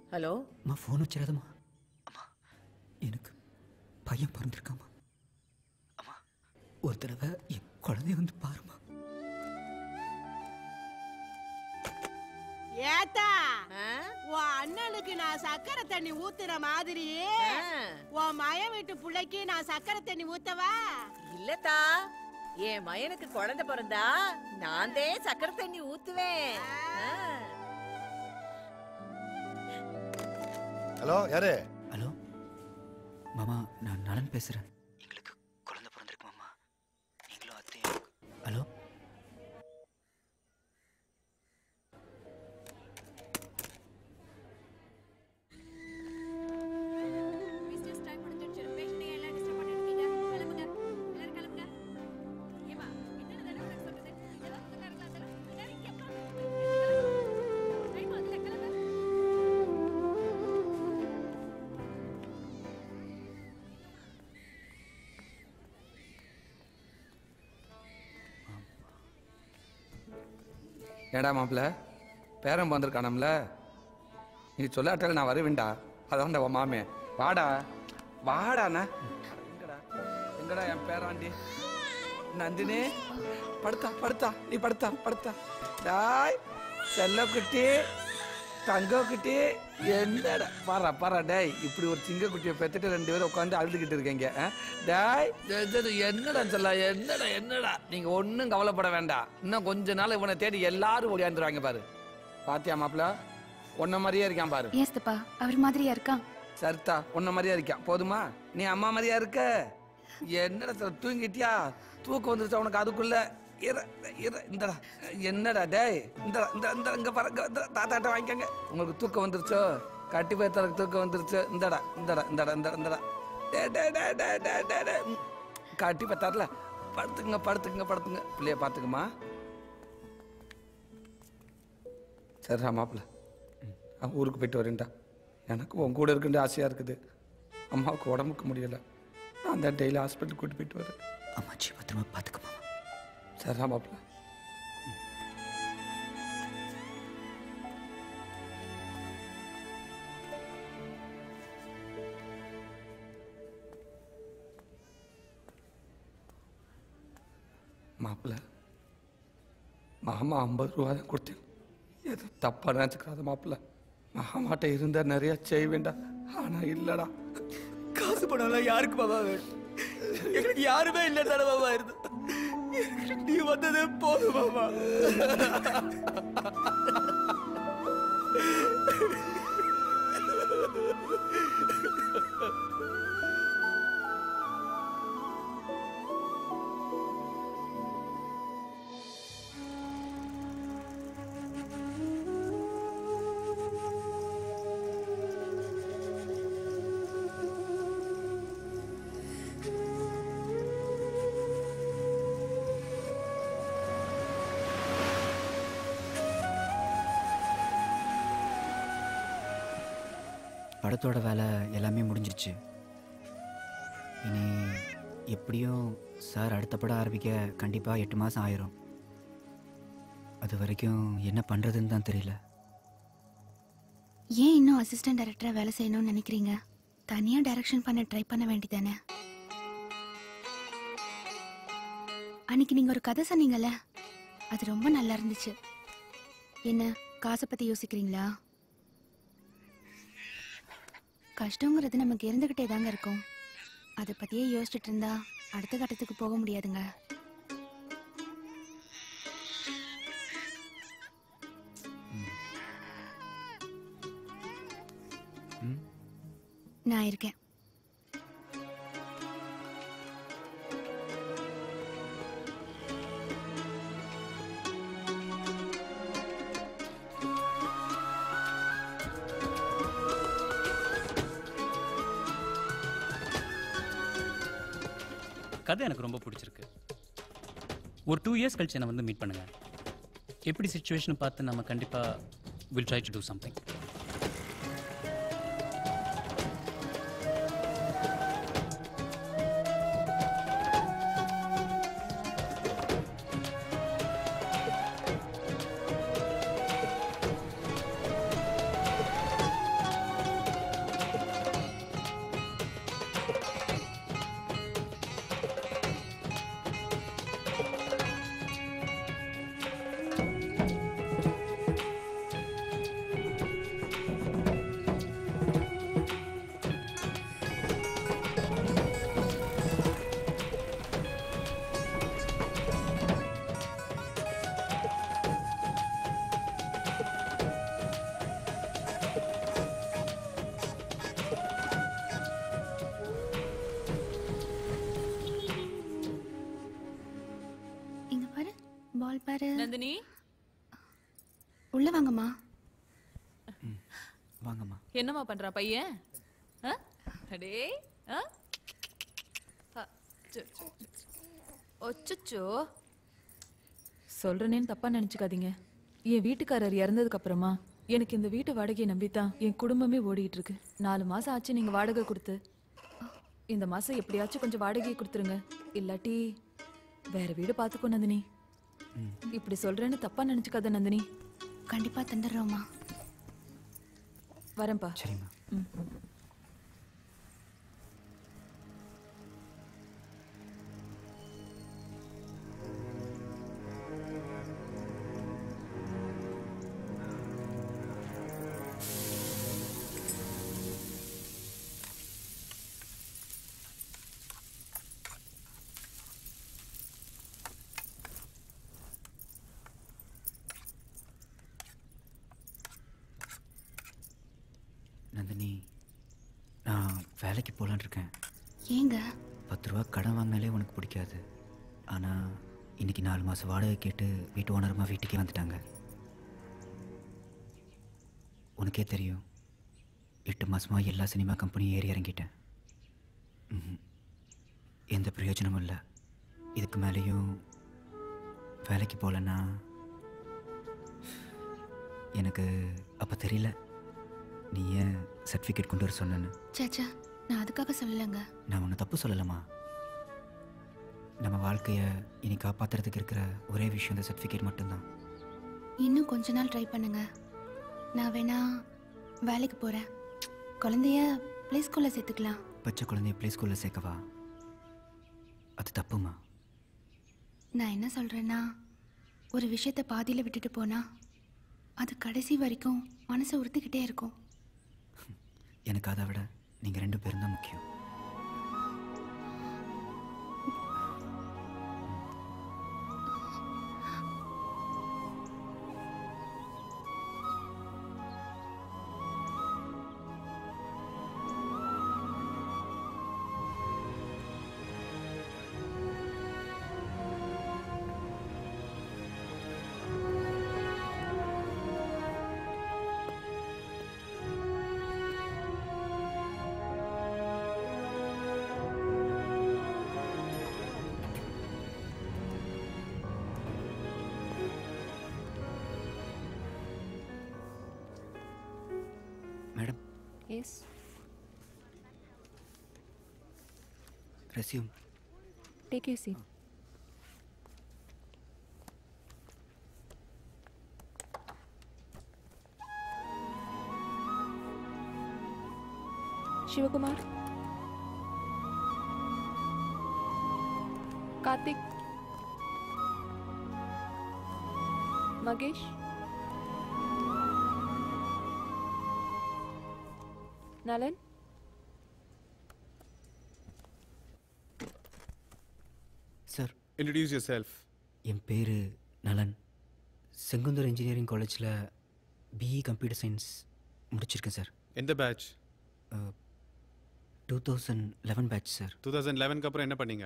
ஹலோ அம்மா ஃபோன் வச்சிடாதம்மா அம்மா எனக்கு பையன் பிறந்திருக்காம்மா அம்மா ஒரு தடவை என் குழந்தைய வந்து பாருமா ஏத்தா உன் அண்ணனுக்கு நான் சக்கரை தண்ணி ஊத்துற மாதிரி உன் மய வீட்டு புள்ளைக்கு நான் சக்கரை தண்ணி ஊத்தவா இல்லத்தா என் மயனுக்கு குழந்தை பிறந்தா நான் தான் சக்கரை தண்ணி ஊத்துவேன் ஆ. ஹலோ யாரு ஹலோ மாமா நான் நலன் பேசுகிறேன் எங்களுக்கு குழந்தை பிறந்திருக்கு மாமா நீங்களும் அத்தையும் ஹலோ ஏடா மாப்பிள்ள பேரன் வந்திருக்கானம்ல நீ சொல்லாட்டால நான் வருவேன்டா அதான்டா உன் மாமே வாடா வாடாண்ணா எங்கடா எங்கடா என் பேராண்டி நந்தினி படுத்தா படுத்தா நீ படுத்தா படுத்தா டாய் செல்ல குட்டி தங்க குட்டி என்னடா பாரா பாரா டேய் இப்படி ஒரு சிங்க குட்டியை பெத்துட்டு ரெண்டு பேரும் உட்காந்து அழுதுகிட்டு இருக்கீங்க ஆ? டேய் இது- இது என்னடா சொல்ல என்னடா என்னடா நீங்க ஒன்றும் கவலைப்பட வேண்டாம் இன்னும் கொஞ்ச நாள் இவனை தேடி எல்லாரும் ஓடியாந்துருவாங்க பாரு பாத்தியா மாப்பிள உன்ன மாதிரியே இருக்கான் பாரு ஏன் சித்தப்பா அவர் மாதிரியா இருக்கான் சரிதா உன்ன மாதிரியா இருக்கான் போதுமா நீ அம்மா மாதிரியா இருக்க என்னடா சொல்ல தூங்கிட்டியா தூக்கம் வந்துருச்சா உனக்கு அதுக்குள்ள இர இர இந்தடா என்னடா டேய் இந்த இந்த இந்த இங்க பாருங்க தாத்தாட்ட வாங்கிக்கங்க உங்களுக்கு தூக்கம் வந்துருச்சோ கட்டி பேத்தலுக்கு தூக்கம் வந்துருச்சு இந்தடா இந்தடா இந்தடா இந்த இந்தடா டே டே டே டே டே டே டே ம். கட்டி பார்த்தார்ல படுத்துக்குங்க படுத்துக்குங்க படுத்துங்க பிள்ளைய பார்த்துக்குமா சரிடா மாப்பிள்ள நான் ஊருக்கு போயிட்டு வரேன்டா எனக்கு உன் கூட இருக்குன்ற ஆசையாக இருக்குது அம்மாவுக்கு உடம்புக்கு முடியல நான் தான் டெய்லி ஹாஸ்பிட்டல் கூட்டி போயிட்டு வரேன் அம்மாச்சி பத்திரமா பார்த்துக்கமா சரிடா மாப்பிள்ள மாப்பிள்ள மாமா ஐம்பது ரூபா தான் கொடுத்தேன் எதுவும் தப்பா நினச்சிக்கிறாத மாப்பிள்ள மாமாட்ட இருந்தா நிறைய செய்ய வேண்டாம் ஆனா இல்லடா காசு பணம்லாம் யாருக்கு மாமா வேணும் எங்களுக்கு யாருமே இல்லை தானே மாமா இருந்து எனக்கு நீ வந்ததே போதும் மாமா படத்தோட வேலை எல்லாமே முடிஞ்சிருச்சு இனி எப்படியும் சார் அடுத்த படம் ஆரம்பிக்க கண்டிப்பாக எட்டு மாதம் ஆயிரும் அது வரைக்கும் என்ன பண்ணுறதுன்னு தான் தெரியல ஏன் இன்னும் அசிஸ்டன்ட் டைரக்டரா வேலை செய்யணும்னு நினைக்கிறீங்க தனியா டைரக்ஷன் பண்ண ட்ரை பண்ண வேண்டியதானே அன்னைக்கு நீங்க ஒரு கதை சொன்னீங்கல்ல அது ரொம்ப நல்லா இருந்துச்சு என்ன காசை பத்தி யோசிக்கிறீங்களா கஷ்டங்கிறது நமக்கு இருந்துகிட்டே தாங்க இருக்கும் அதை பத்தியே யோசிச்சுட்டு இருந்தா அடுத்த கட்டத்துக்கு போக முடியாதுங்க நான் இருக்கேன் கதை எனக்கு ரொம்ப பிடிச்சிருக்கு ஒரு டூ இயர்ஸ் கழிச்சு என்னை வந்து மீட் பண்ணுங்க எப்படி சுச்சுவேஷன் பார்த்து நம்ம கண்டிப்பாக will try to do something வந்திருப்பாரு நந்தினி உள்ள வாங்கம்மா வாங்கம்மா என்னம்மா பண்றா பையன் ஆ? அடே ஆ? அ, சு, சு, சு. ஒச்சச்சோ சொல்றேனேன்னு தப்பா நினைச்சுக்காதீங்க என் வீட்டுக்காரர் இறந்ததுக்கு அப்புறமா எனக்கு இந்த வீட்டு வாடகையை நம்பித்தான் என் குடும்பமே ஓடிட்டு இருக்கு நாலு மாசம் ஆச்சு நீங்க வாடகை கொடுத்து இந்த மாசம் எப்படியாச்சும் கொஞ்சம் வாடகையை கொடுத்துருங்க இல்லாட்டி வேற வீடு பார்த்துக்கோ நந்தினி இப்படி சொல்றேன்னு தப்பா நினைச்சுக்காத நந்தினி கண்டிப்பா தந்துடுறோம்மா வரேன்ப்பா சரிம்மா ம் நந்தினி நான் வேலைக்கு போகலான்னு இருக்கேன் ஏங்க பத்து ரூபா கடன் வாங்கினாலே உனக்கு பிடிக்காது ஆனால் இன்னைக்கு நாலு மாதம் வாடகை கேட்டு வீட்டு ஓனரமாக வீட்டுக்கே வந்துட்டாங்க உனக்கே தெரியும் எட்டு மாதமாக எல்லா சினிமா கம்பெனியும் ஏறி இறங்கிட்டேன் ம்ஹும். எந்த பிரயோஜனமும் இல்லை இதுக்கு மேலேயும் வேலைக்கு போகலன்னா எனக்கு அப்போ தெரியல நீ ஏன் சர்டிஃபிகேட் கொண்டு வர சொன்னேன்னு சேச்சா நான் அதுக்காக சொல்லலைங்க நான் உன்னை தப்பு சொல்லலாமா நம்ம வாழ்க்கையை இனி காப்பாத்துறதுக்கு இருக்கிற ஒரே விஷயம் இந்த சர்டிஃபிகேட் மட்டும்தான் இன்னும் கொஞ்ச நாள் ட்ரை பண்ணுங்க நான் வேணா வேலைக்கு போறேன் குழந்தைய ப்ளே ஸ்கூல்ல சேர்த்துக்கலாம் பச்சை குழந்தைய ப்ளே ஸ்கூலில் சேர்க்கவா அது தப்புமா நான் என்ன சொல்றேன்னா ஒரு விஷயத்தை பாதியில விட்டுட்டு போனா அது கடைசி வரைக்கும் மனசை உறுத்திக்கிட்டே இருக்கும் எனக்கு அதை விட நீங்கள் ரெண்டு பேரும் தான் முக்கியம் madam yes resume take you seat Sivakumar Karthik Mahesh Nalan sir Introduce yourself. என் பேர் நலன் செங்குந்தர் இன்ஜினியரிங் காலேஜில் பிஇ கம்ப்யூட்டர் சயின்ஸ் முடிச்சிருக்கேன் சார் எந்த batch two thousand eleven batch sir two thousand லெவனுக்கு அப்புறம் என்ன பண்ணீங்க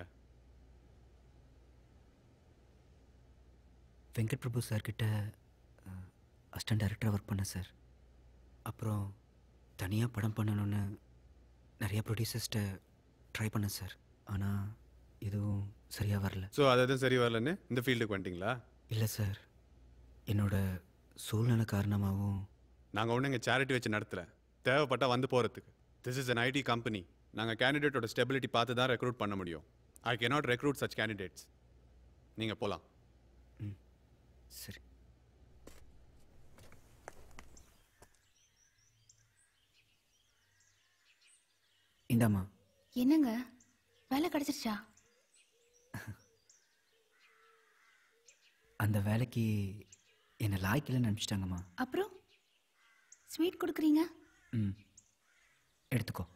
வெங்கட் பிரபு சார்கிட்ட அசிஸ்டன்ட் டைரக்டராக ஒர்க் பண்ணேன் சார் அப்புறம் தனியாக படம் பண்ணணும்னு நிறைய ப்ரொடியூசர்ஸ்கிட்ட ட்ரை பண்ணேன் சார் ஆனால் எதுவும் சரியாக வரல ஸோ அது எதுவும் சரி வரலன்னு இந்த ஃபீல்டுக்கு வந்துட்டீங்களா இல்லை சார் என்னோட சூழ்நிலை காரணமாகவும் நாங்கள் ஒன்றும் எங்கள் சேரிட்டி வச்சு நடத்தல தேவைப்பட்டா வந்து போகிறதுக்கு this is an IT company நாங்கள் கேண்டிடேட்டோட ஸ்டெபிலிட்டி பார்த்து தான் ரெக்ரூட் பண்ண முடியும் I cannot recruit such candidates நீங்கள் போகலாம் சரி இந்தாம்மா என்னங்க வேலை கிடைச்சிருச்சா அந்த வேலைக்கு என்னை லாய்க்கில்லைன்னு அனுப்பிச்சிட்டாங்கம்மா அப்புறம் ஸ்வீட் கொடுக்குறீங்க ம் எடுத்துக்கோ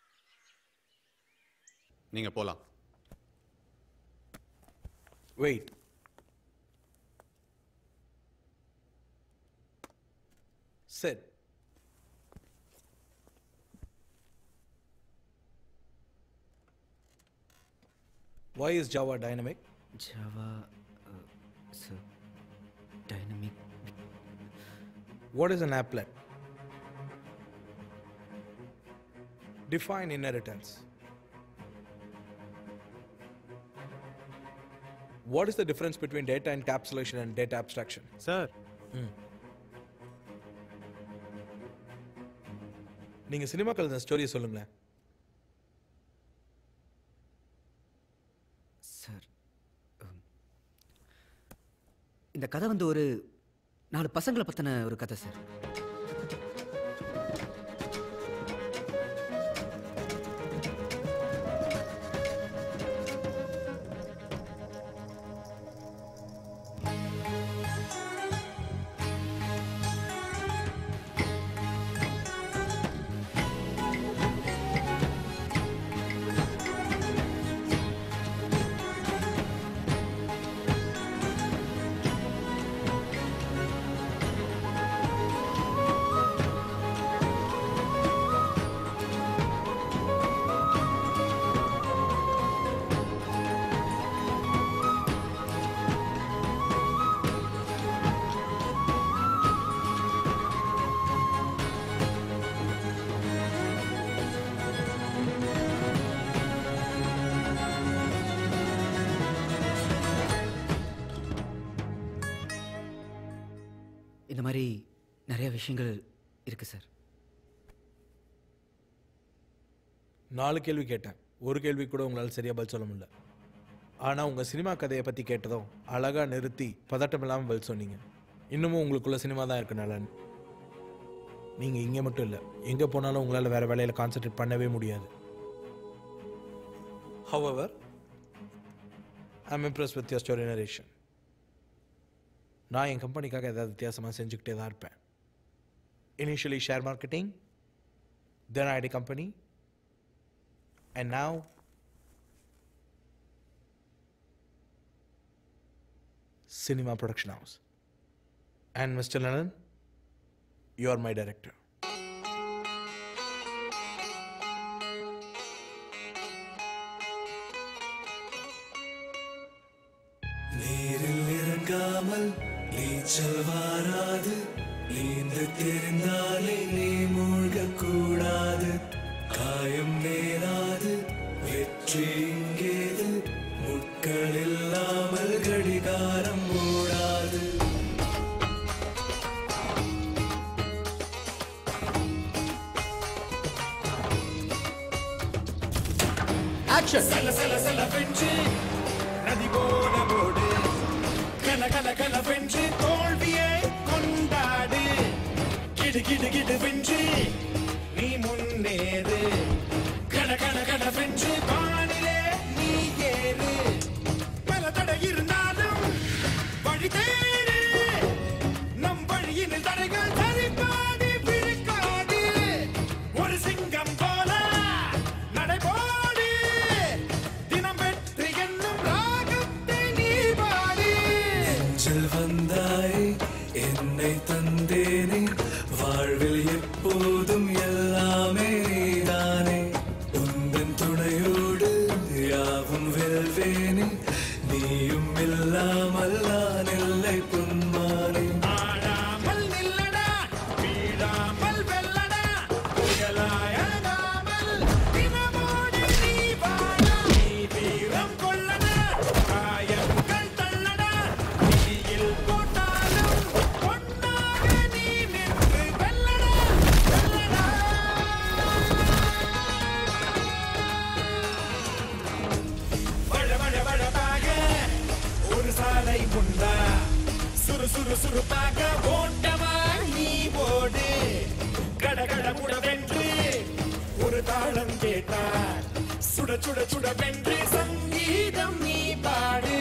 நீங்கள் போகலாம் wait Sit. Why is Java dynamic? Java sir dynamic What is an applet? Define inheritance. What is the difference between data encapsulation and data abstraction? Sir நீங்க சினிமாக்கள் இந்த ஸ்டோரியை சொல்லுங்களேன் சார் உம், இந்த கதை வந்து ஒரு நாலு பசங்களை பற்றின ஒரு கதை சார் இந்த மாதிரி நிறைய விஷயங்கள் இருக்கு சார் நாலு கேள்வி கேட்டேன் ஒரு கேள்வி கூட உங்களால் சரியா பதில் சொல்ல முடியல ஆனால் உங்கள் சினிமா கதையை பற்றி கேட்டதும் அழகாக நிறுத்தி பதட்டம் இல்லாமல் பதில் சொன்னீங்க இன்னமும் உங்களுக்குள்ள சினிமா தான் இருக்கு நலன் நீங்கள் இங்கே மட்டும் இல்லை எங்கே போனாலும் உங்களால் வேறு வேலையில் கான்சென்ட்ரேட் பண்ணவே முடியாது However, I'm impressed with your story narration. நான் என் கம்பெனிக்காக ஏதாவது வித்தியாசமாக செஞ்சுக்கிட்டே தான் இருப்பேன் initially share marketing then IT company and now cinema production house. And Mr. Lennon, you are my director. நீரில் இறங்காமல் நீச்சல் வாராது நீந்து தெரிந்தாலே நீ மூழ்கக் கூடாது காயம் நேராது வெற்றி இங்கேது முட்கள் இல்லாமல் கடிகாரம் ஓடாது ஆக்ஷன் சல சல சல வென்று நதி போல ஓடு கல கல கல வென்று தோல்வியை கொண்டாடு கிடு கிடு கிடு வென்று நீ முன்னேறு கல கல கல வென்று வானிலே நீ ஏறு பல தடை இருந்தாலும் வழி தேடு நம் வழியினில் தடைகள் சரிபாடி விழுக்காது ஒரு சிங்கம் போல நடைபோடு தினம் வெற்றி என்னும் ராகத்தை நீ பாடு நெஞ்சில் வந்தாய் என்னை தந்தேனே வாழ்வில் எப்போதும் எல்லாமே நீதானே உந்தன் துணையோடு யாவும் வெல்வேனே நீயும் இல்லாமல் நான் இல்லை பொன்மானே ஆடாமல் நில்லடா வீழாமல் வெல்லடா புயலாய் அழகாமல் தினமோடு நீ வாழா நீ வீரம் கொள்ளடா காயங்கள் தள்ளடா நீயில் போட்டாலும் பொன்னாக நீ நின்று வெல்லடா வெல்லடா வழ வழ வழவாக ஒரு சாலை உண்டா சுறு சுறு சுறுப்பாக ஓட்டமா நீ ஓடு கட கட முடவென்று ஒரு தாளம் கேட்டார் சுட சுட சுட வென்று சங்கீதம் நீ பாடு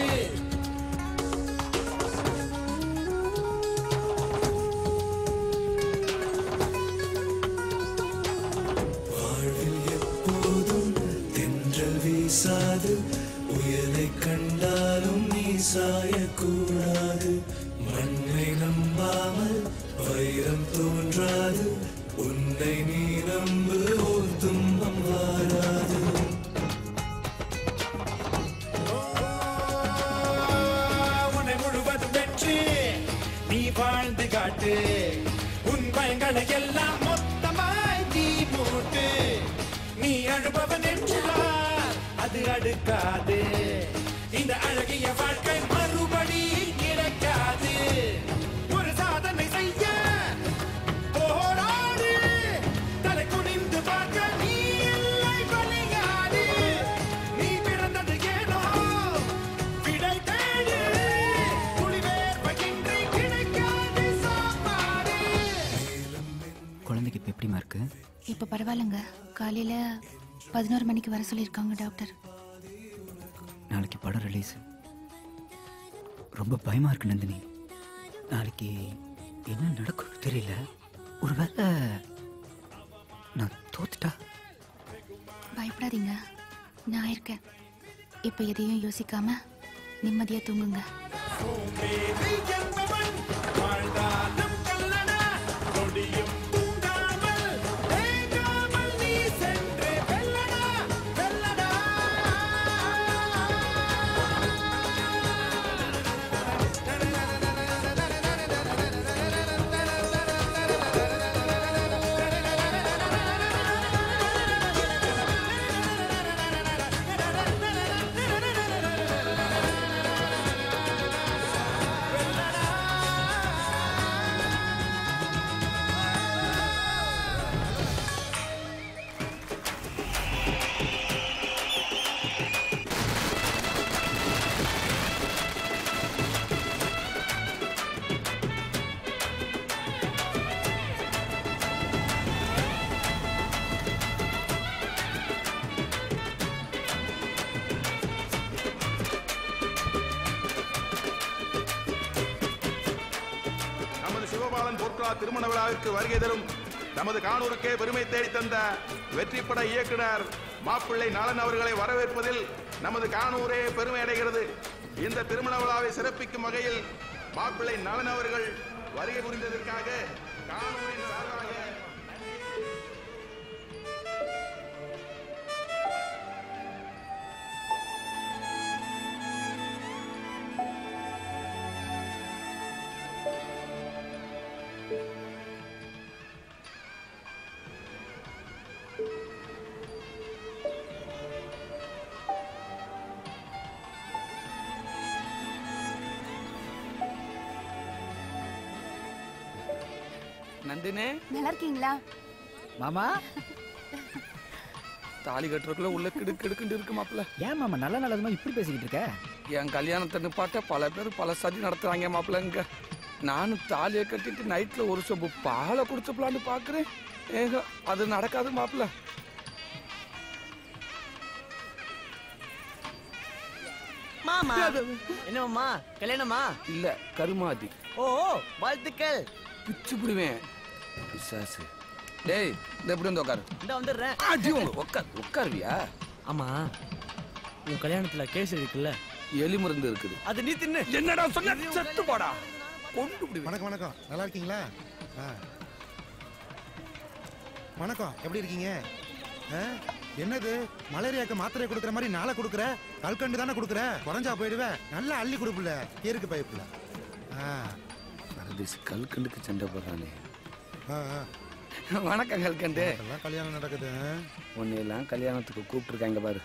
வாழ்வில் எப்போதும் தென்றல் வீசாது உயலை கண்டாலும் நீ சாயக்கூடாது மண்ணை நம்பாமல் வைரம் தோன்றாது உன்னை நீ நம்பு ஓர் துன்பம் வாராது உன்னை முழுவதும் வெற்றி அடுக்காது இந்த அழகிய வாழ்க்கை மறுபடி கிடைக்காது ஒரு சாதனை செய்ய போராடு தலை குனிந்து பார்க்க நீ இல்லை பலியாடு நீ பிறந்தது ஏனோ விடை தேடு புலிவேர்வையின்றி கிடைக்காது சாப்பாடு குழந்தைக்கு இப்போ எப்படிமா இருக்கு இப்போ பரவாயில்லைங்க காலையில பதினோரு மணிக்கு வர சொல்லியிருக்காங்க டாக்டர் நாளைக்கு படம் ரிலீஸ் ரொம்ப பயமா இருக்கு நந்தினி நாளைக்கு என்ன நடக்கும் தெரியல ஒருவேளை நான் தோத்துட்டா பயப்படாதீங்க நான் இருக்கேன் இப்போ எதையும் யோசிக்காம நிம்மதியா தூங்குங்க சோம்பேறி என்பவன் வாழ்ந்தாலும் கல்லடா கொடியும் தூங்காமல் தேங்காமல் நீ சென்று வெல்லடா வெல்லடா நமது சிவபாலன் பொற்கொலா திருமண விழாவிற்கு வருகை தரும் நமது காணூருக்கே பெருமை தேடி தந்த வெற்றிப்பட இயக்குனர் மாப்பிள்ளை நலன் அவர்களை வரவேற்பதில் நமது காணூரே பெருமை அடைகிறது இந்த திருமண விழாவை சிறப்பிக்கும் வகையில் மாப்பிள்ளை நலன் அவர்கள் வருகை புரிந்ததற்காக காணூரின் சார்பாக நந்தினே நல்லா இருக்கீங்களா மாமா தாலி கட்டுறதுக்குள்ள உள்ள கிடு கிடுக்குன்னு இருக்கு மாப்பிள்ள ஏன் மாமா நல்ல நல்லதுமா இப்படி பேசிக்கிட்டு இருக்க என் கல்யாணத்தை நிப்பாட்ட பல பேர் பல சதி நடத்துறாங்க மாப்பிள்ள இங்க நானும் தாலியை கட்டிட்டு நைட்ல ஒரு சொம்பு பாலை குடிச்சப்பலான்னு பாக்குறேன் ஏங்க அது நடக்காது மாப்பிள்ள மாமா என்னம்மா கல்யாணமா இல்ல கருமாதி ஓ வாழ்த்துக்கள் பிச்சு பிடுவேன் பிசாசு டேய் இந்த எப்படி வந்து உட்காரு இந்த வந்துடுறேன் அடி உங்க உட்கார் உட்காருவியா ஆமா உன் கல்யாணத்துல கேஸ் இருக்குல்ல எலி மருந்து இருக்குது அது நீ தின்னு என்னடா சொன்ன செத்து போடா கொண்டு பிடி வணக்கம் வணக்கம் நல்லா இருக்கீங்களா ஆ. வணக்கம் எப்படி இருக்கீங்க ஆ? என்னது மலேரியாக்கு மாத்திரை கொடுக்குற மாதிரி நாளை கொடுக்குற கல்கண்டு தானே கொடுக்குற குறைஞ்சா போயிடுவேன் நல்லா அள்ளி கொடுப்புல இருக்கு பைப்புல ஆ பரதேசி கல்கண்டுக்கு சண்டை போடுறானே ஆ, ஆ. வணக்கம் கல்கண்டு எல்லாம் கல்யாணம் நடக்குது உன்னையெல்லாம் கல்யாணத்துக்கு கூப்பிட்டுருக்காங்க பாரு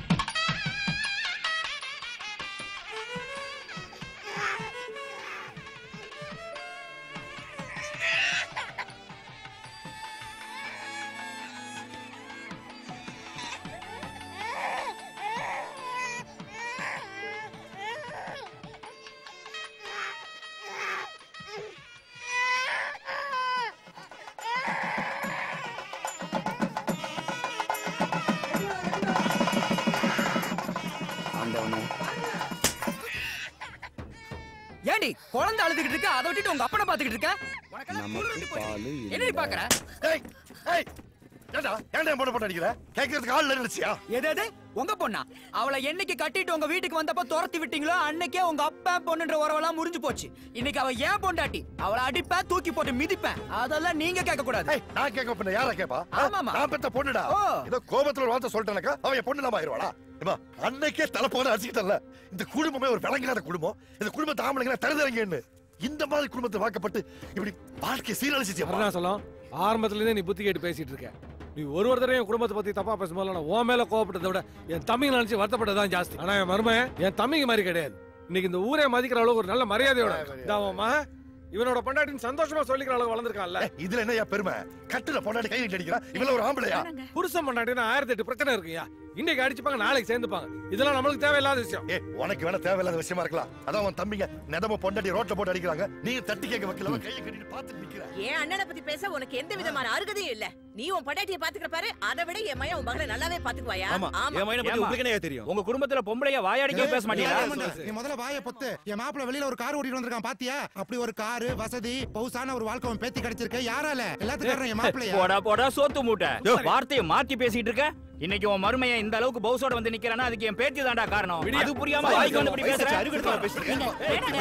ஆண்டவனே ஏண்டி குழந்தை அழுதுகிட்டு இருக்க அதை விட்டுட்டு உங்க அப்பனை பாத்துக்கிட்டு இருக்க நமக்கு பாலு என்னடி பாக்குற ஏய் ஏய் ஏண்டா ஏன்டா போட்டு போட்டு அடிக்கிற கேட்கறதுக்கு ஆள் இருந்துச்சியா எது எது உங்க பொண்ணா அவளை என்னைக்கு கட்டிட்டு உங்க வீட்டுக்கு வந்தப்ப துரத்தி விட்டீங்களோ அன்னைக்கே உங்க அப்பா பொண்ணுன்ற உறவெல்லாம் முறிஞ்சு போச்சு இன்னைக்கு அவ ஏன் பொண்டாட்டி அவளை அடிப்பேன் தூக்கி போட்டு மிதிப்பேன் அதெல்லாம் நீங்க கேட்க கூடாது நான் கேட்க பண்ண யாரா கேப்பா ஆ? ஆமாமா. நான் பெத்த பொண்ணுடா ஓ. ஏதோ கோபத்துல ஒரு வார்த்தை சொல்லிட்டேனக்கா அவன் என் பொண்ணு இல்லாம ஆயிருவாளா ஏம்மா, அன்னைக்கே தலை போன அடிச்சுக்கிட்டல இந்த குடும்பமே ஒரு விளங்காத குடும்பம் இந்த குடும்பத்தை ஆம்பளைங்க தருதலைங்கன்னு இந்த மாதிரி குடும்பத்தை வாக்கப்பட்டு இப்படி வாழ்க்கை சீரழிச்சிச்சு அருணாசலம் ஆரம்பத்துல இருந்தே நீ புத்தி கேட்டு பேசிட்டு இருக்க நீ ஒரு ஒரு தடவை என் குடும்பத்தை பத்தி தப்பா பேசும்போது நான் உன் மேல கோவப்பட்டதை விட என் தம்பிங்க நினைச்சு வருத்தப்பட்டதான் ஜாஸ்தி ஆனா என் மருமகன் என் தம்பிங்க மாதிரி கிடையாது இன்னைக்கு இந்த ஊரே மதிக்கிற அளவுக்கு ஒரு நல்ல மரியாதையோட இருக்கான். இதான் அவன் மகன் இவனோட பொண்டாட்டின்னு சந்தோஷமா சொல்லிக்கிற அளவுக்கு வளர்ந்துருக்கான்ல இதுல என்ன பெருமை கட்டுல பொண்டாட்டி கை நீட்டி அடிக்கிறா இவள ஒரு ஆம்பளையா புருஷன் பொண்டாட்டினா ஆயிரத்தி எட்டு பிரச்சனை இருக்குயா இன்னைக்கு அடிச்சுப்பாங்க நாளைக்கு சேர்ந்துப்பாங்க இதெல்லாம் நம்மளுக்கு தேவையில்லாத விஷயம் ஏ உனக்கு வேணா தேவையில்லாத விஷயமா இருக்கலாம் அதான் உன் தம்பிங்க நெதம பொண்டாட்டி ரோட்ல போட்டு அடிக்கிறாங்க நீ தட்டி கேட்க வைக்கல அவன் கையை கட்டிட்டு பார்த்துட்டு நிக்கிற என் அண்ணனை பத்தி பேச உனக்கு எந்த விதமான அருகதையும் இல்ல நீ உன் பொண்டாட்டிய பாத்துக்கிற பாரு அதை விட என் மகன் உன் மகளை நல்லாவே பாத்துக்குவாயா தெரியும் உங்க குடும்பத்துல பொம்பளைய வாயாடிக்கவே பேச மாட்டீங்களா நீ முதல்ல வாய பொத்து என் மாப்பிள வெளியில ஒரு கார் ஓட்டிட்டு வந்திருக்கான் பாத்தியா அப்படி ஒரு காரு வசதி பவுசான ஒரு வாழ்க்கை அவன் பேத்தி கிடைச்சிருக்க யாரால எல்லாத்துக்கும் காரணம் என் மாப்பிளையா போடா போடா சோத்து மூட்டை வார்த்தையை மாத்தி பேசிட்டு இருக்க இன்னைக்கு உன் மருமைய இந்த அளவுக்கு பவுசோட வந்து நிக்கிறானா அதுக்கு என் பேத்தி தான்டா காரணம் அது புரியாம வாய்க்கு வந்து இப்படி பேசுற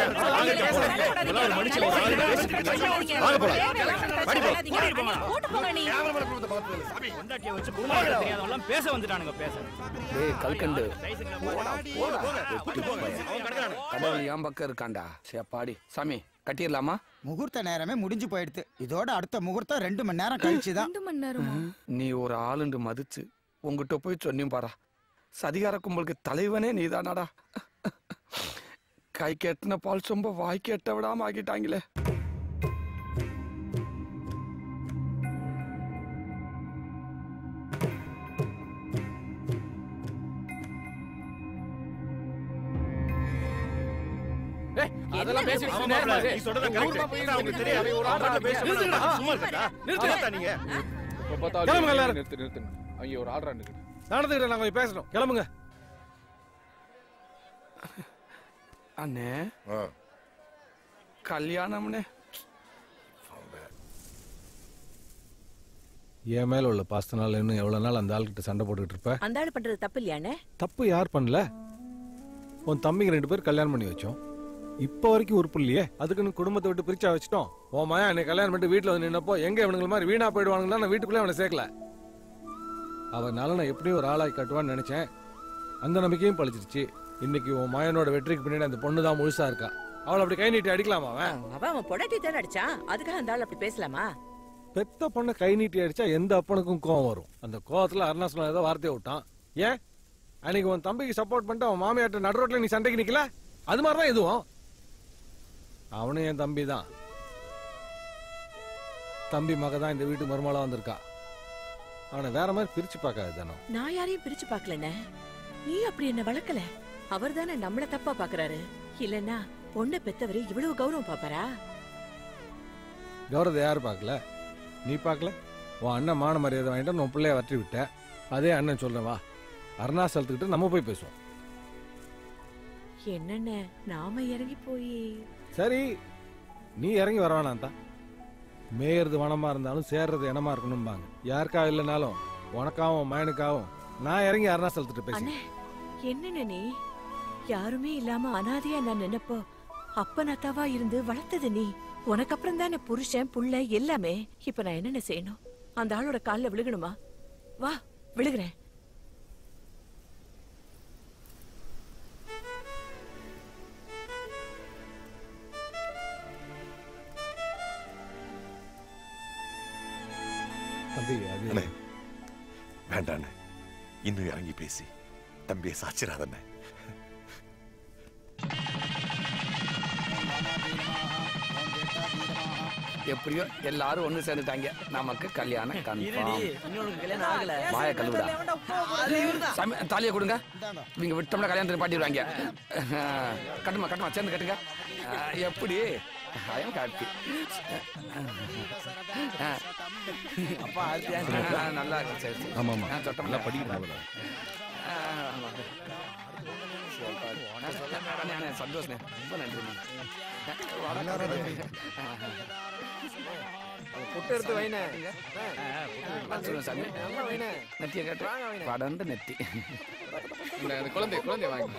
பொண்டாட்டியை வச்சு குடும்பம் நடத்த தெரியாதவன்லாம் பேச வந்துட்டானுங்க பேச டேய் கல்கண்டு போடா போடா கடவுள் என் பக்கம் இருக்காண்டா சேப்பாடி சாமி கட்டிடலாமா முகூர்த்த நேரமே முடிஞ்சு போயிடுது இதோட அடுத்த முகூர்த்தம் ரெண்டு மணி நேரம் கழிச்சு தான் ரெண்டு மணி நேரமா நீ ஒரு ஆளுண்டு மதிச்சு உங்ககிட்ட போய் சொன்னேன் பாரா சதிகார கும்பலுக்கு தலைவனே நீதானாடா கை கெட்டின பால் சொம்ப வாய் கெட்ட விடாம ஆக்கிட்டாங்களே அதெல்லாம் பேசிட்டு ஆமா, சும்மா மாப்ள, இருக்காது. நீ சொல்றது ஊர் correct. போய் ஏன்னா அவங்களுக்கு தெரியாது. ஒரு ஆள் அவங்கள்ட்ட பேச நிறுத்துடா. வேணாம். சும்மா இருக்கா? நிறுத்துடா. நிறுத்தா நீங்க. கிளம்புங்க எல்லாரும். நிறுத்து நிறுத்துங்க அங்கே ஒரு ஆர்டர் நிற்குது நடந்துக்கிட்ட நாங்க போய் பேசணும் கிளம்புங்க அண்ணே கல்யாணம்னே என் மேல உள்ள பாசத்தினால இன்னும் எவ்வளவு நாள் அந்த ஆள்கிட்ட சண்டை போட்டுக்கிட்டு இருப்ப அந்த ஆளு பண்றது தப்பு இல்லையானே தப்பு யார் பண்ணல உன் தம்பிங்க ரெண்டு பேர் கல்யாணம் பண்ணி வச்சோம் இப்போ வரைக்கும் உறுப்பு இல்லையே அதுக்குன்னு குடும்பத்தை விட்டு பிரிச்சா வச்சுட்டோம் உன் மகன் என்னை கல்யாணம் பண்ணிட்டு வீட்டில் வந்து நின்னப்போ எங்க இவனுங்க மாதிரி வீணா போயிடுவானுங்களா நான் வீட்டுக்குள்ளே அவனை சேர்க்கல அவனால நான் எப்படியும் ஒரு ஆளாய் கட்டுவான்னு நினைச்சேன் அந்த நம்பிக்கையும் பழிச்சிருச்சு இன்னைக்கு உன் மகனோட வெற்றிக்கு பின்னாடி அந்த பொண்ணு தான் முழுசா இருக்கா அவளை அப்படி கை நீட்டி அடிக்கலாமா அவன் அவன் அவன் பொண்டாட்டி தானே அடிச்சான் அதுக்காக அந்த ஆள் அப்படி பேசலாமா பெத்த பொண்ணை கை நீட்டி அடிச்சா எந்த அப்பனுக்கும் கோவம் வரும் அந்த கோவத்துல அருணாசலம் ஏதோ வார்த்தையை விட்டான் ஏன் அன்னைக்கு உன் தம்பிக்கு சப்போர்ட் பண்ணிட்டு அவன் மாமியார்ட்ட நடுரோட்ல நீ சண்டைக்கு நிக்கல அது மாதிரி தான் இதுவும் அவனும் என் தம்பி தான் தம்பி மக தான் இந்த வீட்டு மருமகளா வந்திருக்கா அவனை வேற மாதிரி பிரிச்சு பார்க்காது தானோ நான் யாரையும் பிரிச்சு பாக்கலண்ணே நீ அப்படி என்ன வளர்க்கல அவர் தானே நம்மள தப்பா பாக்குறாரு இல்லன்னா பொண்ணை பெத்தவரு இவ்வளவு கௌரவம் பாப்பாரா கௌரவத்தை யாரு பார்க்கல நீ பார்க்கல உன் அண்ணன் மான மரியாதை வாங்கிட்டு உன் பிள்ளைய வற்றி விட்ட அதே அண்ணன் சொல்றேன் வா அருணாசலத்துக்கிட்ட நம்ம போய் பேசுவோம் என்னென்ன நாம இறங்கி போய் சரி நீ இறங்கி வர வேணாம் தான் மேயறது வனமா இருந்தாலும் சேர்றது இனமா இருக்கணும்பாங்க யாருக்கா இல்லைனாலும் உனக்காவும் மயனுக்காவும் நான் இறங்கி அருணாசலத்துட்டு பேசுறேன் அண்ணே என்னென்ன நீ யாருமே இல்லாம அனாதையா நான் நினைப்போ அப்ப நத்தாவா இருந்து வளர்த்தது நீ உனக்கு அப்புறம் தானே புருஷன் புள்ள எல்லாமே இப்ப நான் என்னென்ன செய்யணும் அந்த ஆளோட கால்ல விழுகணுமா வா விழுகிறேன் தம்பி அது அண்ணே வேண்டாண்ணே இன்னும் இறங்கி பேசி தம்பியை சாச்சிராதண்ணே எப்படியோ எல்லாரும் ஒண்ணு சேர்ந்துட்டாங்க நமக்கு கல்யாணம் இருடி கன்ஃபார்ம் இன்னொரு கல்யாணம் ஆகல வாய கழுவுடா சாமி தாலியை கொடுங்க நீங்க விட்டோம்னா கல்யாணத்துக்கு பாட்டிடுவாங்க கட்டுமா கட்டுமா சேர்ந்து கட்டுங்க அஹ், எப்படி ஐயம் காப்பி அப்பா, ஆர்த்தியா? நல்லா இருக்கு சரி சரி ஆமா, ஆமா. ஆ, தொட்டோம்ல. நல்லா படிக்கிறாங்க. ஆ, ஆமா. நான் சொல்ல வேண்டாம், அண்ணே, சந்தோஷ்ண்ணே. ரொம்ப நன்றி புட்டு எடுத்து வைனே. சாமி நெத்தியை கேட்டு படர்ந்து நெத்தி குழந்தை குழந்தை வாங்க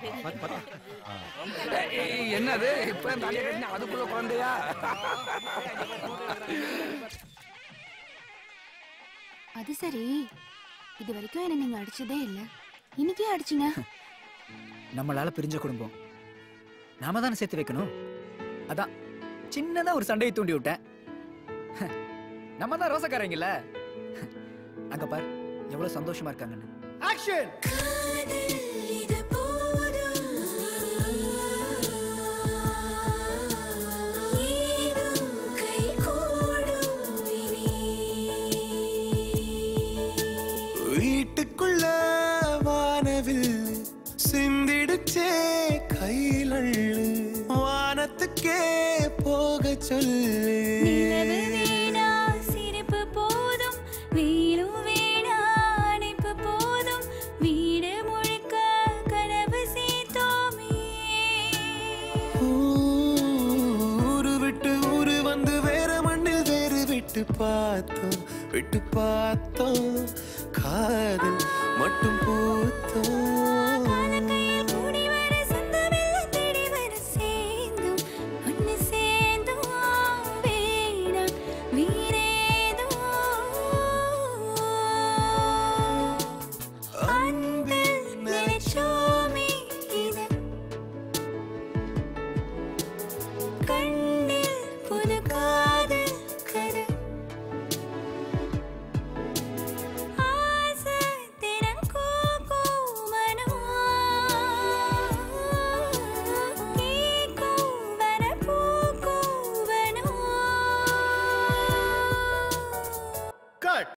ஏய், என்னது இப்ப தலையை கட்டின அதுக்குள்ள குழந்தையா அது சரி இது வரைக்கும் என்ன நீங்க அடிச்சதே இல்ல இன்னைக்கே அடிச்சீங்க நம்மளால பிரிஞ்ச குடும்பம் நாம தானே சேர்த்து வைக்கணும் அதான் சின்னதா ஒரு சண்டையை தூண்டி விட்டேன் நம்ம தான் ரோசக்காரங்கல்ல அங்க பார் எவ்வளவு சந்தோஷமா இருக்காங்கன்னு ஆக்ஷன் வீட்டுக்குள்ள வானவில் சிந்திடுச்சே கையிலள்ளு வானத்துக்கே போக சொல்லு நிலவு வேணா சிரிப்பு போதும் வெயிலும் வேணா அணைப்பு போதும் வீடு முழுக்க கனவு சேர்த்தோமே ஊரு விட்டு ஊரு வந்து வேற மண்ணில் வேறு விட்டு பார்த்தோம் விட்டு பார்த்தோம் காதல் மட்டும்